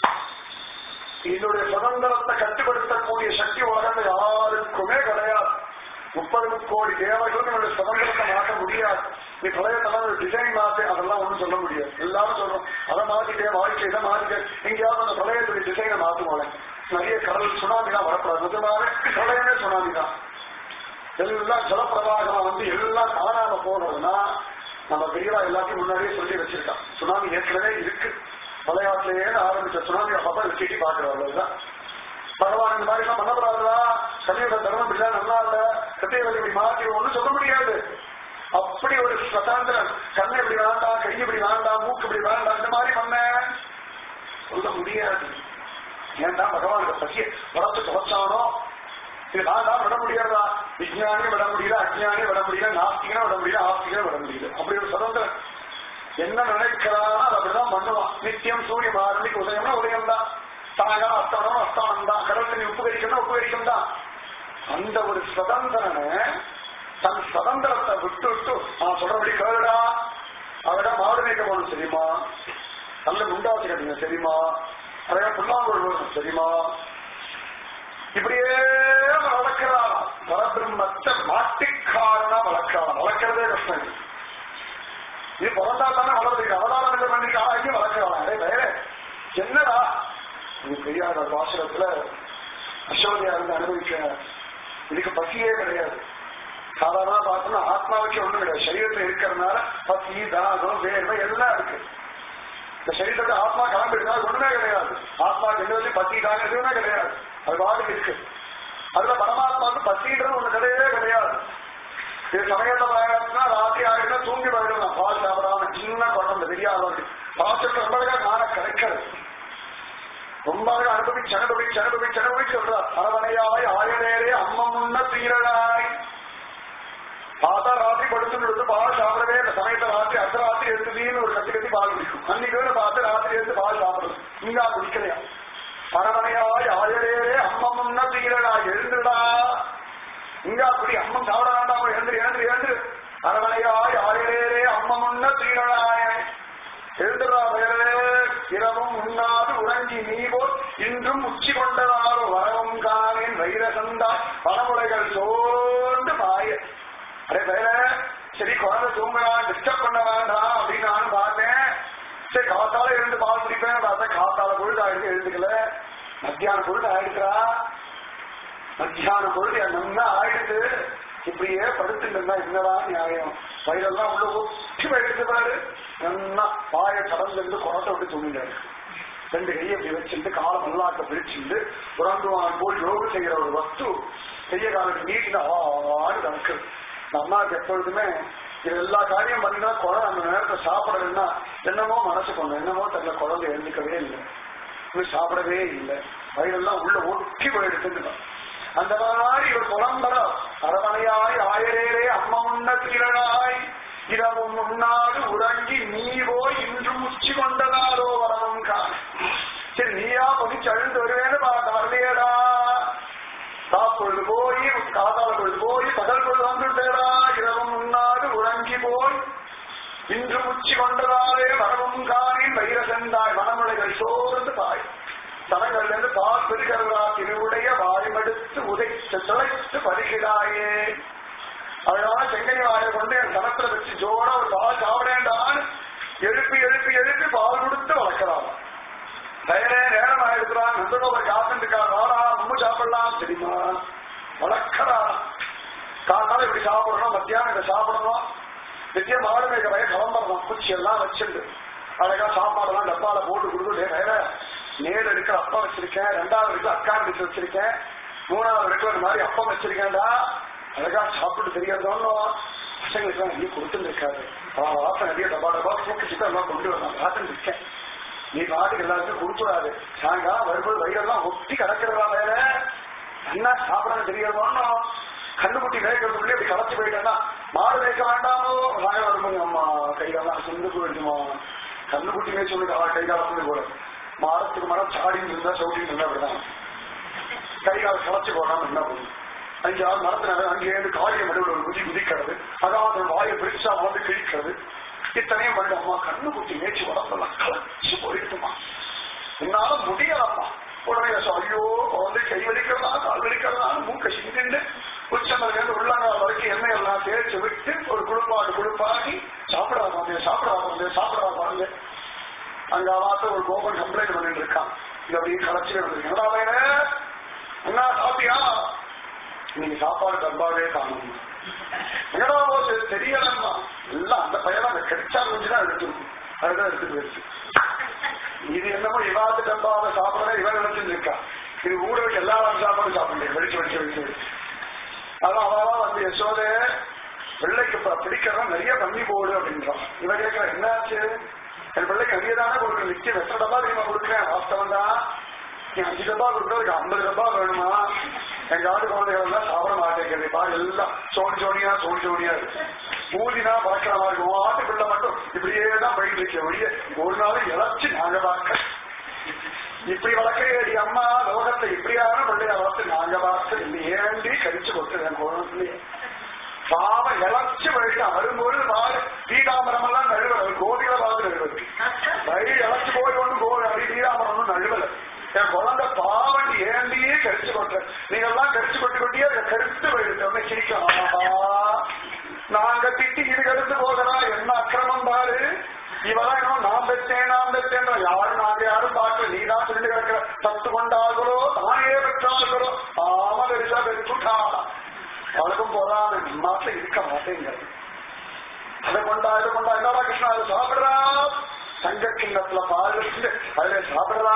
இதனுடைய சுதந்திரத்தை கட்டுப்படுத்தக்கூடிய சக்தி உலகத்துல யாருக்குமே கிடையாது முப்பது கோடி தேவர்களும் என்னுடைய சுதந்திரத்தை மாற்ற முடியாது நீ பழையத்தெல்லாம் ஒரு டிசைன் மாத்து அதெல்லாம் ஒண்ணும் சொல்ல முடியாது எல்லாரும் சொல்றோம் அதை மாத்திட்டேன் வாழ்க்கை இதை மாத்திட்டேன் எங்கேயாவது அந்த பழையத்துடைய டிசைனை மாத்துவாங்க நிறைய கடல் சுனாமி தான் வரக்கூடாது நிஜமாவே பிரளயமே சுனாமி தான் எல்லாம் ஜலப்பிரவாகமா வந்து எல்லாம் காணாம போனதுன்னா நம்ம பெரியவா எல்லாத்தையும் முன்னாடியே சொல்லி வச்சிருக்கான் சுனாமி ஏற்கனவே இருக்கு மலையாட்டிலேயே ஆரம்பிச்ச சுனாமி அப்பப்ப வச்சுட்டு பாக்குறவங்க பகவான் இந்த மாதிரி எல்லாம் பண்ணப்படாதா கலியோட தர்மம் இப்படிலாம் நல்லா இல்ல சத்தியவதி இப்படி மாற்றி ஒண்ணும் சொல்ல முடியாது அப்படி ஒரு சுதந்திரம் கண்ணை இப்படி வேண்டாம் கை இப்படி வேண்டாம் மூக்கு இப்படி வேண்டாம் இந்த மாதிரி பண்ண சொல்ல முடியாது ஏன்டா பகவானுக்கு பசிய வளர்த்து தொலைச்சானோ இது நான் தான் விட முடியாதா விஜயானியும் விட முடியல அஜ்ஞானியும் விட முடியல நாஸ்திகனும் விட முடியல ஆஸ்திகனும் விட முடியல அப்படி ஒரு சுதந்திரம் என்ன நினைக்கிறானோ அதை அப்படிதான் பண்ணுவான் நித்தியம் சூரிய மாரணிக்கு உதயம்னா உதயம் தான் சாயங்காலம் அஸ்தானம் அஸ்தானம் தான் கடல் தண்ணி உப்பு கரிக்கணும் உப்பு கரிக்கும் தான் அந்த ஒரு சுதந்திரனை தன் சுதந்திரத்தை விட்டு விட்டு நான் சொல்றபடி கேளுடா அழகா மாடு மேய்க்க போகணும் தெரியுமா நல்ல முண்டாசி கட்டிங்க தெரியுமா அழகா புல்லாங்குழல் போகணும் தெரியுமா இப்படியே வளர்க்கிறான் பரபிரம்மத்தை மாட்டிக்காரனா வளர்க்கிறான் வளர்க்கிறதே கஷ்டம் இது. இது பிறந்தா தானே வளர்றது அவதாரம் இல்லை பண்ணிட்டு ஆகி வளர்க்கிறான் அதே வேற என்னடா இது பெரியார் பாசுரத்துல அசோதியா இருந்து அனுபவிக்க இதுக்கு பசியே கிடையாது சாதாரண பார்த்தோம்னா ஆத்மாவுக்கு ஒண்ணும் கிடையாது சரீரத்துல இருக்கிறதுனால பசி தாகம் வேர்வை எல்லாம் இருக்கு இந்த சரீரத்தை ஆத்மா கிளம்பிடுறா ஒண்ணுமே கிடையாது ஆத்மா ரெண்டு பசி தாகம் எதுவுமே கிடையாது அது பாடு இருக்கு அதுல பரமாத்மாவுக்கு பசின்றது ஒண்ணு கிடையவே கிடையாது இது சமயத்துல ஆயிடுச்சுன்னா ராத்திரி ஆயிடுச்சுன்னா தூங்கி போயிடலாம் பால் சாப்பிடாம சின்ன குழந்தை தெரியாது பாசத்தை ரொம்ப அழகா காண கிடைக்கிறது ரொம்ப அழகா அனுபவிச்சு அனுபவிச்சு அனுபவிச்சு அனுபவிச்சு சொல்றார் அரவணையாய் ஆயனேரே அம்ம முன்ன தீரனாய் பார்த்தா ராத்திரி படுத்துட்டு பால் சாப்பிடவே இந்த சமயத்தை ராத்திரி அர்த்தராத்திரி எடுத்துதீன்னு ஒரு கத்தி கத்தி பால் குடிக்கும் அன்னைக்கு வேணும் பார்த்து ராத்திரி எடுத்து பால் சாப்பிடுறது நீங்க குடிக்கலையா அரவணையாய் ஆயனேரே அம்ம முன்ன தீரனாய் எழுந்துடா இங்க அப்படி அம்மன் சாப்பிட வேண்டாமோ எழுந்து எழுந்து எழுந்து அரவணையாய் ஆயனேரே அம்ம முன்ன தீரனாய் எழுதுறா வேறே இரவும் உண்ணாது உறங்கி நீவோர் இன்றும் உச்சி கொண்டதாரோ வரவும் காணேன் வைரசந்தா பணமுறைகள் சோர்ந்து மாய அரே வேற சரி குழந்தை தூங்கலாம் டிஸ்டர்ப் பண்ண வேண்டாம் அப்படின்னு நானும் பார்த்தேன் சரி காத்தால எழுந்து பால் குடிப்பேன் பார்த்தா காத்தால பொழுது ஆயிடுச்சு எழுந்துக்கல மத்தியானம் பொழுது ஆயிடுக்கிறா மத்தியானம் பொழுது நல்லா ஆயிடுது இப்படியே படுத்துட்டு இருந்தா என்னடா நியாயம் வயிறெல்லாம் உள்ள ஒட்டி போயிடுச்சு பாரு நல்லா பாய கடந்து குரட்டை விட்டு தூங்கிட்டாரு ரெண்டு கையை இப்படி வச்சுட்டு காலை மல்லாக்க பிரிச்சுட்டு உறங்குவான் போல் யோகம் செய்கிற ஒரு வஸ்து கைய காலுக்கு நீட்டின ஆடு நடக்குது இந்த அம்மாவுக்கு எப்பொழுதுமே இது எல்லா காரியம் பண்ணினா குழந்தை அந்த நேரத்தை சாப்பிடணும்னா என்னமோ மனசு கொண்டு என்னமோ தெரியல குழந்தை எழுந்துக்கவே இல்லை இன்னும் சாப்பிடவே இல்லை வயிறெல்லாம் உள்ள ஒட்டி போயிடுச்சுன்னு அந்த மாதிரி இவர் புலம்பர அரவணையாய் ஆயரேரே அம்மா முன்ன திரளாய் இரவும் முன்னாடு உறங்கி நீ போய் இன்று உச்சி கொண்டதாரோ வரவும் காண சரி நீயா பதிச்சு அழுந்து வருவேன்னு பார்த்த வரலையேடா சாப்பொழுது போய் காதால பொழுது போய் பகல் பொழுது வந்துட்டேடா இரவும் முன்னாடு உறங்கி போய் இன்று உச்சி கொண்டதாலே வரவும் காணி வைர செந்தாய் மனமுளைகள் சோர்ந்து பாய் தனங்கள்ல இருந்து பால் பெருகிறா திருவுடைய வாய்மடுத்து உதைத்து துளைத்து பருகிறாயே அதனால செங்கை வாயை கொண்டு என் கணத்துல வச்சு ஜோட ஒரு பால் சாப்பிடேண்டான்னு எழுப்பி எழுப்பி எழுப்பி பால் கொடுத்து வளர்க்கிறான் நேரே நேரம் ஆயிருக்கிறான் நந்தகோபர் காத்துருக்கா வாடா நம்ம சாப்பிடலாம் தெரியுமா வளர்க்கறா காலையில இப்படி சாப்பிடணும் மத்தியானம் இதை சாப்பிடணும் நித்தியம் மாடு மேய்க்க வய கிளம்பணும் குச்சி எல்லாம் வச்சுண்டு அழகா சாப்பாடெல்லாம் டப்பால போட்டு கொடுத்து வேற நேரு இருக்கிற அப்பா வச்சிருக்கேன் ரெண்டாவது இருக்கு அக்கா வச்சு வச்சிருக்கேன் மூணாவது இருக்கு ஒரு மாதிரி அப்பம் வச்சிருக்கேன்டா அழகா சாப்பிட்டு தெரியாதோன்னு பசங்களுக்கு எல்லாம் நிறைய கொடுத்துட்டு இருக்காரு அவன் வாசம் நிறைய டப்பா டப்பா தூக்கி சுத்தம் எல்லாம் கொண்டு வரலாம் பார்த்துட்டு இருக்கேன் நீ பாட்டுக்கு எல்லாருக்கும் கொடுத்துடாது சாயங்காலம் வரும்போது வயிறெல்லாம் ஒட்டி கிடக்கிறதா வேற என்ன சாப்பிடணும் தெரியாதோன்னு கண்ணுக்குட்டி மேய்க்கிறதுக்குள்ளே இப்படி களைச்சு போயிட்டேன்னா மாடு மேய்க்க வேண்டாமோ சாயம் வரும்போது அம்மா கைகாலாம் சுண்டு போயிடுமா கண்ணுக்குட்டி மேய்ச்சி சொல்லி அவன் கைகாலத்துக்கு போல மாடத்துக்கு மரம் சாடின்னு இருந்தா சவுடின்னு இருந்தா அப்படிதான் கைகால களைச்சு போடாம என்ன பண்ணும் அஞ்சாவது மரத்தினால அங்கேயிருந்து காளிய மடுவில் ஒரு குதி குதிக்கிறது அதாவது வாயை பிரிச்சா வந்து கிழிக்கிறது இத்தனையும் பண்ணி அம்மா கண்ணு குட்டி மேய்ச்சி உடம்பெல்லாம் களைச்சு போயிடுமா என்னால முடியலம்மா உடனே சொல், ஐயோ குழந்தை கை வலிக்கிறதா கால் வலிக்கிறதா மூக்க சிந்திண்டு உச்சமருந்து உள்ளங்கால் வரைக்கும் எண்ணெய் எல்லாம் தேய்ச்சி விட்டு ஒரு குளிப்பாடு குளிப்பாக்கி சாப்பிடா குழந்தைய சாப்பிடா குழந்தைய சாப்பிடா குழந்தை அங்க பார்த்து ஒரு கோபன் கம்ப்ளைண்ட் பண்ணிட்டு இருக்கான் இது அப்படியே கலைச்சு வந்திருக்கு என்னடா வேற என்ன சாப்பிட்டியா நீங்க சாப்பாடு டப்பாவே காணும் என்னடா போது தெரியலம்மா எல்லாம் அந்த பையன் அந்த கடிச்சா தான் எடுத்துருக்கும் அதுதான் எடுத்துட்டு போயிடுச்சு இது என்னமோ இவாது டப்பாவை சாப்பிடற இவன் நினைச்சுட்டு இருக்கா இது ஊட வச்சு எல்லா சாப்பாடும் சாப்பிடல வெடிச்சு வெடிச்சு வெடிச்சு வெடிச்சு அதான் அவா வந்து யசோதே பிள்ளைக்கு இப்ப பிடிக்கிறதா நிறைய தண்ணி போடு அப்படின்றான் இவன் கேட்கிற என்னாச்சு என் பிள்ளைக்கு நிறைய தானே கொடுக்குறேன் நிச்சயம் எத்தனை டப்பா தெரியுமா கொடுக்குறேன் வாஸ்தவம் தான் நீ அஞ்சு டப்பா கொடுக்குறதுக்கு ஐம்பது டப்பா வேணுமா எங்க ஆடு குழந்தைகள் எல்லாம் சாப்பிட மாட்டேங்கிறது பாரு எல்லாம் சோனி சோனியா சோனி சோனியா இருக்கு ஊதினா பறக்கிற மாதிரி இருக்கும் உன் ஆட்டு பிள்ளை மட்டும் இப்படியே தான் போயிட்டு இருக்க ஒழிய ஒரு நாள் இழைச்சு நாங்க பார்க்க இப்படி வளர்க்கிறேடி அம்மா லோகத்தை இப்படியான பிள்ளைய வளர்த்து நாங்க பார்த்து இந்த ஏண்டி கடிச்சு கொடுத்துருக்கேன் குழந்தைய பாவம் இழைச்சு போயிட்டு வரும்போது பாரு பீதாமரம் எல்லாம் நழுவல கோபியில பார்த்து நழுவது வழி இழைச்சு போய் ஒன்று கோ அப்படி பீதாமரம் ஒன்றும் நழுவல என் குழந்தை பாவம் ஏண்டியே கடிச்சு கொட்ட நீங்க எல்லாம் கடிச்சு கொட்டி கொட்டியே அதை கருத்து போயிடுச்சு சிரிக்கலாம் நாங்க திட்டி இது கருத்து போகிறா என்ன அக்கிரமம் பாரு இவெல்லாம் என்ன நான் பெற்றேன் நான் பெற்றேன் யாரும் நாங்க யாரும் பார்க்கல நீ தான் சொல்லி கிடக்கிற தத்து கொண்டார்களோ தானே பெற்றார்களோ ஆமா பெருசா பெற்றுட்டா அவளுக்கும் போறான் மாசம் இருக்க மாட்டேங்கிறது அதை கொண்டா இதை கொண்டா என்னடா கிருஷ்ணா அதை சாப்பிடுறா தங்க கிண்ணத்துல பால் வச்சுட்டு அதுல சாப்பிடுறா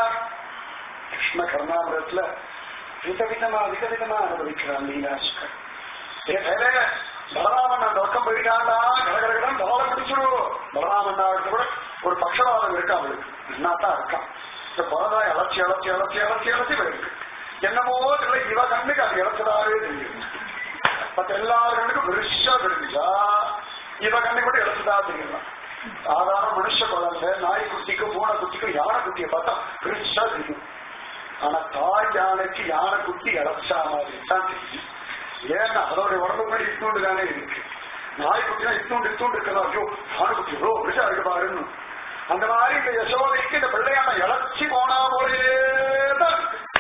கிருஷ்ண கர்ணாமிரத்துல விதவிதமா விதவிதமா அனுபவிக்கிறான் லீலாஷ்கர் ஏ வேலை பலராமன் அந்த பக்கம் போயிட்டாண்டா கடகடகடன் பாலை பிடிச்சிடு பலராமன் ஆகிட்டு கூட ஒரு பட்சவாதம் இருக்கு அவளுக்கு என்னத்தான் இருக்கான் இந்த குழந்தை இலச்சி இலச்சி இலச்சி இலச்சி இலச்சி போயிருக்கு என்னமோ இல்லை இவ கண்ணுக்கு அது இலச்சதாவே தெரியும் மற்ற எல்லா கண்ணுக்கும் பெருசா தெரிஞ்சா இவ கண்ணுக்கு மட்டும் இலச்சதா தெரியலாம் சாதாரண மனுஷ குழந்தை நாய் குட்டிக்கும் பூனை குட்டிக்கும் யானை குட்டியை பார்த்தா பெருசா தெரியும் ஆனா தாய் யானைக்கு யானை குட்டி இலச்சா மாதிரி தான் தெரியும் ஏன்னா அதோட உடம்பு கூட இத்தூண்டு தானே இருக்கு நாய்க்குட்டினா இத்தூண்டு இத்தூண்டு இருக்கிறதா ஐயோ நாய்க்குட்டி எவ்வளோ பெருசா இருக்கு பாருன்னு அந்த மாதிரி இந்த யசோதைக்கு இந்த பிள்ளையான இழச்சி போனா போலே தான்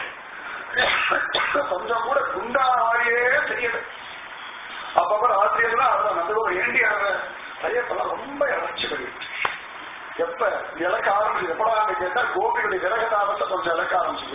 இருக்கு. கொஞ்சம் கூட குண்டா மாதிரியே தெரியல அப்பப்ப ராத்திரி எல்லாம் அதான் நல்ல ஏண்டி ஆடுற ஐயப்பெல்லாம் ரொம்ப இழச்சி போயிருக்கு எப்ப இழக்க ஆரம்பிச்சது எப்படா கேட்டா கோபிகளுடைய விரகதாபத்தை கொஞ்சம் இழக்க ஆரம்பிச்சது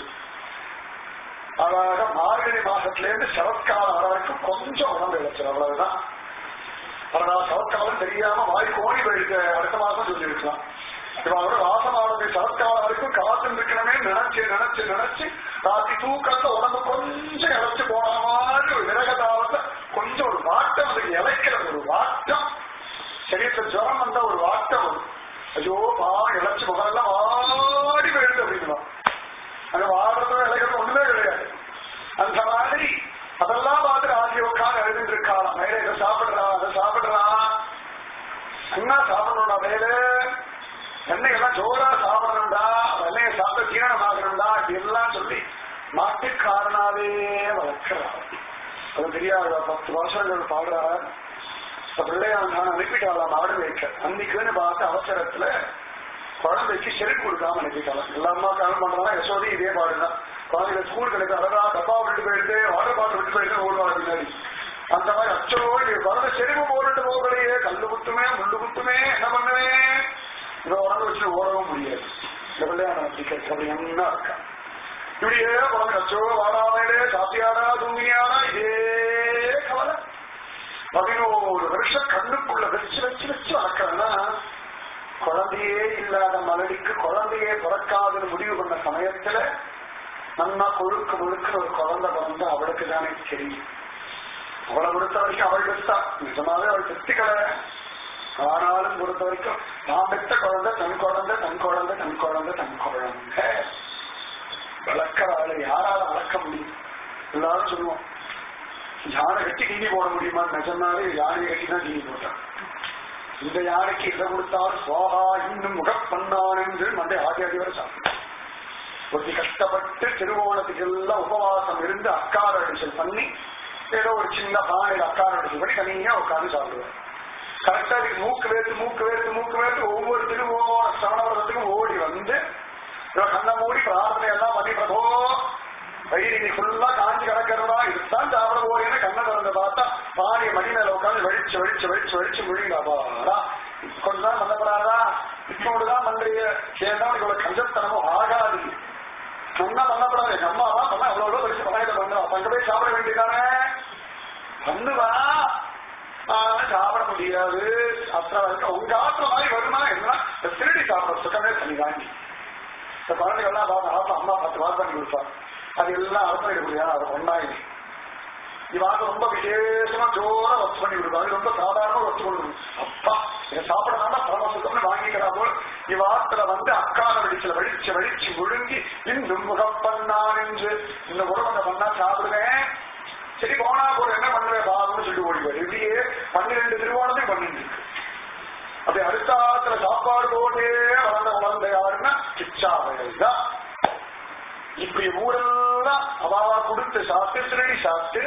அழகாக மார்கழி மாசத்துல இருந்து சரத்காலம் வரைக்கும் கொஞ்சம் உடம்பு இழைச்சது அவ்வளவுதான் அதனால சரத்காலம் தெரியாம வாய் கோணி போயிருக்கு அடுத்த மாசம் சொல்லி இருக்கலாம் இப்ப அவரோட வாசமானது சரத்காலம் வரைக்கும் காத்து இருக்கணுமே நினைச்சு நினைச்சு நினைச்சு ராத்தி தூக்கத்தை உடம்பு கொஞ்சம் இழைச்சு போன மாதிரி ஒரு விரகதாவத்தை கொஞ்சம் கொஞ்சம் ஒரு வாட்டம் அதுக்கு இழைக்கிற ஒரு வாட்டம் சரீரத்துல ஜுரம் வந்தா ஒரு வாட்டம் வரும் ஐயோ பா இழைச்சு முகமெல்லாம் வாடி போயிடுது அப்படின்னு அங்க வாடுறதும் இழைக்கிறது ஒண்ணுமே கிடையாது அந்த மாதிரி அதெல்லாம் பார்த்து ராஜி உட்காந்து எழுதிட்டு இருக்காளாம் மேலே இதை சாப்பிடுறா அதை சாப்பிடுறா என்ன சாப்பிடணும்டா மேலே எண்ணெயெல்லாம் ஜோரா சாப்பிடணும்டா வெள்ளையை சாப்பிட ஜீரணம் ஆகணும்டா இப்படி எல்லாம் சொல்லி மாட்டுக்காரனாவே வளர்க்கிறார் அது தெரியாத பத்து வருஷங்கள் பாடுறார் பிள்ளையான் நான் அனுப்பிட்டாளாம் மாடு வைக்க அன்னைக்குன்னு பார்த்து அவசரத்துல குழந்தைக்கு செருப்பு கொடுக்காம அனுப்பிட்டாலாம் எல்லா அம்மா காலம் பண்றாங்க யசோதி இதே பாடுதான் குழந்தைங்க ஸ்கூல் கிடைக்க அழகா டப்பா விட்டு போயிட்டு வாட்டர் பாட்டில் விட்டு போயிட்டு ஓடுவாங்க பின்னாடி அந்த மாதிரி அச்சோ இது குழந்தை செருப்பு போட்டுட்டு போகலையே கல்லு குத்துமே முள்ளு குத்துமே என்ன பண்ணுவேன் இதை உடம்பு வச்சு ஓடவும் முடியாது இந்த பிள்ளையான அப்படி அப்படி என்ன இருக்கா இப்படியே குழந்தை அச்சோ வாடாமலே சாப்பியாடா தூங்கியாடா இதே கவலை பதினோரு வருஷம் கண்ணுக்குள்ள வச்சு வச்சு வச்சு வளர்க்கறதுனா குழந்தையே இல்லாத மலடிக்கு குழந்தையே பிறக்காதுன்னு முடிவு பண்ண சமயத்துல நல்லா கொழுக்கு முழுக்க ஒரு குழந்தை பிறந்து அவளுக்கு தானே தெரியும் அவளை பொறுத்த வரைக்கும் அவள் பெற்றா நிஜமாவே அவள் பெற்றுக்கல ஆனாலும் பொறுத்த வரைக்கும் நான் பெற்ற குழந்தை தன் குழந்தை தன் குழந்தை தன் குழந்தை தன் குழந்தை வளர்க்கிற ஆளை யாரால வளர்க்க முடியும் எல்லாரும் சொல்லுவோம் யானை கட்டி தீனி போட முடியுமா நிஜமாவே யானை கட்டி தான் தீனி போட்டான் இந்த யானைக்கு இதை கொடுத்தால் சோகா இன்னும் முகப்பண்ணான் என்று மண்டை ஆதியாதி வரை சாப்பிட்டான் ஒருத்தி கஷ்டப்பட்டு திருவோணத்துக்கு எல்லாம் உபவாசம் இருந்து அக்கார அடிச்சல் பண்ணி ஏதோ ஒரு சின்ன பானையில் அக்கார அடிச்சல் பண்ணி தனியா உட்காந்து சாப்பிடுவார் கரெக்டா அதுக்கு மூக்கு வேர்த்து மூக்கு வேர்த்து மூக்கு வேர்த்து ஒவ்வொரு திருவோண சமணவரத்துக்கும் ஓடி வந்து இவன் கண்ணை மூடி பிரார்த்தனை எல்லாம் பண்ணி பிரபோ வயிறு நீ ஃபுல்லா காஞ்சி கிடக்கிறதா இதுதான் சாப்பிட போறேன்னு கண்ணை திறந்து பார்த்தா பாடிய மணி மேல உட்காந்து வெளிச்சு வெளிச்சு வெளிச்சு வெளிச்சு முழுங்காபாடா கொஞ்சம் பண்ணப்படாதா இப்போடுதான் பண்றீங்க ஏன்னா இவ்வளவு கஞ்சத்தனமும் ஆகாது சொன்னா பண்ணப்படாது எங்க அம்மா தான் பண்ண அவ்வளவு படிச்சு பணத்தை பண்ணுவா அங்க போய் சாப்பிட வேண்டியதானே பண்ணுவா ஆனா சாப்பிட முடியாது அப்புறம் வரைக்கும் உங்க ஆத்திர மாதிரி வருமா என்ன இந்த திருடி சாப்பிட சுத்தமே பண்ணி வாங்கி இந்த குழந்தைகள்லாம் பார்த்து ஆத்திரம் அம்மா பார்த்து வாக்கு பண்ணி கொடுப்பாங்க அது எல்லாம் அர்த்தம் முடியாது அது ஒன்னாயி இவாங்க ரொம்ப விசேஷமா ஜோரா வச்சு பண்ணி கொடுக்கும் அது ரொம்ப சாதாரணமா வச்சு கொடுக்கும் அப்பா இதை சாப்பிடறாங்க பரம சுத்தம்னு வாங்கிக்கிறா போல் இவாத்துல வந்து அக்கால வெடிச்சல வடிச்சு வடிச்சு முழுங்கி இன்னும் முகப்பண்ணான் என்று இந்த உறவங்க பண்ணா சாப்பிடுவேன் சரி போனா போற என்ன பண்ணுவேன் பாருன்னு சொல்லி ஓடிவார் இப்படியே பன்னிரெண்டு திருவோணத்தையும் பண்ணிட்டு இருக்கு அப்படி அடுத்தாத்துல சாப்பாடு போட்டே வளர்ந்த குழந்தை யாருன்னா கிச்சாவைகள் தான் இப்படி ஊரெல்லாம் அவாவா கொடுத்து சாப்பிட்டு திருடி சாப்பிட்டு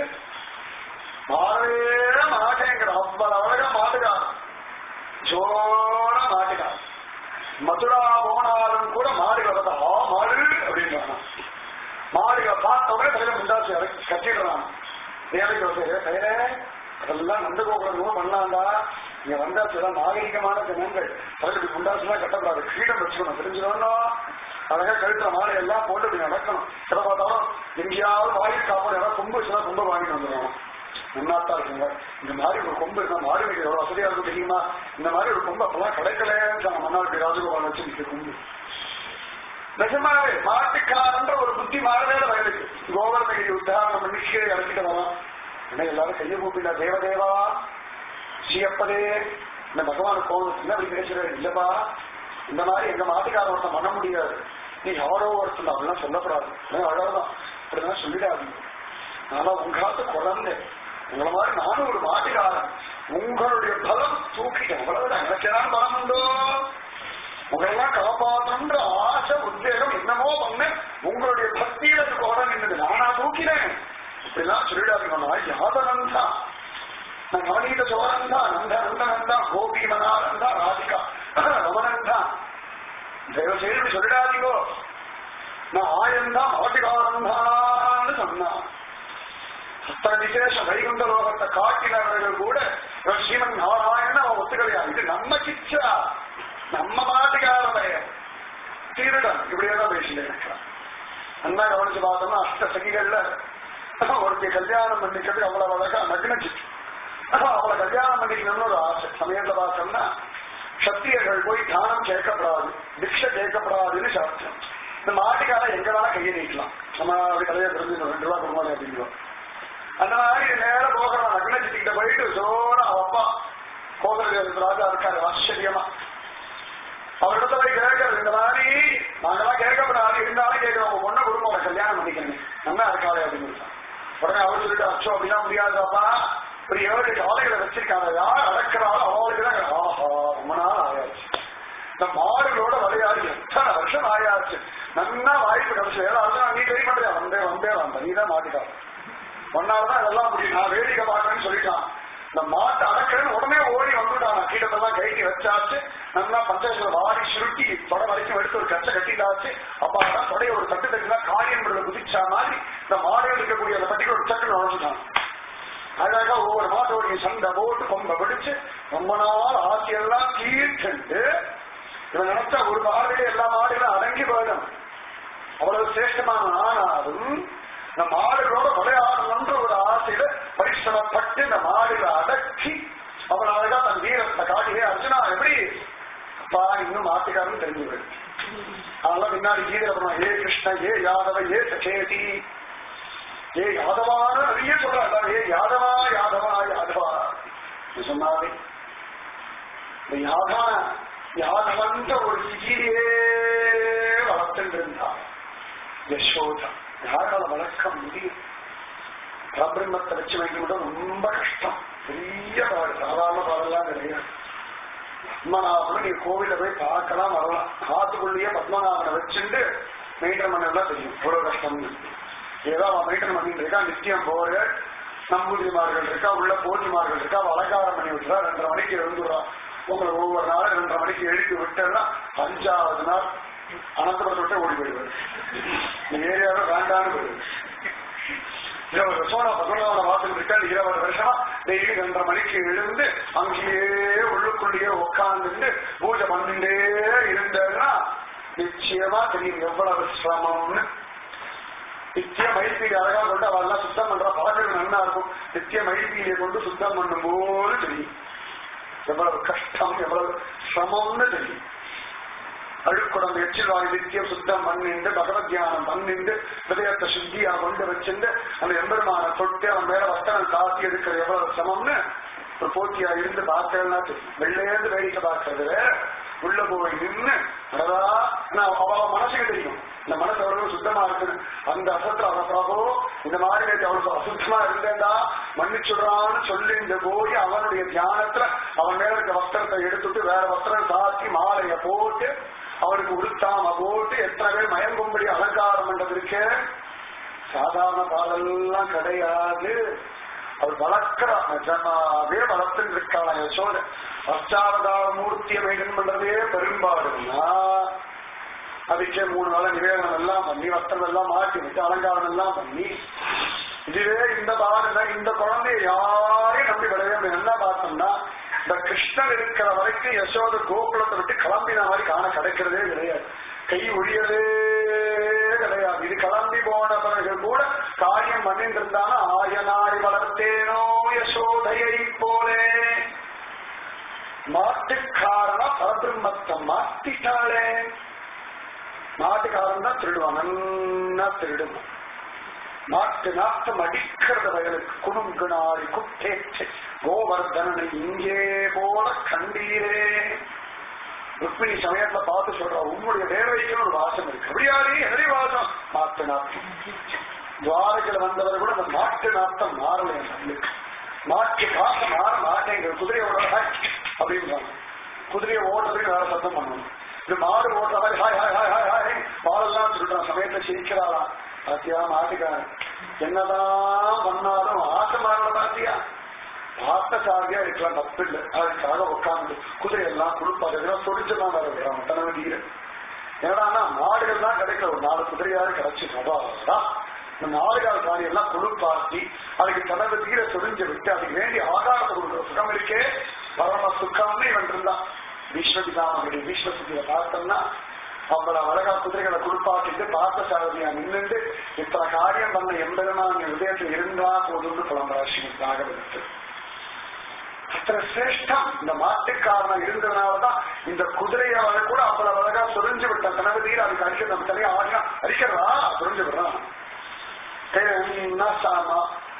மாறவே மாட்டேங்கிற அவ்வளவு அழகா மாட்டுக்கார் ஜோரா மாட்டுக்கார் மதுரா போனாலும் கூட மாடுகள் வரதா ஆ மாடு அப்படின்றாங்க மாடுகளை பார்த்த உடனே தலையில முண்டாச்சு கட்டிடுறான் வேலைக்கு வந்து கையில அதெல்லாம் நந்தகோபுரம் பண்ணலாம்டா இங்க வந்தாச்சு எல்லாம் நாகரிகமான ஜனங்கள் தலைக்கு முண்டாசுலாம் கட்டக்கூடாது கிரீடம் வச்சுக்கணும் தெரிஞ்சுக்கணும் அழகா கழுத்துல மாலை எல்லாம் போட்டு இப்படி நடக்கணும் எதை பார்த்தாலும் எங்கேயாவது வாயில் காப்பாடு யாராவது கொம்பு வச்சுனா கொம்பை வாங்கிட்டு வந்துடுவோம் நன்னாத்தான் இருக்குங்க இந்த மாதிரி ஒரு கொம்பு இருந்தா மாடு வைக்க எவ்வளவு வசதியா இருக்கும் தெரியுமா இந்த மாதிரி ஒரு கொம்பு அப்பெல்லாம் கிடைக்கலன்னு மன்னாடி ராஜகோபால் வச்சு நிற்க கொம்பு நிஜமாவே மாட்டுக்காரன்ற ஒரு புத்தி மாறவே வயலுக்கு கோவர்ணகிரி உத்தாரணம் பண்ணி கீழே இறக்கிட்டு வரோம் என்ன எல்லாரும் கையை கூப்பிட்டா தேவதேவா ஸ்ரீயப்பதே இந்த பகவான் கோவில் என்ன அப்படி பேசுறது இல்லப்பா இந்த மாதிரி எங்க மாட்டுக்காரன் ஒருத்தன் பண்ண முடியாது நீ யாரோ ஒருத்தன் அப்படிலாம் சொல்லக்கூடாது அவ்வளவுதான் அப்படிதான் சொல்லிடாதீங்க ஆனா உங்காத்து குழந்தை உங்களை மாதிரி நானும் ஒரு மாட்டுக்காரன் உங்களுடைய பலம் தூக்கிட்டேன் அவ்வளவுதான் எனக்கு ஏதாவது பலம் உண்டோ உங்களெல்லாம் காப்பாற்றணுன்ற ஆசை உத்வேகம் என்னமோ பண்ண உங்களுடைய பக்தியில குறை நின்றது நானா தூக்கினேன் இப்படிலாம் சொல்லிடாதீங்க நான் யாதவன் தான் நான் நவநீத சோழன் தான் நந்த நந்தனன் தான் கோபி மனாரன் தான் ராதிகா ரமணன் தான் தயவு செய்து சொல்லிடாதீங்கோ நான் ஆயன் தான் மாட்டுக்காரன் தான் சொன்னான் அத்தனை விசேஷ வைகுண்ட லோகத்தை காட்டினவர்கள் கூட இவன் ஸ்ரீமன் நாராயணன் அவன் ஒத்துக்கலையா இது நம்ம கிச்சா நம்ம மாட்டுக்காரவைய திருடன் இப்படியேதான் பேசிட்டு இருக்கிறான் நல்லா கவனிச்சு பார்த்தோம்னா அஷ்ட சகிகள்ல ஒருத்தி கல்யாணம் பண்ணிக்கிறது அவ்வளவு அழகா நக்னச்சு அவளை கல்யாணம் பண்ணிக்கணும்னு ஒரு ஆசை சமயத்துல பார்த்தோம்னா சத்தியர்கள் போய் தானம் கேட்கப்படாது பிக்ஷ கேட்கப்படாதுன்னு சாஸ்திரம் இந்த மாட்டுக்கார எங்க வேணா கையை நீட்டலாம் நம்ம அப்படி கதையை தெரிஞ்சுக்கணும் ரெண்டு ரூபா கொடுமானே அப்படிங்கிறோம் அந்த மாதிரி நேர போகிறான் அக்னஜித்திட்ட போயிட்டு சோற அவ அப்பா கோகல ராஜா இருக்காரு ஆச்சரியமா அவரிடத்த போய் கேட்கறது இந்த மாதிரி நாங்கெல்லாம் கேட்கப்படாது இருந்தாலும் கேட்கிறோம் உங்க பொண்ணை குடும்பம் உனக்கு கல்யாணம் பண்ணிக்கணும் நல்லா இருக்காளே அப்படின்னு சொல்லிட்டான். உடனே அவர் சொல்லிட்டு அச்சோ அப்படிலாம் முடியாதாப்பா ஒரு ஏழு ஆலைகளை வச்சிருக்காங்க யார் அடக்கிறாளோ அவளுக்கு தான் ஆஹா ரொம்ப நாள் ஆயாச்சு இந்த மாடுகளோட விளையாடி எத்தனை வருஷம் ஆயாச்சு நல்லா வாய்ப்பு கிடைச்சு ஏதாவது நீ ட்ரை பண்றியா வந்தே வந்தே வந்த நீ தான் மாட்டிட்டான் ஒன்னாலதான் இதெல்லாம் முடியும் நான் வேடிக்கை பார்க்கறேன்னு சொல்லிட்டான் இந்த மாட்டை அடக்கிறேன்னு உடனே ஓடி வந்துட்டான் நான் கீழத்தெல்லாம் கைட்டி வச்சாச்சு நல்லா பஞ்சாயத்துல வாடி சுருட்டி தொட வரைக்கும் எடுத்து ஒரு கச்சை கட்டிட்டாச்சு அப்பா அதான் தொடைய ஒரு தட்டு தட்டுனா காரியம் விடுத குதிச்சா மாதிரி இந்த மாடுகள் இருக்கக்கூடிய அந்த பட்டிக்கு ஒரு சட்டு நுழைஞ்சுட்டான் அழகா ஒவ்வொரு மாட்டோடைய சண்டை போட்டு கொம்ப பிடிச்சு ரொம்ப நாள் ஆசையெல்லாம் தீர்த்துண்டு இவன் நினைச்சா ஒரு மாடுகளே எல்லா மாடுகளும் அடங்கி போயிடும் அவ்வளவு சிரேஷ்டமான ஆனாலும் இந்த மாடுகளோட விளையாடணுன்ற ஒரு ஆசையில பரிசிரமப்பட்டு இந்த மாடுகளை அடக்கி அவன் அழகா தன் வீரத்தை காட்டியே அர்ஜுனா எப்படி அப்பா இன்னும் மாட்டுக்காரன் தெரிஞ்சு போயிடும் அதெல்லாம் பின்னாடி கீதை அப்புறம் ஏ கிருஷ்ண ஏ யாதவ ஏ சகேதி ஏ யாதவான்னு நிறைய சொல்றாங்க ஏ யாதவா யாதவா யாதவா இது சொன்னாலே இந்த யாதவா யாதவன்ற ஒரு சிகிரியே வளர்த்துட்டு இருந்தார் யசோதா யாரால வளர்க்க முடியும் பரபிரம்மத்தை வச்சு வைக்க ரொம்ப கஷ்டம் பெரிய பாடு சாதாரண பாடெல்லாம் கிடையாது பத்மநாபனை நீ கோவில போய் பார்க்கலாம் வரலாம் காத்துக்குள்ளேயே பத்மநாபனை வச்சுட்டு மெயின்டைன் பண்ணலாம் தெரியும் எவ்வளவு கஷ்டம்னு ஏதோ அவன் மெயின்டைன் பண்ணிட்டு இருக்கா நித்தியம் போற நம்பூதிரிமார்கள் இருக்கா உள்ள போட்டிமார்கள் இருக்கா அவ அலங்காரம் பண்ணி விட்டுறா ரெண்டரை மணிக்கு எழுந்துடுறா உங்களை ஒவ்வொரு நாளும் ரெண்டரை மணிக்கு எழுப்பி விட்டேன்னா அஞ்சாவது நாள் அனந்தபுரத்தை விட்டு ஓடி போயிடுவாரு இந்த ஏரியாவை வேண்டான்னு போயிடுவாரு இருபது வருஷம் நான் பத்மநாபனை பார்த்துட்டு இருக்கேன் இருபது வருஷமா டெய்லி ரெண்டரை மணிக்கு எழுந்து அங்கேயே உள்ளுக்குள்ளேயே உட்கார்ந்துட்டு பூஜை பண்ணிட்டே இருந்தேன்னா நிச்சயமா தெரியும் எவ்வளவு சிரமம்னு நித்திய மைப்பீடி அழகா கொண்டு அவெல்லாம் சுத்தம் பண்ற பழக்கம் நன்னா இருக்கும் நித்திய மைப்பீடியை கொண்டு சுத்தம் பண்ணும் போது தெரியும் எவ்வளவு கஷ்டம் எவ்வளவு சிரமம்னு தெரியும் அழுக்குடம் எச்சில் வாங்கி நித்தியம் சுத்தம் பண்ணிண்டு பகவத் தியானம் பண்ணிண்டு ஹிருதயத்தை சுத்தியா கொண்டு வச்சிருந்து அந்த எம்பெருமான தொட்டு அவன் மேல வஸ்திரம் காட்டி எடுக்கிற எவ்வளவு சிரமம்னு ஒரு போட்டியா இருந்து பார்க்கறதுனா தெரியும் வெளிலேருந்து வேடிக்கை பார்க்கறது வேற உள்ள போய் நின்று அடடா நான் அவ மனசுக்கு தெரியும் இந்த மனசு அவ்வளவு சுத்தமா இருக்குது அந்த அசத்துல அவசரமோ இந்த மாதிரி நேத்து அவ்வளவு அசுத்தமா இருந்தேன்டா மன்னிச்சுடுறான்னு சொல்லிட்டு போய் அவனுடைய தியானத்துல அவன் மேல இருக்க வஸ்திரத்தை எடுத்துட்டு வேற வஸ்திரம் சாத்தி மாலைய போட்டு அவனுக்கு உடுத்தாம போட்டு எத்தனை பேர் மயங்கும்படி அலங்காரம் பண்றதுக்கு சாதாரண பாடெல்லாம் கிடையாது அவர் வளர்க்கிறார் நிஜமாவே வளர்த்துட்டு இருக்காளா யசோத அஷ்டாவதார மூர்த்தியை மெயின்டைன் பண்றதே பெரும்பாடுனா அதுக்கே மூணு நாள நிவேதனம் எல்லாம் பண்ணி வஸ்திரம் எல்லாம் மாட்டி விட்டு அலங்காரம் எல்லாம் பண்ணி இதுவே இந்த பாடுனா இந்த குழந்தைய யாரையும் நம்பி விடவே முடியாது என்ன பார்த்தோம்னா இந்த கிருஷ்ணன் இருக்கிற வரைக்கும் யசோத கோகுலத்தை விட்டு கிளம்பின மாதிரி காண கிடைக்கிறதே கிடையாது கை ஒழியவே கிடையாது இது கிளம்பி போன பிறகு கூட காரியம் பண்ணிட்டு இருந்தாலும் ஆயனாய் வளர்த்தேனோ யசோதையை போலே மாட்டுக்காரனா பரபிரம்மத்தை மாத்திட்டாளே மாட்டுக்காரன் தான் திருடுவான் நன்னா திருடுவான் நாட்டு நாட்டம் அடிக்கிறத வயலுக்கு குடுங்குனாரி குட்டேச்சு கோவர்தனனை இங்கே போல கண்டீரே ருக்மிணி சமயத்துல பார்த்து சொல்றா உங்களுடைய வேலைக்கு ஒரு வாசம் இருக்கு அப்படியாரே எதிரி வாசம் நாட்டு நாட்டம் துவாரகையில வந்தவர் கூட அந்த நாட்டு நாட்டம் மாறல என் கண்ணுக்கு மாட்டு காசம் மாற மாட்டேங்கிற குதிரையோட அப்படின்றாங்க குதிரையை ஓட்டுறதுக்கு வேற சத்தம் பண்ணணும் இது மாடு ஓட்டுற மாதிரி ஹாய் ஹாய் ஹாய் ஹாய் ஹாய் பாலெல்லாம் சொல்றான் சமயத்தை சிரிக்கிறாளா பாத்தியா மாட்டுக்காரன் என்னதான் பண்ணாலும் ஆசை மாறல பாத்தியா பார்த்தசாரியா இருக்கலாம் தப்பு இல்லை அதுக்காக உட்காந்து குதிரை எல்லாம் குளிப்பாடு சொடிச்செல்லாம் வர விடுறான் தனது வீரன் ஏன்னா மாடுகள் தான் கிடைக்கல ஒரு நாலு குதிரையாவது கிடைச்சு சபாதான் இந்த நாடுகால் காணி எல்லாம் குளிப்பாட்டி அதுக்கு தனது வீர சொரிஞ்சு விட்டு அதுக்கு வேண்டிய ஆகாரத்தை கொடுக்குற சுகம் இருக்கே பரம சுகம்னு இவன் இருந்தான் விஸ்வபிதாமனுடைய விஸ்வசுத்திய பார்த்தோம்னா அவ்வளவு அழகா குதிரைகளை குளிப்பாட்டிட்டு பார்த்த சாரதியா நின்றுட்டு இத்தனை காரியம் பண்ண எம்பெருமான் ஹிருதயத்தில் இருந்தா போதும்னு புலம்புறா ஸ்ரீ நாகவதத்து அத்தனை சிரேஷ்டம் இந்த மாட்டுக்காரன் இருந்ததுனாலதான் இந்த குதிரையை அவளை கூட அவ்வளவு அழகா சொரிஞ்சு விட்ட கனவதியில் அதுக்கு அடிக்க நம்ம தலையை ஆடினா அடிக்கிறதா சொரிஞ்சு விடுறான் என்ன சாமா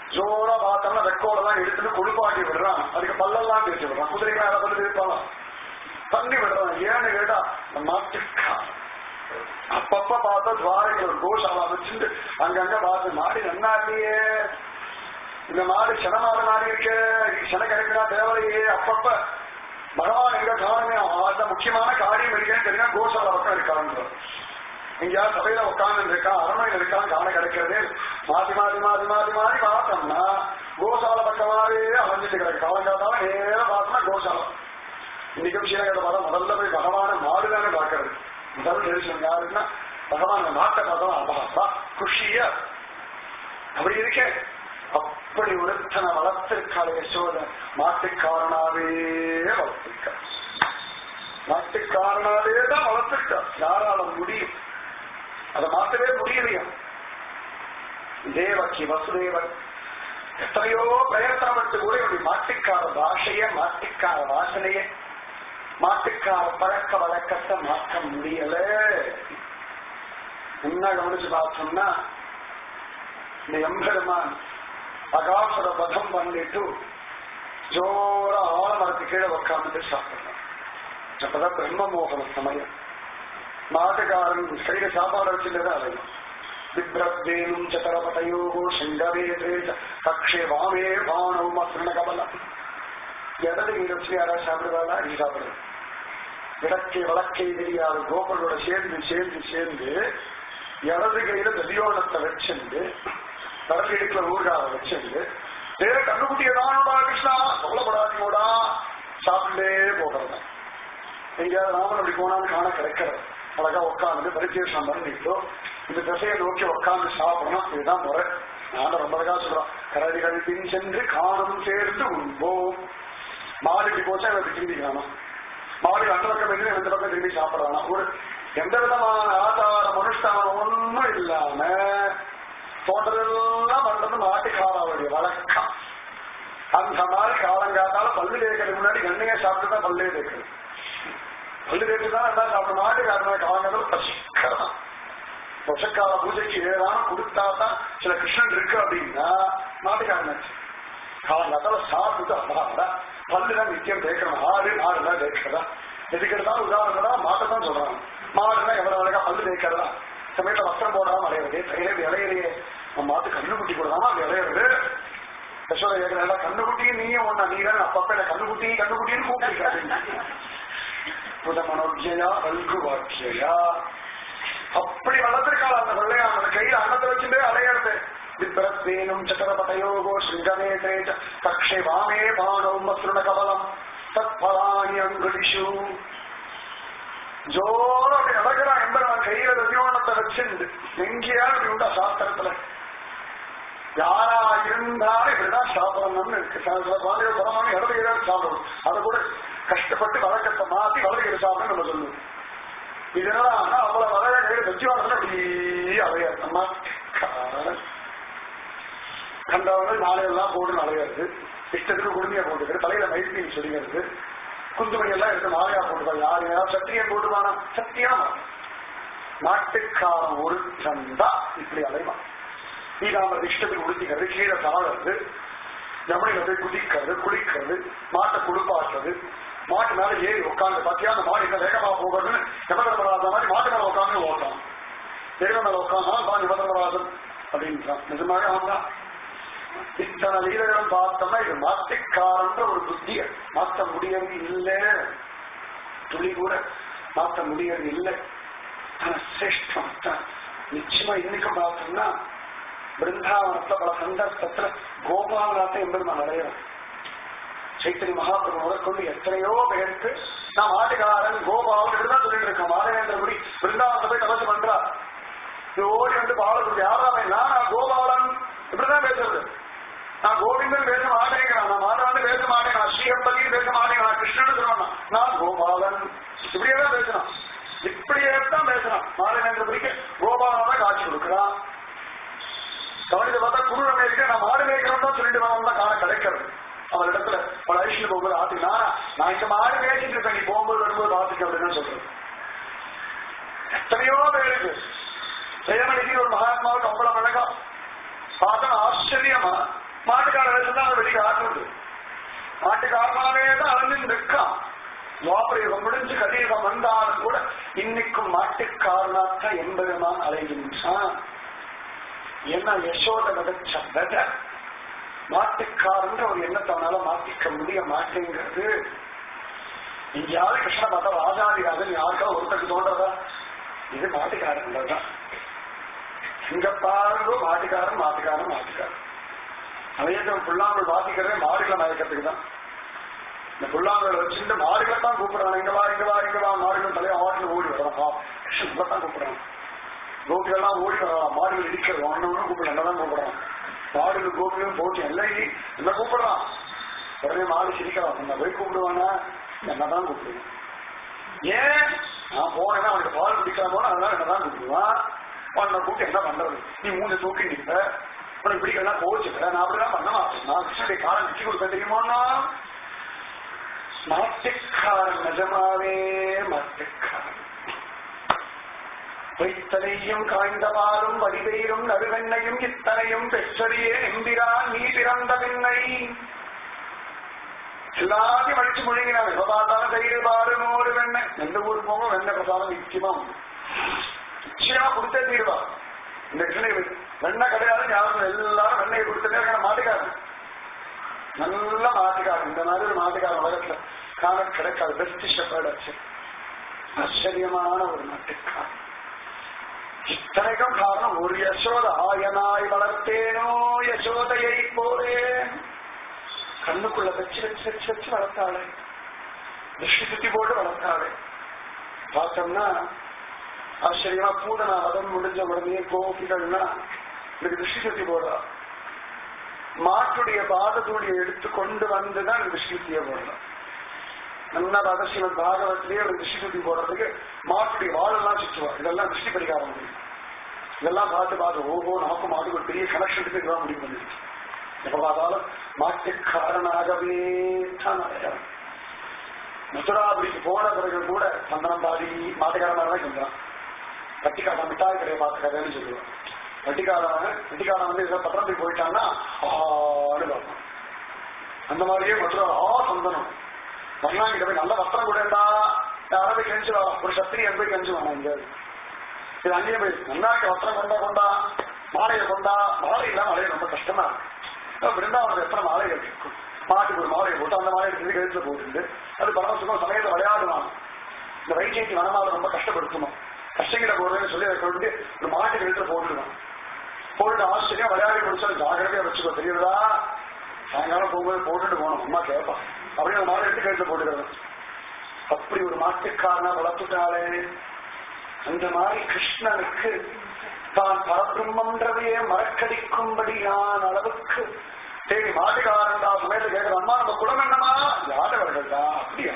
ஜோரா பார்த்தோம்னா வெக்கோட தான் எடுத்துட்டு குளிப்பாட்டி விடுறான் அதுக்கு பல்லெல்லாம் தேய்ச்சி விடுறான் குதிரைக்கு அதை பத்தி இருப்பான் தண்ணி விடுறான் ஏன்னு கேட்டா இந்த மாட்டுக்கா அப்பப்ப பார்த்தா துவாரங்கள் ஒரு கோஷாலா வச்சுட்டு அங்கங்க பார்த்து மாடி நன்னா இல்லையே இந்த மாடு சனமாட மாறி இருக்கு சன கிடைக்கிறா தேவையே அப்பப்ப பகவான் எங்க காரணமே அந்த முக்கியமான காரியம் இருக்கேன்னு தெரியும் கோஷாலா பக்கம் இருக்காங்க எங்கேயாவது சபையில உட்கார்ந்து இருக்கான் அரண்மையில் இருக்கான் காண கிடைக்கிறதே மாத்தி மாத்தி மாத்தி மாத்தி மாத்தி பார்த்தோம்னா கோசால பக்கமாவே அலைஞ்சிட்டு கிடக்கு காலங்காத்தால நேரம் பார்த்தோம்னா கோசாலம் இன்னைக்கும் ஸ்ரீநகர் பார்த்தா முதல்ல போய் பகவான மாடுதானே பார்க்கறது முதல் தரிசனம் யாருன்னா பகவான் நாட்டை பார்த்தோம் அப்பா குஷியா அப்படி இருக்கேன் அப்படி ஒருத்தனை வளர்த்திருக்காள் யசோத மாட்டுக்காரனாவே வளர்த்திருக்கா மாட்டுக்காரனாவே தான் வளர்த்திருக்கா யாரால முடியும் அதை மாற்றவே முடியலையா தேவகி வசுதேவன் எத்தனையோ பிரயத்தனப்பட்டு கூட இப்படி மாட்டுக்கார பாஷைய மாட்டுக்கார வாசனைய மாட்டுக்கார பழக்க வழக்கத்தை மாற்ற முடியல என்ன கவனிச்சு பார்த்தோம்னா இந்த எம்பெருமான் அகாசுர வதம் பண்ணிட்டு ஜோர ஆலமரத்து கீழே உட்காந்துட்டு சாப்பிடலாம் அப்பதான் பிரம்ம மோகன சமயம் நாட்டுக்காரன் கையில சாப்பாடு வச்சுட்டு அலையும் விப்ரத்வேனும் சதரபதயோகோ சிங்கவேதே கக்ஷே வாமே வானவும் அசுரண கபலம் இடது நீர் வச்சு யாராவது சாப்பிடுவாளா நீ சாப்பிடுறது விளக்கை வழக்கை தெரியாத கோபலோட சேர்ந்து சேர்ந்து சேர்ந்து இடது கையில ததியோனத்தை வச்சிருந்து வடக்கு இடுக்குல ஊர்காவை வச்சிருந்து ஏ கண்ணுக்குட்டிய தானோடா கிருஷ்ணா கவலைப்படாதீங்கோடா சாப்பிட்டே போகிறது எங்கேயாவது ராமன் அப்படி போனாலும் காண கிடைக்கிறது அழகா உட்காந்து பரிச்சேஷம் பண்ணிட்டோ இந்த திசையை நோக்கி உட்காந்து சாப்பிடணும் இதுதான் முறை நான் ரொம்ப அழகா சொல்றோம் கரடிகள் பின் சென்று காணும் சேர்ந்து உண்போம் மாடு இப்படி போச்சா இவன் திரும்பி காணும் மாடு அந்த பக்கம் இருந்து இந்த பக்கம் திரும்பி சாப்பிடறானா ஒரு எந்த விதமான ஆதாரம் அனுஷ்டானம் ஒண்ணும் இல்லாம தோன்றதெல்லாம் பண்றது மாட்டுக்காராவுடைய வழக்கம் அந்த மாதிரி காலங்காத்தால பல்லு தேய்க்கிறதுக்கு முன்னாடி எண்ணெயை சாப்பிட்டு தான் பல்லே தேய்க்கிறது பல்லு தேய்ச்சி தான் எல்லாம் சாப்பிட மாட்டுக்காரன காலங்காத்தால பசிக்கலாம் வருஷக்கால பூஜைக்கு ஏதாவது கொடுத்தா தான் சில கிருஷ்ணன் இருக்கு அப்படின்னா மாட்டுக்காரன் காலங்காத்தால சாப்பிட்டு அப்பாடா பல்லுதான் நித்தியம் தேய்க்கணும் ஆறு ஆறு தான் தேய்க்கிறதா எதுக்கு எடுத்தாலும் உதாரணம் மாட்டை தான் சொல்றாங்க மாடுனா எவ்வளவு அழகா பல்லு தேய்க்கிறதா சமயத்துல வஸ்திரம் போடாம அலையிறது கையில இலையிலேயே நம்ம மாட்டு கண்ணுக்குட்டி போடாம அப்படி அலையிறது யசோத கேட்கிறா கண்ணுக்குட்டியும் நீயும் ஒண்ணா நீ தானே அப்பப்ப என்ன கண்ணுக்குட்டி கண்ணுக்குட்டின்னு கூப்பிட்டு புத மனோஜயா வல்கு வாக்கியா அப்படி வளர்த்திருக்காள் அந்த வெள்ளையான் அந்த கையில அன்னத்தை வச்சுட்டே அலையிறது விப்ரத்வேனும் சக்கரபதயோகோ சிங்கமே கக்ஷே வாமே பாணம் மசுரண கபலம் தத்பலானி அங்குடிஷு ஜோர அப்படி நடக்கிறான் எம்பெருமான் கையில ததியோனத்தை வச்சிருந்து எங்கேயாவது இப்படி உண்டா சாஸ்திரத்துல யாரா இருந்தாலும் இப்படிதான் சாப்பிடணும்னு இருக்கு சில சில குழந்தைகள் குறமான இடது இடது சாப்பிடணும் அதை கூட கஷ்டப்பட்டு வழக்கத்தை மாத்தி வலது இடம் சாப்பிடணும் நம்ம சொல்லுவோம் இது என்னடா அவ்வளவு வரைய கையில ததியோனத்துல அப்படி அவையா அம்மா கண்டவர்கள் நாளையெல்லாம் போட்டு அலையாது இஷ்டத்துக்கு குடுமையா போட்டுக்கிறது தலையில மயிர்பீன் சொல்லிக்கிறது குந்துமணி எல்லாம் எடுத்து மாலையா போட்டுப்பாங்க யார் யாராவது சத்தியம் போட்டுவானா சத்தியம் நாட்டுக்காரன் ஒரு சந்தா இப்படி அலைவான் நீதாம இஷ்டத்துக்கு உடுத்திக்கிறது கீழே சாடுறது ஜமனில போய் குதிக்கிறது குளிக்கிறது மாட்டை குளிப்பாட்டுறது மாட்டு மேல ஏறி உட்காந்து பாத்தியா அந்த மாடு என்ன வேகமா போகிறதுன்னு நிபந்தரமராஜன் மாதிரி மாட்டு மேல உட்காந்து ஓட்டலாம் எருமை மேல உட்காந்தா தான் நிபந்தரமராஜன் அப்படின்றான் நிஜமாக ஆமா இத்தனை லீலைகளும் பார்த்தோம்னா இது மாத்திக்காரன்ற ஒரு புத்திய மாற்ற முடியறது இல்லை துளி கூட மாற்ற முடியறது இல்லை ஆனா சிரேஷ்டம் தான் நிச்சயமா இன்னைக்கும் பார்த்தோம்னா பிருந்தாவனத்துல பல சந்தர்ப்பத்துல கோபாலநாத்தை எம்பெருமான் அடையிறான் சைத்தன்ய மகாபிரபு முதற்கொண்டு எத்தனையோ பேருக்கு நான் ஆட்டுக்காரன் கோபாலன் இப்படிதான் சொல்லிட்டு இருக்கேன் மாதவேந்திரபுரி பிருந்தாவனத்தை போய் தபசு பண்றா இது ஓடி வந்து பாலகுடி யாராவே நான் கோபாலன் இப்படிதான் பேசுறது நான் கோவிந்தன் பேச மாட்டேங்கிறான் நான் மாதவன் பேச மாட்டேன் நான் ஸ்ரீஹம்பதியும் பேச மாட்டேன் நான் கிருஷ்ணன் சொல்லுவான் நான் கோபாலன் இப்படியே தான் பேசுறான் இப்படியே தான் பேசுறான் மாதவேந்திரபுரிக்கு கோபாலன் தான் காட்சி கொடுக்குறான் கவனித்து பார்த்தா குரு அமெரிக்கா நான் மாடு மேய்க்கிறோம் தான் சொல்லிட்டு வரணும் தான் காண கிடைக்கிறது அவன் இடத்துல பல ஐஸ்வர்ய போகும்போது ஆத்துனா நான் இந்த மாடு மேய்ச்சிட்டு இருக்கேன் நீ போகும்போது வரும்போது பார்த்துக்க அப்படின்னு சொல்றது எத்தனையோ பேருக்கு ஜெயமணிக்கு ஒரு மகாத்மாவுக்கு அவ்வளவு அழகா பார்த்தா ஆச்சரியமா மாட்டுக்கார வேஷம் தான் வெளியே ஆட்டுறது மாட்டுக்காரனாவே தான் அழிஞ்சு நிற்கான் துவாபரயுகம் முடிஞ்சு கலியுகம் வந்தாலும் கூட இன்னைக்கும் மாட்டுக்காரனாத்தான் எம்பெருமான் அலைகின்றான் என்ன யசோத விதச்ச வித மாட்டுக்காரன்ற ஒரு எண்ணத்தை அவனால மாத்திக்க முடிய மாட்டேங்கிறது எங்கேயாவது கிருஷ்ண பார்த்தா ராஜாதிராஜன் யாருக்கா ஒருத்தருக்கு தோன்றதா இது மாட்டுக்காரன் தான் இங்க பாருங்க மாட்டுக்காரன் மாட்டுக்காரன் மாட்டுக்காரன் அவையத்தம் புல்லாங்கல் வாசிக்கிறதே மாடுகளை மயக்கிறதுக்கு தான் இந்த புல்லாங்கல் வச்சுட்டு மாடுகளை தான் கூப்பிடுறாங்க இங்க வா இங்க வா இங்க வா மாடுகள் தலையை ஆட்டில் ஓடி வரலாம் கிருஷ்ணன் தான் கூப்பிடுறாங்க கோபிகள்லாம் ஓடி வரலாம் மாடுகள் இடிக்கிறது ஒன்னு ஒன்று கூப்பிடலாம் என்னதான் கூப்பிடுறான் மாடுகள் கோபிகளும் போட்டி எல்லாம் இடி என்ன கூப்பிடுறான் உடனே மாடு சிரிக்கலாம் என்ன போய் கூப்பிடுவானா என்னதான் கூப்பிடுவான் ஏன் நான் போனேன்னா அவனுக்கு பால் குடிக்கலாமோ அதனால என்னதான் கூப்பிடுவான் உன்னை கூப்பிட்டு என்ன பண்றது நீ மூணு தூக்கி நிற்ப உனக்கு பிடிக்கலாம் போச்சுட்ட நான் அப்படிதான் பண்ண மாட்டேன் நான் கிருஷ்ணனுடைய காலம் நிச்சு கொடுப்பேன் தெரியுமாண்ணா மாட்டுக்காரன் நிஜமாவே மாட்டுக்காரன் வைத்தனையும் காய்ந்தவாறும் வடிவெயிரும் நடுவெண்ணையும் இத்தனையும் பெற்றறியே எம்பிரான் நீ பிறந்த வெண்ணை எல்லாத்தையும் அடிச்சு முழுங்கினாங்க எப்ப பார்த்தாலும் தயிர் பாரு மோறு வெண்ணெய் எந்த ஊருக்கு போங்க வெண்ணெய் பிரசாதம் நிச்சயமா உண்டு நிச்சயமா கொடுத்தே தீருவா இந்த கிளை வெண்ணெய் கிடையாது யாரும் எல்லாரும் வெண்ணெய் கொடுத்துட்டே இருக்காங்க மாட்டுக்காரன் நல்ல மாட்டுக்காரன் இந்த மாதிரி ஒரு மாட்டுக்காரன் உலகத்துல காண கிடைக்காது பெஸ்ட் ஷெப்பர்ட் ஆச்சு ஆச்சரியமான ஒரு மாட்டுக்காரன் இத்தனைக்கும் காரணம் ஒரு யசோத ஆயனாய் வளர்த்தேனோ யசோதையை போலே கண்ணுக்குள்ள வச்சு வச்சு வச்சு வச்சு வளர்த்தாளே திருஷ்டி சுத்தி போட்டு வளர்த்தாளே பார்த்தோம்னா ஆச்சரியமா பூதனா வதம் முடிஞ்ச உடனே கோபிகள்னா இதுக்கு திருஷ்டி சுத்தி போடுறா மாட்டுடைய பாதத்துடைய எடுத்து கொண்டு வந்துதான் இந்த திருஷ்டி சுத்திய போடலாம் நல்லா பகசிவன் பாகவத்திலேயே ஒரு திருஷ்டி சுத்தி போடுறதுக்கு மாட்டுடைய வாழெல்லாம் சுற்றுவா இதெல்லாம் திருஷ்டி பரிகாரம் முடியும் இதெல்லாம் பார்த்து பார்த்து ஓஹோ நமக்கும் மாட்டுக்கு ஒரு பெரிய கனெக்ஷன் இருக்கு இதெல்லாம் முடிவு பண்ணிருக்கு எப்ப பார்த்தாலும் மாட்டுக்காரனாகவே தான் அடையாளம் மதுராபுரிக்கு போன பிறகு கூட சந்தனம் பாடி மாட்டுக்காரனாக தான் சொல்றான் கட்டிக்காரன் மிட்டாய் கடையை பார்த்த கதைன்னு சொல்லுவான் வட்டிக்காரன் வட்டிக்காரன் வந்து ஏதோ பத்திரத்துக்கு போயிட்டான்னா ஆடு பார்ப்பான் அந்த மாதிரியே மதுரா ஆ சந்தனம் மண்ணாங்கிட்ட போய் நல்ல வஸ்திரம் கூடண்டா யாரை போய் கெஞ்சு வா ஒரு சத்திரியன் போய் கெஞ்சு வாங்க எங்கேயாவது இது அங்கேயே போய் நன்னாக்கு வஸ்திரம் கொண்டா கொண்டா மாலையை கொண்டா மாலை இல்லாம அலைய ரொம்ப கஷ்டமா இருக்கு பிருந்தாவனத்தில் எத்தனை மாலைகள் இருக்கும் மாட்டுக்கு ஒரு மாலையை போட்டு அந்த மாலையை எடுத்து கழுத்துல போட்டு அது பரமசுகம் சமயத்தை விளையாடுவான் இந்த வைஜெயந்தி வனமாலை ரொம்ப கஷ்டப்படுத்துமா கஷ்டங்கிட்ட போடுறேன்னு சொல்லி அதை கொண்டு ஒரு மாட்டு கழுத்துல போட்டுருவான் போட்டு ஆச்சரியம் விளையாடி முடிச்சா ஜாகிரதையா வச்சுக்கோ தெரியுதா சாயங்காலம் போகும்போது போட்டுட்டு போகணும் அம்மா கேட்பான் அப்படியே அந்த மாலை எடுத்து கழுத்துல போட்டுக்கிறது அப்படி ஒரு மாட்டுக்காரனா வளர்த்துட்டாலே அந்த மாதிரி கிருஷ்ணனுக்கு தான் பரபிரம்மன்றதையே மறக்கடிக்கும்படியான அளவுக்கு சரி மாட்டுக்காரன்டா சமயத்தை கேட்கிற அம்மா நம்ம குலம் என்னமா யாதவர்கள் தான் அப்படியா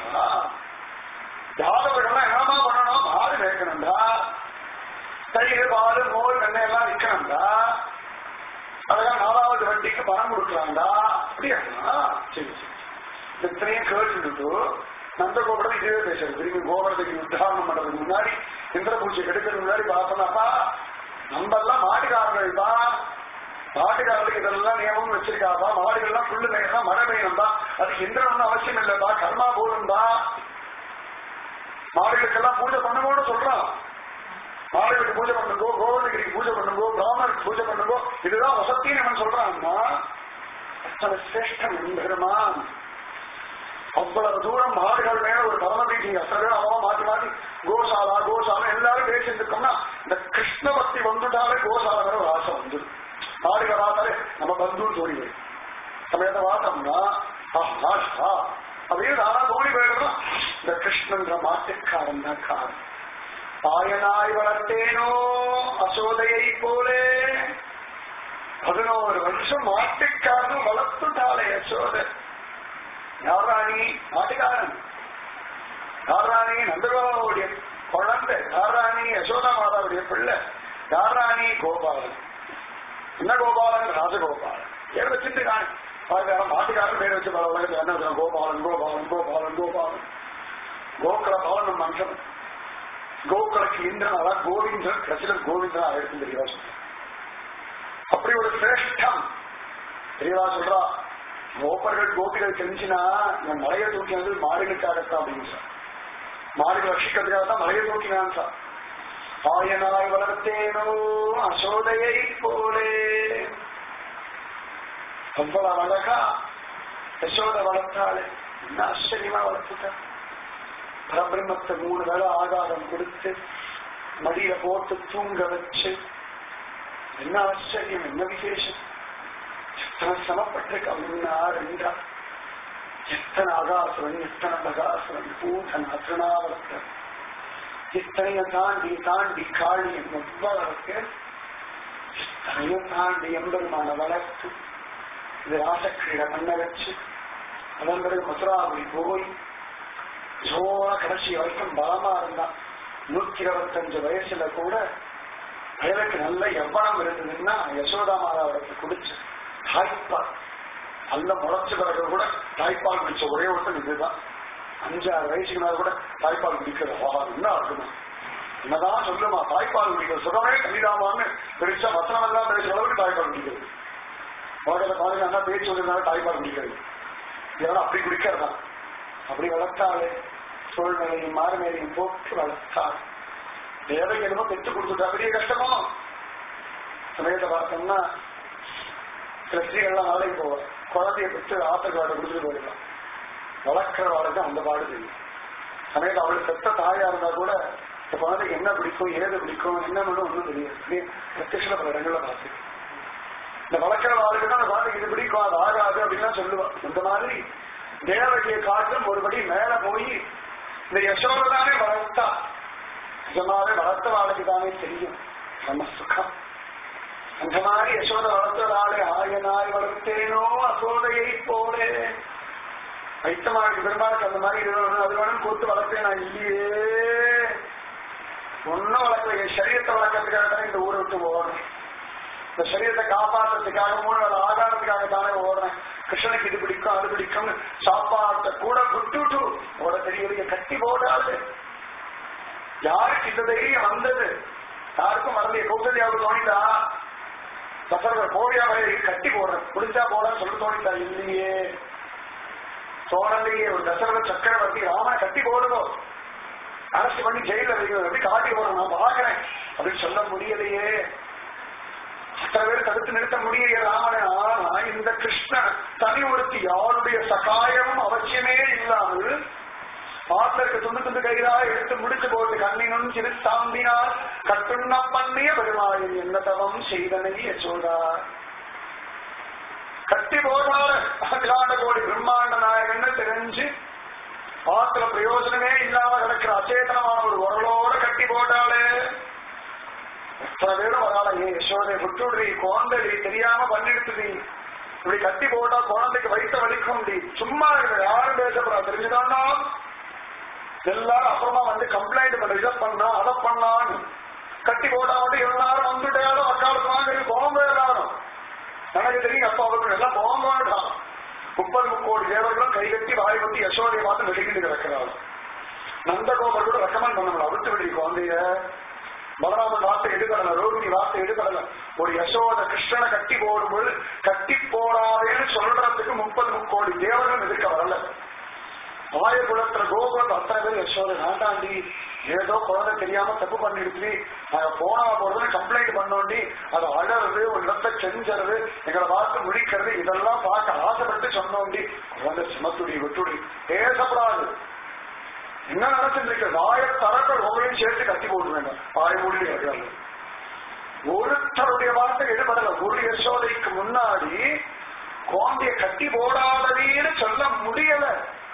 யாதவர்கள் என்னமா பண்ணணும் மாடு கேட்கணும்டா தயிர் பால் மோர் வெண்ணெய் எல்லாம் விற்கணும்டா அதெல்லாம் நாலாவது வண்டிக்கு பணம் கொடுக்கலாம்டா அப்படியா சரி சரி இத்தனையும் கேட்டுட்டு நந்தகோபுரம் இதுவே பேசுறது திரும்பி கோபுரத்துக்கு உத்தாரணம் பண்றதுக்கு முன்னாடி இந்திர பூஜை கெடுக்கிறதுக்கு முன்னாடி பார்த்தோம்னாப்பா நம்ம எல்லாம் மாட்டுக்காரர்கள் தான் மாட்டுக்காரர்களுக்கு இதெல்லாம் நியமம் வச்சிருக்காப்பா மாடுகள்லாம் புல்லு மேயணும் மழை பெய்யணும் தான் அதுக்கு இந்திரன் அவசியம் இல்லப்பா கர்மா போடும் தான் மாடுகளுக்கெல்லாம் பூஜை பண்ணணும்னு சொல்றான் மாடுகளுக்கு பூஜை பண்ணுங்கோ கோவர்தகிரிக்கு பூஜை பண்ணுங்கோ பிராமணருக்கு பூஜை பண்ணுங்கோ இதுதான் வசத்தின்னு அவன் சொல்றான்னா அத்தனை சிரேஷ்டம் எம்பெருமான் அவ்வளவு தூரம் மாடுகள் மேல ஒரு பரமபீதி அத்தனை பேர் அவன் மாற்றி மாற்றி கோசாலா கோசாலா எல்லாரும் பேசிட்டு இருக்கோம்னா இந்த கிருஷ்ண பக்தி வந்துட்டாலே கோசாலா மேல ஒரு ஆசை வந்துடும் மாடுகளை பார்த்தாலே நம்ம பந்துன்னு தோணி போய் சமயத்தை பார்த்தோம்னா ஆஹா அப்படின்னு நானா தோணி போயிடணும் இந்த கிருஷ்ணன்ற மாட்டுக்காரன் தான் காரன் ஆயனாய் வளர்த்தேனோ அசோதையை போலே பதினோரு வருஷம் மாட்டுக்காரன் வளர்த்துட்டாலே யசோதை யாராணி மாட்டுக்காரன் யாராணி நந்தகோபாவுடைய குழந்தை யாராணி யசோதா மாதாவுடைய பிள்ளை யாராணி கோபாலன் என்ன கோபாலன் ராஜகோபாலன் பேர் வச்சுட்டு நான் மாட்டுக்காரன் பேர் வச்சு பல உலகத்தில் என்ன சொல்றான்? கோபாலன் கோபாலன் கோபாலன் கோபாலன் கோகுல பாலன் மனுஷன் கோகுலக்கு இந்திரன் அதான் கோவிந்தன் கசிலன் கோவிந்தன் ஆயிரத்தி தெரியாது அப்படி ஒரு சிரேஷ்டம் பெரியவா சொல்றா கோபர்கள் கோபிகள் தெரிஞ்சுனா இந்த மலையை தூக்கினது மாடுகளுக்காகத்தான் அப்படின்னு சார் மாடுகள் ரட்சிக்கிறதுக்காக தான் மலையை தூக்கினான் சார் ஆயனாய் வளர்த்தேனோ அசோதையை போலே அவ்வளவு அழகா யசோத வளர்த்தாளே என்ன ஆச்சரியமா வளர்த்துட்டா பரபிரம்மத்தை மூணு வேளை ஆகாரம் கொடுத்து மடியில போட்டு தூங்க வச்சு என்ன ஆச்சரியம் என்ன விசேஷம் எத்தனை சமப்பட்டிருக்கு அப்படின்னா ரெண்டா எத்தனை அகாசுரன் எத்தனை பகாசுரன் பூதன் அசுனாவர்த்தன் இத்தனையும் தாண்டி தாண்டி காளி எவ்வளவுக்கு இத்தனையும் தாண்டி எம்பெருமான வளர்த்து இது ராசக்கிரீட பண்ண வச்சு அதன் பிறகு மதுராபுரி போய் ஜோர கடைசி வரைக்கும் பலமா இருந்தான் நூத்தி இருபத்தஞ்சு வயசுல கூட வயலுக்கு நல்ல எவ்வளம் இருந்ததுன்னா யசோதா மாதாவிடத்தை குடிச்சு தாய்ப்பால் நல்ல முளைச்ச பிறகு கூட தாய்ப்பால் குடிச்ச ஒரே ஒருத்தன் இதுதான் அஞ்சாறு வயசுக்கு மேல கூட தாய்ப்பால் குடிக்கிறது ஆஹா என்ன இருக்குமா என்னதான் சொல்லுமா தாய்ப்பால் குடிக்கிற சுகமே கலிதாமான்னு பெருசா வசனம் எல்லாம் பேசுற அளவுக்கு தாய்ப்பால் குடிக்கிறது உலகத்தை பாருங்க அண்ணா பேச்சு சொல்லிருந்தாலும் தாய்ப்பால் குடிக்கிறது இதெல்லாம் அப்படி குடிக்கிறதா அப்படி வளர்த்தாலே சூழ்நிலையும் மாறுநிலையும் போட்டு வளர்த்தாள் தேவைக்கு என்னமோ பெற்று கொடுத்துட்டா பெரிய கஷ்டமோ சமயத்தை பார்த்தோம்னா சில ஸ்திரீகள்லாம் வேலைக்கு போவார் குழந்தைய பெற்று ஆத்திர காட்டை கொடுத்துட்டு போயிடலாம் வளர்க்கிற வாழ்க்கை அந்த பாடு தெரியும் சமயத்தில் அவளுக்கு பெத்த தாயா இருந்தா கூட இந்த குழந்தைக்கு என்ன பிடிக்கும் ஏது பிடிக்கும் என்ன பண்ணும் ஒன்றும் தெரியாது பிரத்யட்சில பல இடங்கள்ல பார்த்து இந்த வளர்க்கிற வாழ்க்கை தான் அந்த குழந்தைக்கு இது பிடிக்கும் அது ஆகாது அப்படின்லாம் சொல்லுவான் இந்த மாதிரி தேவகியை காட்டும் ஒருபடி மேல போய் இந்த யசோதானே வளர்த்தா நிஜமாவே வளர்த்த வாழ்க்கை தானே தெரியும் நம்ம சுகம் அந்த மாதிரி யசோத வளர்த்ததாலே ஆயனாய் வளர்த்தேனோ அசோதையை போலே வைத்தமாருக்கு பெருமாளுக்கு அந்த மாதிரி இது வேணும் அது வேணும் கூத்து வளர்த்தேன் நான் இல்லையே ஒன்னும் வளர்க்கல என் சரீரத்தை வளர்க்கறதுக்காக தானே இந்த ஊரை விட்டு ஓடுறேன் இந்த சரீரத்தை காப்பாற்றுறதுக்காக மூணு வேலை ஆகாரத்துக்காக தானே ஓடுறேன் கிருஷ்ணனுக்கு இது பிடிக்கும் அது பிடிக்கும் சாப்பாட்டை கூட விட்டுட்டு ஓட தெரியலையே கட்டி போடாது யாருக்கு இந்த தைரியம் வந்தது யாருக்கும் வரலையே கௌசல்யாவுக்கு தோணிட்டா தசரவர் கோடியா வயலை கட்டி போடுறேன் முடிஞ்சா போட சொல்லி தோணிட்டா இல்லையே தோணலையே ஒரு தசரவ சக்கரவர்த்தி ராமனை கட்டி போடுவோம் அரசு பண்ணி ஜெயில வைக்கிறது எப்படி காட்டி போடுறோம் நான் பாக்குறேன் அப்படின்னு சொல்ல முடியலையே அத்தனை பேர் தடுத்து நிறுத்த முடியலையே ராமனை ஆனா இந்த கிருஷ்ணன் தனி ஒருத்தி யாருடைய சகாயமும் அவசியமே இல்லாமல் ஆத்தருக்கு துண்டு துண்டு கைதா எடுத்து முடிச்சு போட்டு கண்ணினும் சிறு தாம்பினால் கட்டுண்ண பண்ணிய பெருமாளின் என்ன தவம் செய்தனை யசோதா கட்டி போடாத அகிலாண்ட கோடி பிரம்மாண்ட நாயகன்னு தெரிஞ்சு ஆத்துல பிரயோஜனமே இல்லாம கிடக்கிற அச்சேதனமான ஒரு உரலோட கட்டி போட்டாலே எத்தனை பேரும் வராள ஏ யசோதை விட்டுடுறி குழந்தை தெரியாம பண்ணிடுத்துடி இப்படி கட்டி போட்டா குழந்தைக்கு வயிற்ற வலிக்கும் டி சும்மா இருக்கிற யாரும் பேசப்படா தெரிஞ்சுதானா எல்லாரும் அப்புறமா வந்து கம்ப்ளைண்ட் பண்ண இதை பண்ணா அதை பண்ணான்னு கட்டி போட்டா மட்டும் எல்லாரும் வந்துட்டாலும் அக்காலுக்கு வாங்க போங்க எல்லாரும் எனக்கு தெரியும் அப்பா அவர்கள் எல்லாம் போக வேண்டாம் முப்பது முக்கோடி தேவர்களும் கை கட்டி வாய் கட்டி யசோதையை பார்த்து வெளிக்கிட்டு கிடக்கிறாள் நந்தகோபர் கூட ரெக்கமெண்ட் பண்ணணும் அவிட்டு விடி குழந்தைய பலராமன் வார்த்தை எடுக்கடல ரோகிணி வார்த்தை எடுக்கடல ஒரு யசோத கிருஷ்ணனை கட்டி போடும்போது கட்டி போடாதேன்னு சொல்றதுக்கு முப்பது முக்கோடி தேவர்கள் எதிர்க்க வரல ஆயகுலத்துல கோகுலத்துல அத்தனை பேர் யசோதை வேண்டாண்டி ஏதோ குழந்தை தெரியாம தப்பு பண்ணிடுச்சு நாங்க போனா போறது கம்ப்ளைண்ட் பண்ணோண்டி அது அழறது ஒரு இடத்தை செஞ்சறது எங்களை பார்த்து முடிக்கிறது இதெல்லாம் பார்க்க ஆசைப்பட்டு சொன்னோண்டி குழந்தை சுமத்துடி விட்டுடி பேசப்படாது என்ன நினைச்சிட்டு இருக்க வாய தரங்கள் ஒவ்வொரு சேர்த்து கட்டி போட்டு வேண்டாம் வாய மூடி கிடையாது ஒருத்தருடைய வார்த்தை எடுபடல ஒரு யசோதைக்கு முன்னாடி குழந்தைய கட்டி போடாதீன்னு சொல்ல முடியல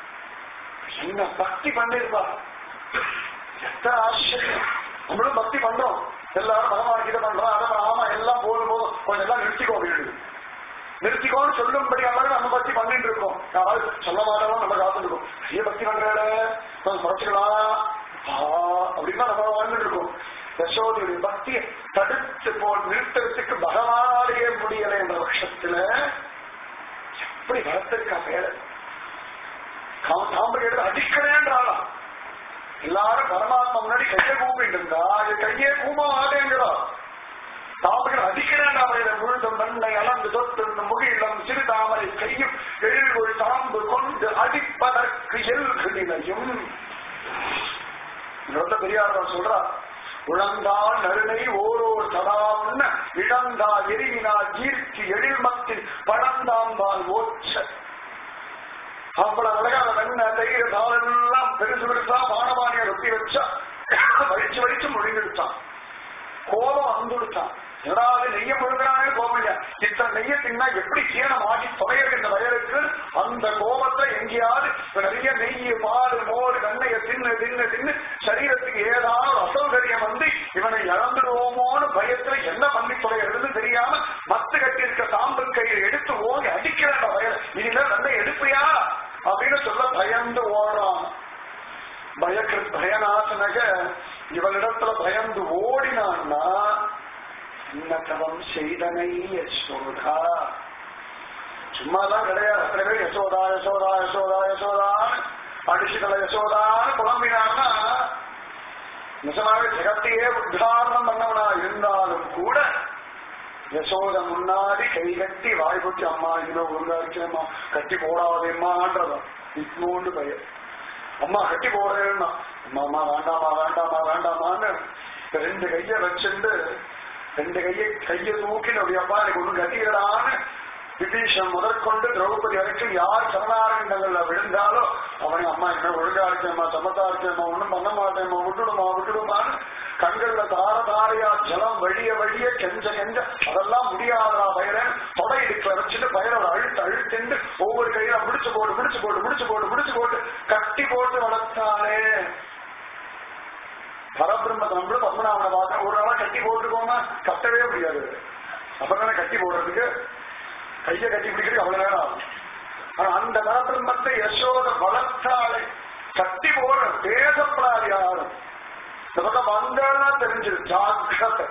என்ன பக்தி பண்ணிருப்பா எத்தனை ஆச்சரியம் நம்மளும் பக்தி பண்றோம் எல்லாரும் பகவான் கிட்ட பண்றோம் அதை ஆமா எல்லாம் போதும் போதும் கொஞ்சம் எல்லாம் நிறுத்திக்கோ அப்படின்னு நிறுத்திக்கோன்னு சொல்லும்படி மாதிரி நம்ம பக்தி பண்ணிட்டு இருக்கோம் யாராவது சொல்ல மாட்டோம் நம்ம காத்துருக்கோம் ஐய பக்தி பண்றாட நம்ம குறைச்சிக்கலாம் அப்படின்னா நம்ம வாழ்ந்துட்டு இருக்கோம் யசோதையுடைய பக்தியை தடுத்து போல் நிறுத்துறதுக்கு பகவானாலேயே முடியலை என்ற பட்சத்துல எப்படி வளர்த்திருக்கா பேரை தாம்பரை எடுத்து அடிக்கிறேன்றாளா எல்லாரும் பரமாத்மா முன்னாடி கையை கூப்பிட்டு இருந்தா அது கையே கூமா ஆதேங்கிறா தாம்பரை அடிக்கிறேன் அவரை முழுந்த மண்ணை அளந்து தொட்டு முகிலம் சிறு நிலையும் இந்த பெரியார் சொல்றா உழந்தால் நறுனை ஓரோர் சதாவுன்ன இழந்தா எரிவினால் கீர்த்தி எழில்மத்தில் பழந்தாம்பால் ஓச்ச அவ்வளவு அழகான வெண்ண தயிர் சாலெல்லாம் பெருசு பெருசா பானபானிய ரொட்டி வச்சா வலிச்சு வலிச்சு முடிஞ்சிருச்சான் கோபம் வந்துடுச்சான் ஏதாவது நெய்ய முழுகிறானே கோபம் இல்லையா இத்தனை நெய்ய தின்னா எப்படி சீனம் ஆகி தொலைகிறது இந்த வயலுக்கு அந்த கோபத்துல எங்கேயாவது இப்ப நிறைய நெய் பால் மோர் வெண்ணைய தின்னு தின்னு தின்னு சரீரத்துக்கு ஏதாவது அசௌகரியம் வந்து இவனை இழந்துடுவோமோன்னு பயத்துல என்ன பண்ணி தொலைகிறதுன்னு தெரியாம மத்து கட்டி இருக்க சாம்பல் கையில் எடுத்து ஓடி அடிக்கிற அந்த வயல் இனிமே வெண்ணை எடுப்பியா அப்படின்னு சொல்ல பயந்து ஓடுறான் பயக்கு பயநாசனக இவனிடத்துல பயந்து ஓடினான்னா இன்னத்தவம் செய்தனை யசோதா சும்மாதான் கிடையாது அத்தனை பேர் யசோதா யசோதா யசோதா யசோதான்னு அடிச்சுக்கல யசோதான்னு புலம்பினான்னா நிஜமாவே ஜெகத்தையே உத்தாரணம் பண்ணவனா இருந்தாலும் கூட யசோத முன்னாடி கை கட்டி வாய் கொட்டி அம்மா இதோ ஒழுங்கா இருக்கேம்மா கட்டி போடாதேம்மான்றதான் இட்னோண்டு பயம் அம்மா கட்டி போடுறேன்னா அம்மா அம்மா வேண்டாமா வேண்டாமா வேண்டாமான்னு ரெண்டு கைய வச்சுட்டு ரெண்டு கையை கையை தூக்கி அப்படி அப்பா எனக்கு ஒண்ணு கட்டிக்கிறான்னு விபீஷன் முதற்கொண்டு திரௌபதி வரைக்கும் யார் சரணாரங்கள்ல விழுந்தாலோ அவனை அம்மா என்ன ஒழுங்கா இருக்கேம்மா சமத்தா இருக்கேம்மா ஒண்ணும் பண்ண மாட்டேம்மா விட்டுடுமா விட்டுடுமான்னு கண்கள்ல தார தாரையா ஜலம் வழிய வழிய கெஞ்ச கெஞ்ச அதெல்லாம் முடியாதா பயிரன் தொடை இடுக்கல வச்சுட்டு பயிரோட அழுத்து அழுத்துண்டு ஒவ்வொரு கையில முடிச்சு போட்டு முடிச்சு போட்டு முடிச்சு போட்டு முடிச்சு போட்டு கட்டி போட்டு வளர்த்தானே பரபிரம்ம நம்மளும் பத்மநாபனை பார்க்க ஒரு நாளா கட்டி போட்டுக்கோமா கட்டவே முடியாது அப்புறம் கட்டி போடுறதுக்கு கையை கட்டி பிடிக்கிறதுக்கு அவ்வளவு நேரம் ஆகும் ஆனா அந்த பரபிரம்மத்தை யசோத வளர்த்தாலே கட்டி போடுற பேசப்படாது யாரும் இந்த பக்கம் வந்தா தெரிஞ்சிரு ஜாக்கிரதை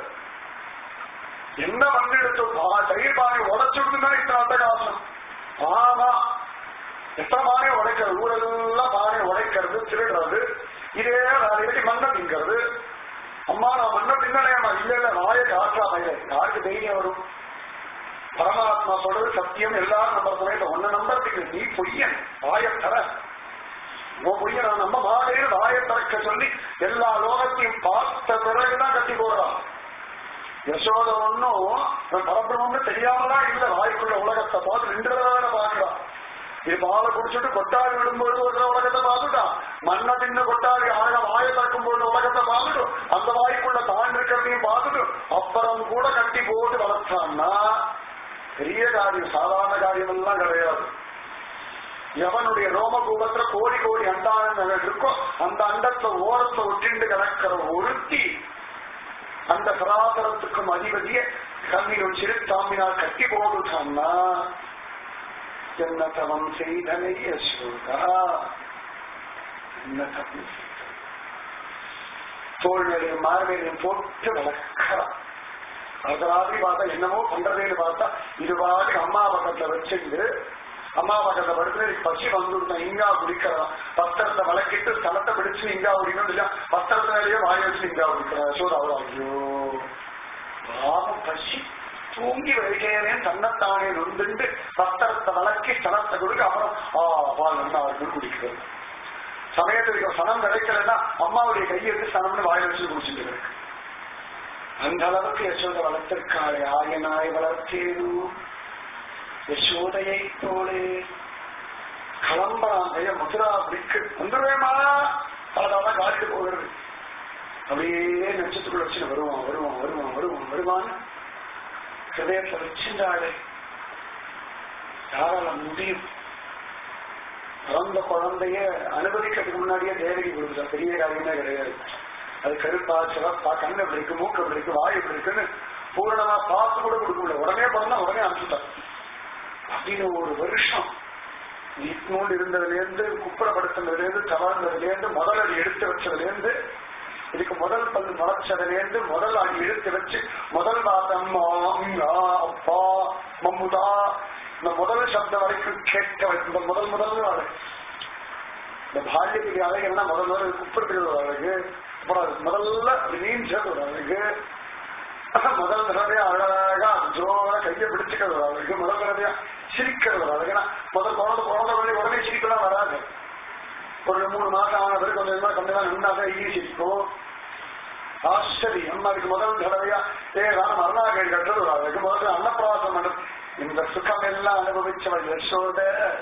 என்ன பண்ணிடுத்து தயிர் பானை உடைச்சுடுதுன்னா இத்தனை அட்டகாசம் ஆமா எத்தனை பானை உடைக்கிறது ஊரெல்லாம் பானை உடைக்கிறது திருடுறது இதே வேலைக்கு மண்ணை திங்கிறது அம்மா நான் மண்ணை தின்னலையம்மா இல்ல இல்ல நாயை காற்றா பையன் யாருக்கு தைரியம் வரும் பரமாத்மா சொல்றது சத்தியம் எல்லாரும் நம்பர் சமயத்தை ஒன்ன நம்பறதுக்கு நீ பொய்யன் வாய தர உன் பொய்ய நான் நம்ப மாட்டேன்னு வாய திறக்க சொல்லி எல்லா லோகத்தையும் பார்த்த பிறகுதான் கட்டி போடுறான் யசோத ஒன்னும் பரபிரம்னு தெரியாமலாம் இல்ல வாய்க்குள்ள உலகத்தை பார்த்து ரெண்டு தடவை பாக்குறான் இது பாலை குடிச்சிட்டு கொட்டாரி விடும்போது ஒரு உலகத்தை பார்த்துட்டான் மண்ணை தின்னு கொட்டாரி ஆழ வாயை திறக்கும் போது உலகத்தை பார்த்துட்டு அந்த வாய்க்குள்ள தான் இருக்கிறதையும் பார்த்துட்டு அப்புறம் கூட கட்டி போட்டு வளர்த்தான்னா பெரிய காரியம் சாதாரண காரியம் எல்லாம் கிடையாது எவனுடைய ரோமகூபத்துல கோடி கோடி அண்டானங்கள் இருக்கோ அந்த அண்டத்துல ஓரத்தை ஒட்டிண்டு கிடக்கிற ஒருத்தி அந்த சராசரத்துக்கும் அதிபதிய கண்ணிலும் சிறு தாமினால் கட்டி போட்டுட்டான்னா என்ன தவம் செய்தனை யசோதா என்ன தவம் தோல்நிலையும் மார்வேலையும் போட்டு வளர்க்கிறான் அடுத்த ராத்திரி பார்த்தா என்னமோ பண்றதேன்னு பார்த்தா இது வாடி அம்மா பக்கத்துல வச்சுட்டு அம்மா பக்கத்துல படுத்து பசி வந்துருந்தேன் இங்கா குடிக்கிறான் பத்திரத்தை வளர்க்கிட்டு ஸ்தலத்தை பிடிச்சு இங்கா குடிக்கணும் இல்ல பத்திரத்து மேலேயே வாய் வச்சு இங்கா குடிக்கிறான் யசோதா அவள் ஐயோ பாவம் பசி தூங்கி வைக்கிறேனே தன்னைத்தானே நொந்துண்டு பத்திரத்தை வளர்க்கி ஸ்தலத்தை கொடுக்க அப்புறம் ஆ பால் நல்லா இருக்கு குடிக்கிறது சமயத்துக்கு சனம் கிடைக்கலன்னா அம்மாவுடைய கையெடுத்து சனம்னு வாய் வச்சு குடிச்சுட்டு இருக்கு அந்த அளவுக்கு யசோதை வளர்த்திருக்காளே ஆயனாய் வளர்த்தேரு யசோதையை போலே கிளம்பலாம் ஐயா மதுரா பிடிக்கு வந்துடுவேமா அதான் காட்டிட்டு போகிறது அப்படியே நட்சத்துக்குள்ள வச்சு வருவான் வருவான் வருவான் வருவான் வருவான் ஹிருதயத்தை வச்சிருந்தாளே யாரால முடியும் பிறந்த குழந்தைய அனுபவிக்கிறதுக்கு முன்னாடியே தேவகி கொடுக்குறா பெரிய காரியமே கிடையாது அது கருப்பா சிவப்பா கண்ணு எப்படி இருக்கு மூக்கு எப்படி இருக்கு வாய் எப்படி இருக்குன்னு பூரணமா பார்த்து கூட கொடுக்க முடியல உடனே பிறந்தா உடனே அனுப்பிச்சுட்டான் அப்படின்னு ஒரு வருஷம் இட்னோண்டு இருந்ததுல இருந்து குப்புறப்படுத்தினதுல இருந்து தவழ்ந்ததுல இருந்து முதல் அடி எடுத்து வச்சதுல இருந்து இதுக்கு முதல் பல் முளைச்சதுல இருந்து முதல் அடி எடுத்து வச்சு முதல் வார்த்தை அம்மா அம்மா, அப்பா மம்முதா இந்த முதல் சப்தம் வரைக்கும் கேட்க வைக்கும் இந்த முதல் முதல் அழகு இந்த பால்யத்துக்கு அழகுன்னா முதல் முதல் குப்புறத்துக்கு ஒரு அழகு அப்புறம் அது முதல்ல நீஞ்சது ஒரு அழகு முதல் தடவையா அழகா ஜோர கையை பிடிச்சுக்கிறது ஒரு அழகு முதல் தடவையா சிரிக்கிறது ஒரு அழகுனா முதல் குழந்தை குழந்தை உடனே உடனே சிரிக்கலாம் வராது ஒரு மூணு மாசம் ஆன பிறகு கொஞ்சம் கொஞ்சமா கொஞ்சமா நன்னாதான் ஈசிக்கும் ஆச்சரியம் அதுக்கு முதல் தடவையா ஏ நான் மரணாகேடு கட்டுறது அதுக்கு முதல்ல அன்னப்பிராசம் பண்ணது இந்த சுகம் எல்லாம் அனுபவிச்சவள் யசோத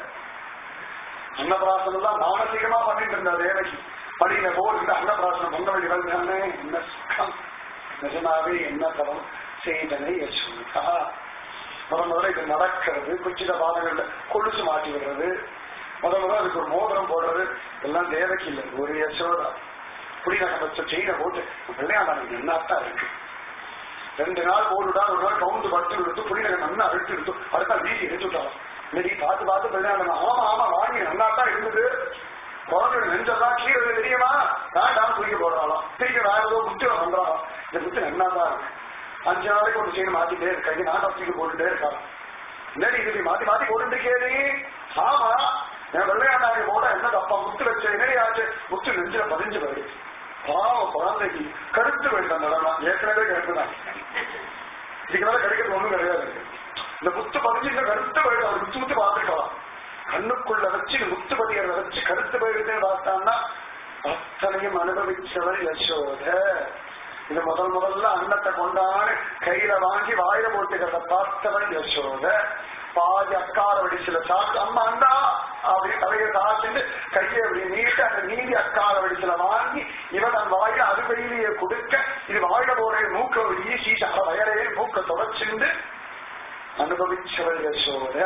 அன்னப்பிராசம் எல்லாம் மானசீகமா பண்ணிட்டு இருந்தா தேவகி படியில போட்டு அன்னப்பிராசனம் பண்ண வேண்டியவள் தானே என்ன சுகம் நிஜமாவே என்ன தரம் செய்தனை யசோதா முதல் முதல்ல இது நடக்கிறது குச்சித பாதங்கள்ல கொலுசு மாட்டி விடுறது முதல் முதல்ல அதுக்கு ஒரு மோதிரம் போடுறது எல்லாம் தேவகி இல்லை ஒரு யசோதா புடி நகை வச்ச செயினை போட்டு விளையாடாங்க என்னத்தான் இருக்கு ரெண்டு நாள் போட்டுட்டா ஒரு நாள் கவுந்து பட்டு எடுத்து புடி நகை நல்லா அழுத்து எடுத்து அடுத்த வீசி எடுத்துட்டான் இன்னைக்கு பார்த்து பார்த்து விளையாடணும் ஆமா ஆமா வாங்கி நல்லாத்தான் இருந்தது குழந்தை நெஞ்செல்லாம் கீழே தெரியுமா வேண்டாம் தூக்கி போடுறாளாம் திருப்பி வேற ஏதோ முத்து பண்றாளாம் இந்த முத்து நல்லாதான் இருக்கு அஞ்சு நாளைக்கு ஒரு செயின் மாத்திட்டே இருக்காங்க நான் தூக்கி போட்டுட்டே இருக்கான் என்னடி இது மாத்தி மாத்தி போட்டுட்டு கேடி ஆமா என் வெள்ளையாண்டாங்க போட என்ன தப்பா முத்து வச்ச என்னடி ஆச்சு முத்து நெஞ்சில பதிஞ்சு போயிடுச்சு பாவம் குழந்தைக்கு கருத்து போயிட்டு அந்த இடம் ஏற்கனவே கருத்து தான் இதுக்கு மேல கிடைக்கிறது ஒண்ணும் கிடையாது இந்த முத்து பதிஞ்சு கருத்து போயிடும் அது முத்து முத்து பார்த்துக்கலாம் கண்ணுக்குள்ள வச்சு இந்த முத்து பதியறத வச்சு கருத்து போயிடுதுன்னு பார்த்தான்னா அத்தனையும் அனுபவிச்சவர் யசோத இது முதல் முதல்ல அன்னத்தை கொண்டான்னு கையில வாங்கி வாயில போட்டுக்கிறத பார்த்தவன் யசோத பாதி அக்கார வடிச்சுல சாப்பிட்டு அம்மா அண்டா அப்படின்னு தலையை சாப்பிட்டு கையை அப்படி நீட்டு அந்த நீதி அக்கார வடிச்சுல வாங்கி இவன் தன் வாயில அது கையிலேயே கொடுக்க இது வாயில போற மூக்க வீசி சக வயலையே மூக்க தொடச்சுண்டு அனுபவிச்சவள் யசோத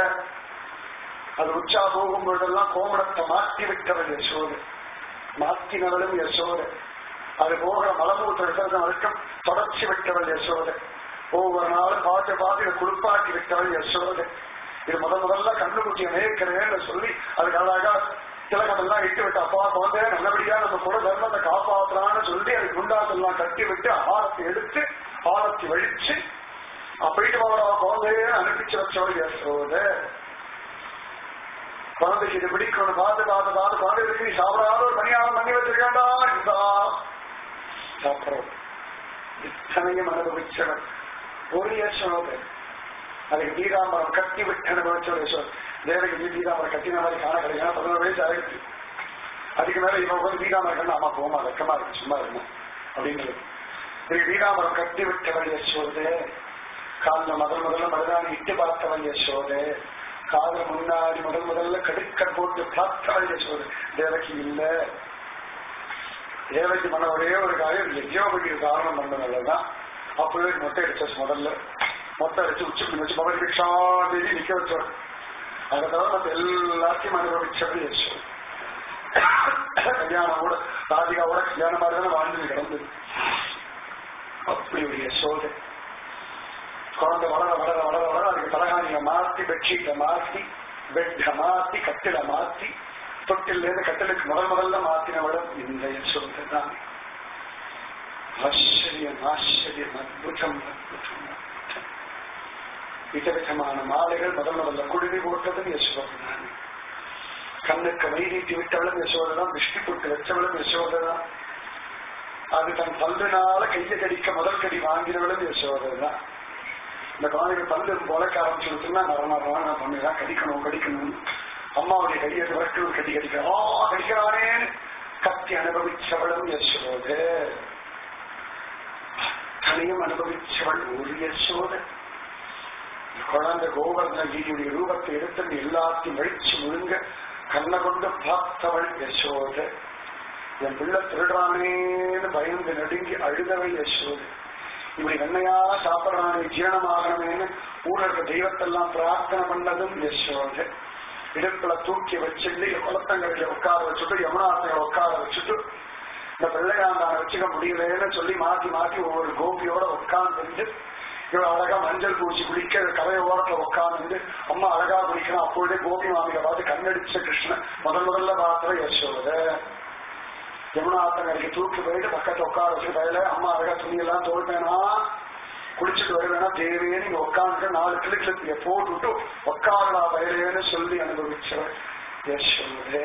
அது உச்சா போகும் பொழுதெல்லாம் கோமணத்தை மாற்றி விட்டவள் யசோத மாற்றினவளும் யசோத அது போகிற மலமூத்த விசர்ஜன வரைக்கும் தொடர்ச்சி விட்டவள் யசோத ஒவ்வொரு நாளும் பார்த்து பார்த்து இதை குளிப்பாட்டி விட்டவள் யசோத இது முதல் முதல்ல கண்ணுக்குட்டியை நேர்க்கிறேன்னு சொல்லி அதுக்கு அழகா திலகம் எல்லாம் இட்டு விட்டு அப்பா குழந்தைய நல்லபடியா நம்ம கூட தர்மத்தை காப்பாற்றலாம்னு சொல்லி அதுக்கு குண்டாத்தெல்லாம் கட்டி விட்டு ஆரத்தை எடுத்து ஆரத்தி வழிச்சு போயிட்டு போகிற குழந்தைய அனுப்பிச்சு வச்சவள் யசோத குழந்தைக்கு இது பிடிக்கணும் பார்த்து பார்த்து பார்த்து குழந்தைக்கு நீ சாப்பிடாத ஒரு பணியாரம் பண்ணி வச்சிருக்காண்டா இருந்தா சாப்பிடும் இத்தனையும் அனுபவிச்சவன் ஒரு யசோதை அதுக்கு பீதாம்பரம் கட்டி விட்டு அனுபவிச்சவர் யசோத் தேவகி பீதாம்பரம் கட்டின மாதிரி காண கிடையாது பதினோரு வயசு ஆயிடுச்சு அதுக்கு மேல இவன் வந்து பீதாம்பரம் கண்ணு அம்மா போமா வெக்கமா இருக்கு சும்மா இருக்கும் அப்படின்றது இது பீதாம்பரம் கட்டி விட்டவள் யசோதே காலில் முதல் முதல்ல மருதாணி இட்டு பார்த்தவள் யசோதே கால முன்னாடி முதல் முதல்ல கடுக்கல் போட்டு பார்த்தவள் யசோதே தேவகி இல்ல தேவகி பண்ண ஒரே ஒரு காரியம் யஜ்யோபதி காரணம் பண்ணதுதான் அப்பவே மொட்டை அடிச்சாச்சு முதல்ல மொட்டை அடிச்சு உச்சி பண்ணி வச்சு பகவதி பிக்ஷாந்தேவி நிக்க வச்சோம் அதை தவிர மத்த எல்லாத்தையும் அனுபவிச்சது யசோ கல்யாணம் கூட ராதிகாவோட கல்யாணம் மாதிரி தானே வாழ்ந்து கிடந்தது அப்படி ஒரு யசோதை குழந்தை வளர வளர வளர வளர அதுக்கு தலகாணிய மாத்தி பெட்ஷீட்டை மாத்தி பெட்டை மாத்தி கட்டில மாத்தி தொட்டில இருந்து கட்டிலுக்கு முதல் முதல்ல மாத்தினவளும் இந்த யசோதை தான் ஆச்சரியம் ஆச்சரியம் அற்புதம் அற்புதம் அற்புதம் விதவிதமான மாலைகள் முதல் முதல்ல குழுவி போட்டதும் யசோதான் கண்ணுக்கு வைரீட்டி விட்டவளும் யசோதான் விஷ்ணு போட்டு வச்சவளும் யசோதான் அது தன் பல்லுனால கையை கடிக்க முதல் கடி வாங்கினவளும் யசோதான் இந்த குழந்தைகள் பல்லு முளைக்க ஆரம்பிச்சுன்னா மரணம் நான் பண்ணுதான் கடிக்கணும் கடிக்கணும் அம்மாவுடைய கையை விரட்டணும் கட்டி கடிக்கணும் ஆ கடிக்கிறானேன்னு கத்தி அனுபவிச்சவளும் யசோத அத்தனையும் அனுபவிச்சவள் ஒரு யசோத குழந்தை கோவர்தன கீதியுடைய ரூபத்தை எடுத்து எல்லாத்தையும் வழிச்சு முழுங்க கண்ணை கொண்டு பார்த்தவள் யசோத என் பிள்ளை திருடுறானேன்னு பயந்து நடுங்கி அழுதவள் யசோத இப்படி வெண்ணையா சாப்பிடறானே ஜீரணமாகணுமேன்னு ஊரில் இருக்க தெய்வத்தெல்லாம் பிரார்த்தனை பண்ணதும் யசோத இடுப்புல தூக்கி வச்சுட்டு குளத்தங்கரையில உட்கார வச்சுட்டு யமுனாத்தைய உட்கார வச்சுட்டு இந்த பிள்ளையாண்டான வச்சுக்க முடியலன்னு சொல்லி மாத்தி மாத்தி ஒவ்வொரு கோபியோட உட்கார்ந்து இவன் அழகா மஞ்சள் பூச்சி குளிக்க கரைய ஓரத்துல உட்கார்ந்து அம்மா அழகா குளிக்கணும் அப்பொழுதே கோபி மாமியை பார்த்து கண்ணடிச்ச கிருஷ்ணன் முதல் முதல்ல பார்த்த யசோத யமுனாத்தங்கரைக்கு தூக்கி போயிட்டு பக்கத்துல உட்கார வச்சு வயல அம்மா அழகா துணியெல்லாம் தோல்பேனா குளிச்சுட்டு வருவேனா தேவையே நீங்க உட்காந்து நாலு கிளிக்கு போட்டு விட்டு உட்காரலா வயலேன்னு சொல்லி அனுபவிச்சவர் யசோதே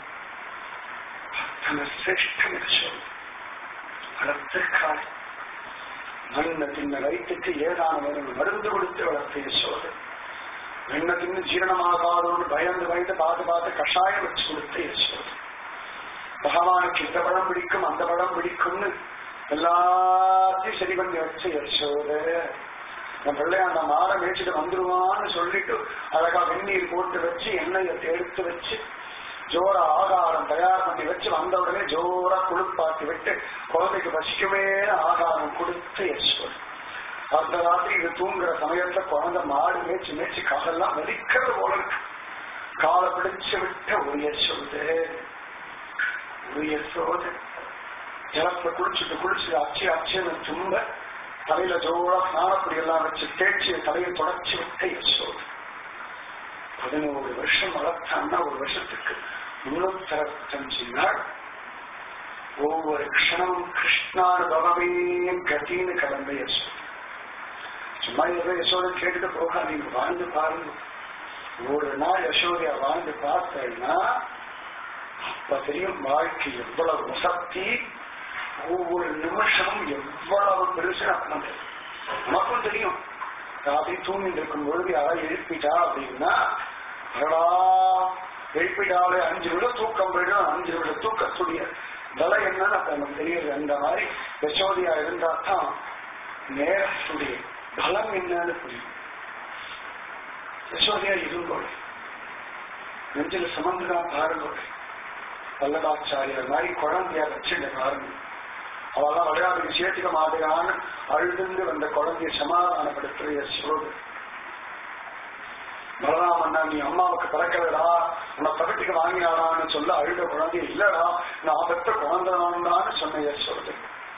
அத்தனை சிரேஷ்டம் யசோத வளர்த்திருக்காள் மண்ணை தின்ன வயிற்றுக்கு ஏதான வரும் மருந்து கொடுத்து வளர்த்த யசோத வெண்ண தின்னு ஜீரணமாகாதோன்னு பயந்து பயந்து பார்த்து பார்த்து கஷாயம் வச்சு கொடுத்த யசோத பகவானுக்கு இந்த படம் பிடிக்கும் அந்த படம் பிடிக்கும்னு எல்லாத்தையும் சரி பண்ணி வச்ச யசோத என் பிள்ளை அந்த மாடை மேய்ச்சிட்டு வந்துருவான்னு சொல்லிட்டு அழகா வெந்நீர் போட்டு வச்சு எண்ணெயை எடுத்து வச்சு ஜோரா ஆகாரம் தயார் பண்ணி வச்சு வந்த உடனே ஜோரா குளிப்பாட்டி விட்டு குழந்தைக்கு பசிக்குமே ஆகாரம் கொடுத்து யசோத அந்த ராத்திரி இது தூங்குற சமயத்துல குழந்தை மாடு மேய்ச்சி மேய்ச்சி காலெல்லாம் வலிக்கிறது போல இருக்கு காலை பிடிச்சு விட்ட ஒரு யசோது ஒரு யசோது ஜலத்துல குளிச்சுட்டு குளிச்சு அச்சு அச்சுன்னு தும்ப தலையில ஜோரா ஸ்நானப்படி எல்லாம் வச்சு தேய்ச்சி தலையை தொடச்சி விட்ட யசோது பதினோரு வருஷம் வளர்த்தான்னா ஒரு வருஷத்துக்கு முன்னூத்தி அறுபத்தஞ்சு நாள் ஒவ்வொரு க்ஷணமும் கிருஷ்ணானுபவமே கத்தின்னு கலந்த யசோது சும்மா ஏதோ யசோதை கேட்டுட்டு போக நீங்க வாழ்ந்து பாருங்க ஒரு நாள் யசோதையா வாழ்ந்து பார்த்தேன்னா அப்ப தெரியும் வாழ்க்கை எவ்வளவு வசத்தி ஒவ்வொரு நிமிஷமும் எவ்வளவு பெருசு நமக்கு நமக்கும் தெரியும் ராத்திரி தூங்கிட்டு இருக்கும் பொழுது யாராவது எழுப்பிட்டா அப்படின்னா அடடா எழுப்பிட்டாலே அஞ்சு நிமிடம் தூக்கம் போயிடும் அஞ்சு நிமிடம் தூக்கக்கூடிய விலை என்னன்னு அப்ப நமக்கு தெரியுது அந்த மாதிரி யசோதையா இருந்தா தான் நேரத்துடைய பலம் என்னன்னு புரியும் யசோதையா இருங்கோள் நெஞ்சில் சுமந்துதான் பாருங்கோள் வல்லபாச்சாரியர் மாதிரி குழந்தையா வச்சுட்டு பாருங்க அவெல்லாம் விளையாட்டுக்கு சேர்த்துக்க மாட்டேங்கான்னு அழுதுந்து வந்த குழந்தைய சமாதானப்படுத்துற யசோது பலராமண்ணா நீ அம்மாவுக்கு பிறக்கலடா உன்னை பகட்டுக்கு வாங்கினாடான்னு சொல்ல அழுத குழந்தை இல்லடா நான் பெற்ற குழந்தைதான்னு சொன்ன யசோது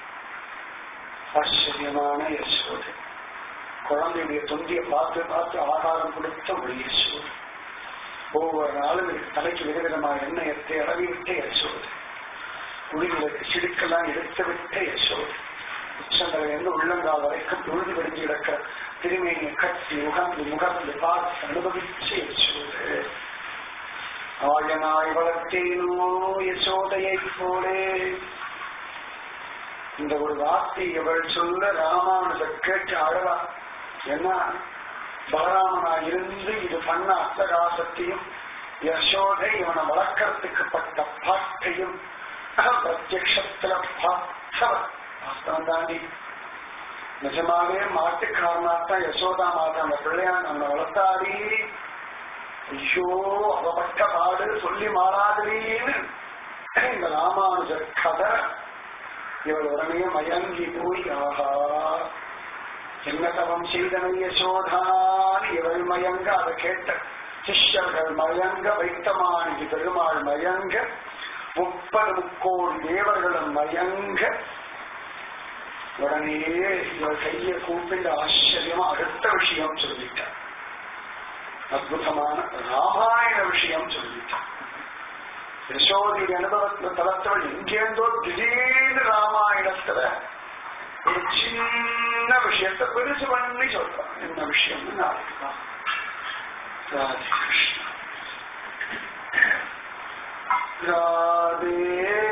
ஆச்சரியமான யசோது குழந்தையுடைய தொந்தியை பார்த்து பார்த்து ஆகாரம் கொடுத்த ஒரு யசோது ஒவ்வொரு நாளும் தலைக்கு விதவிதமான எண்ணெயத்தை அளவி விட்ட யசோது குடிகளுக்கு சிடுக்கெல்லாம் எடுத்து விட்ட யசோது உச்சங்களை இருந்து உள்ளங்கால் வரைக்கும் தொழுது வெடிஞ்சு கிடக்க திருமேனியை கட்டி உகந்து முகந்து பார்த்து அனுபவிச்சு யசோது ஆயனாய் வளர்த்தேனோ யசோதையை போலே இந்த ஒரு வார்த்தை இவள் சொல்ல ராமானுஜர் கேட்டு அழவா என்ன பலராமனா இருந்து இது பண்ண அட்டகாசத்தையும் யசோதை இவனை வளர்க்கறதுக்கு பட்ட பாட்டையும் பிரத்யக்ஷத்துல பார்த்தவன் வாஸ்தவம் தாண்டி நிஜமாவே மாட்டுக்காரனாத்தான் யசோதா மாதா அந்த பிள்ளையான் நம்மளை வளர்த்தாடி ஐயோ அவப்பட்ட பாடு சொல்லி மாறாதேன்னு இந்த ராமானுஜர் கதை இவள் உடனே மயங்கி போய் ஆஹா என்ன தவம் செய்தனை யசோதான் இவள் மயங்க அதை கேட்ட சிஷ்யர்கள் மயங்க வைத்தமானி பெருமாள் மயங்க முப்பது முக்கோடி தேவர்களும் மயங்க உடனே இவள் கையை கூப்பிட்டு ஆச்சரியமா அடுத்த விஷயம் சொல்லிட்டார் அற்புதமான ராமாயண விஷயம் சொல்லிட்டார் யசோதியுடைய அனுபவத்துல தளத்தவள் எங்கேருந்தோ திடீர்னு ராமாயணத்துல ஒரு சின்ன விஷயத்தை பெருசு பண்ணி சொல்றான் என்ன விஷயம்னு நாளைக்கு பார்ப்போம். ராதே கிருஷ்ணா ராதே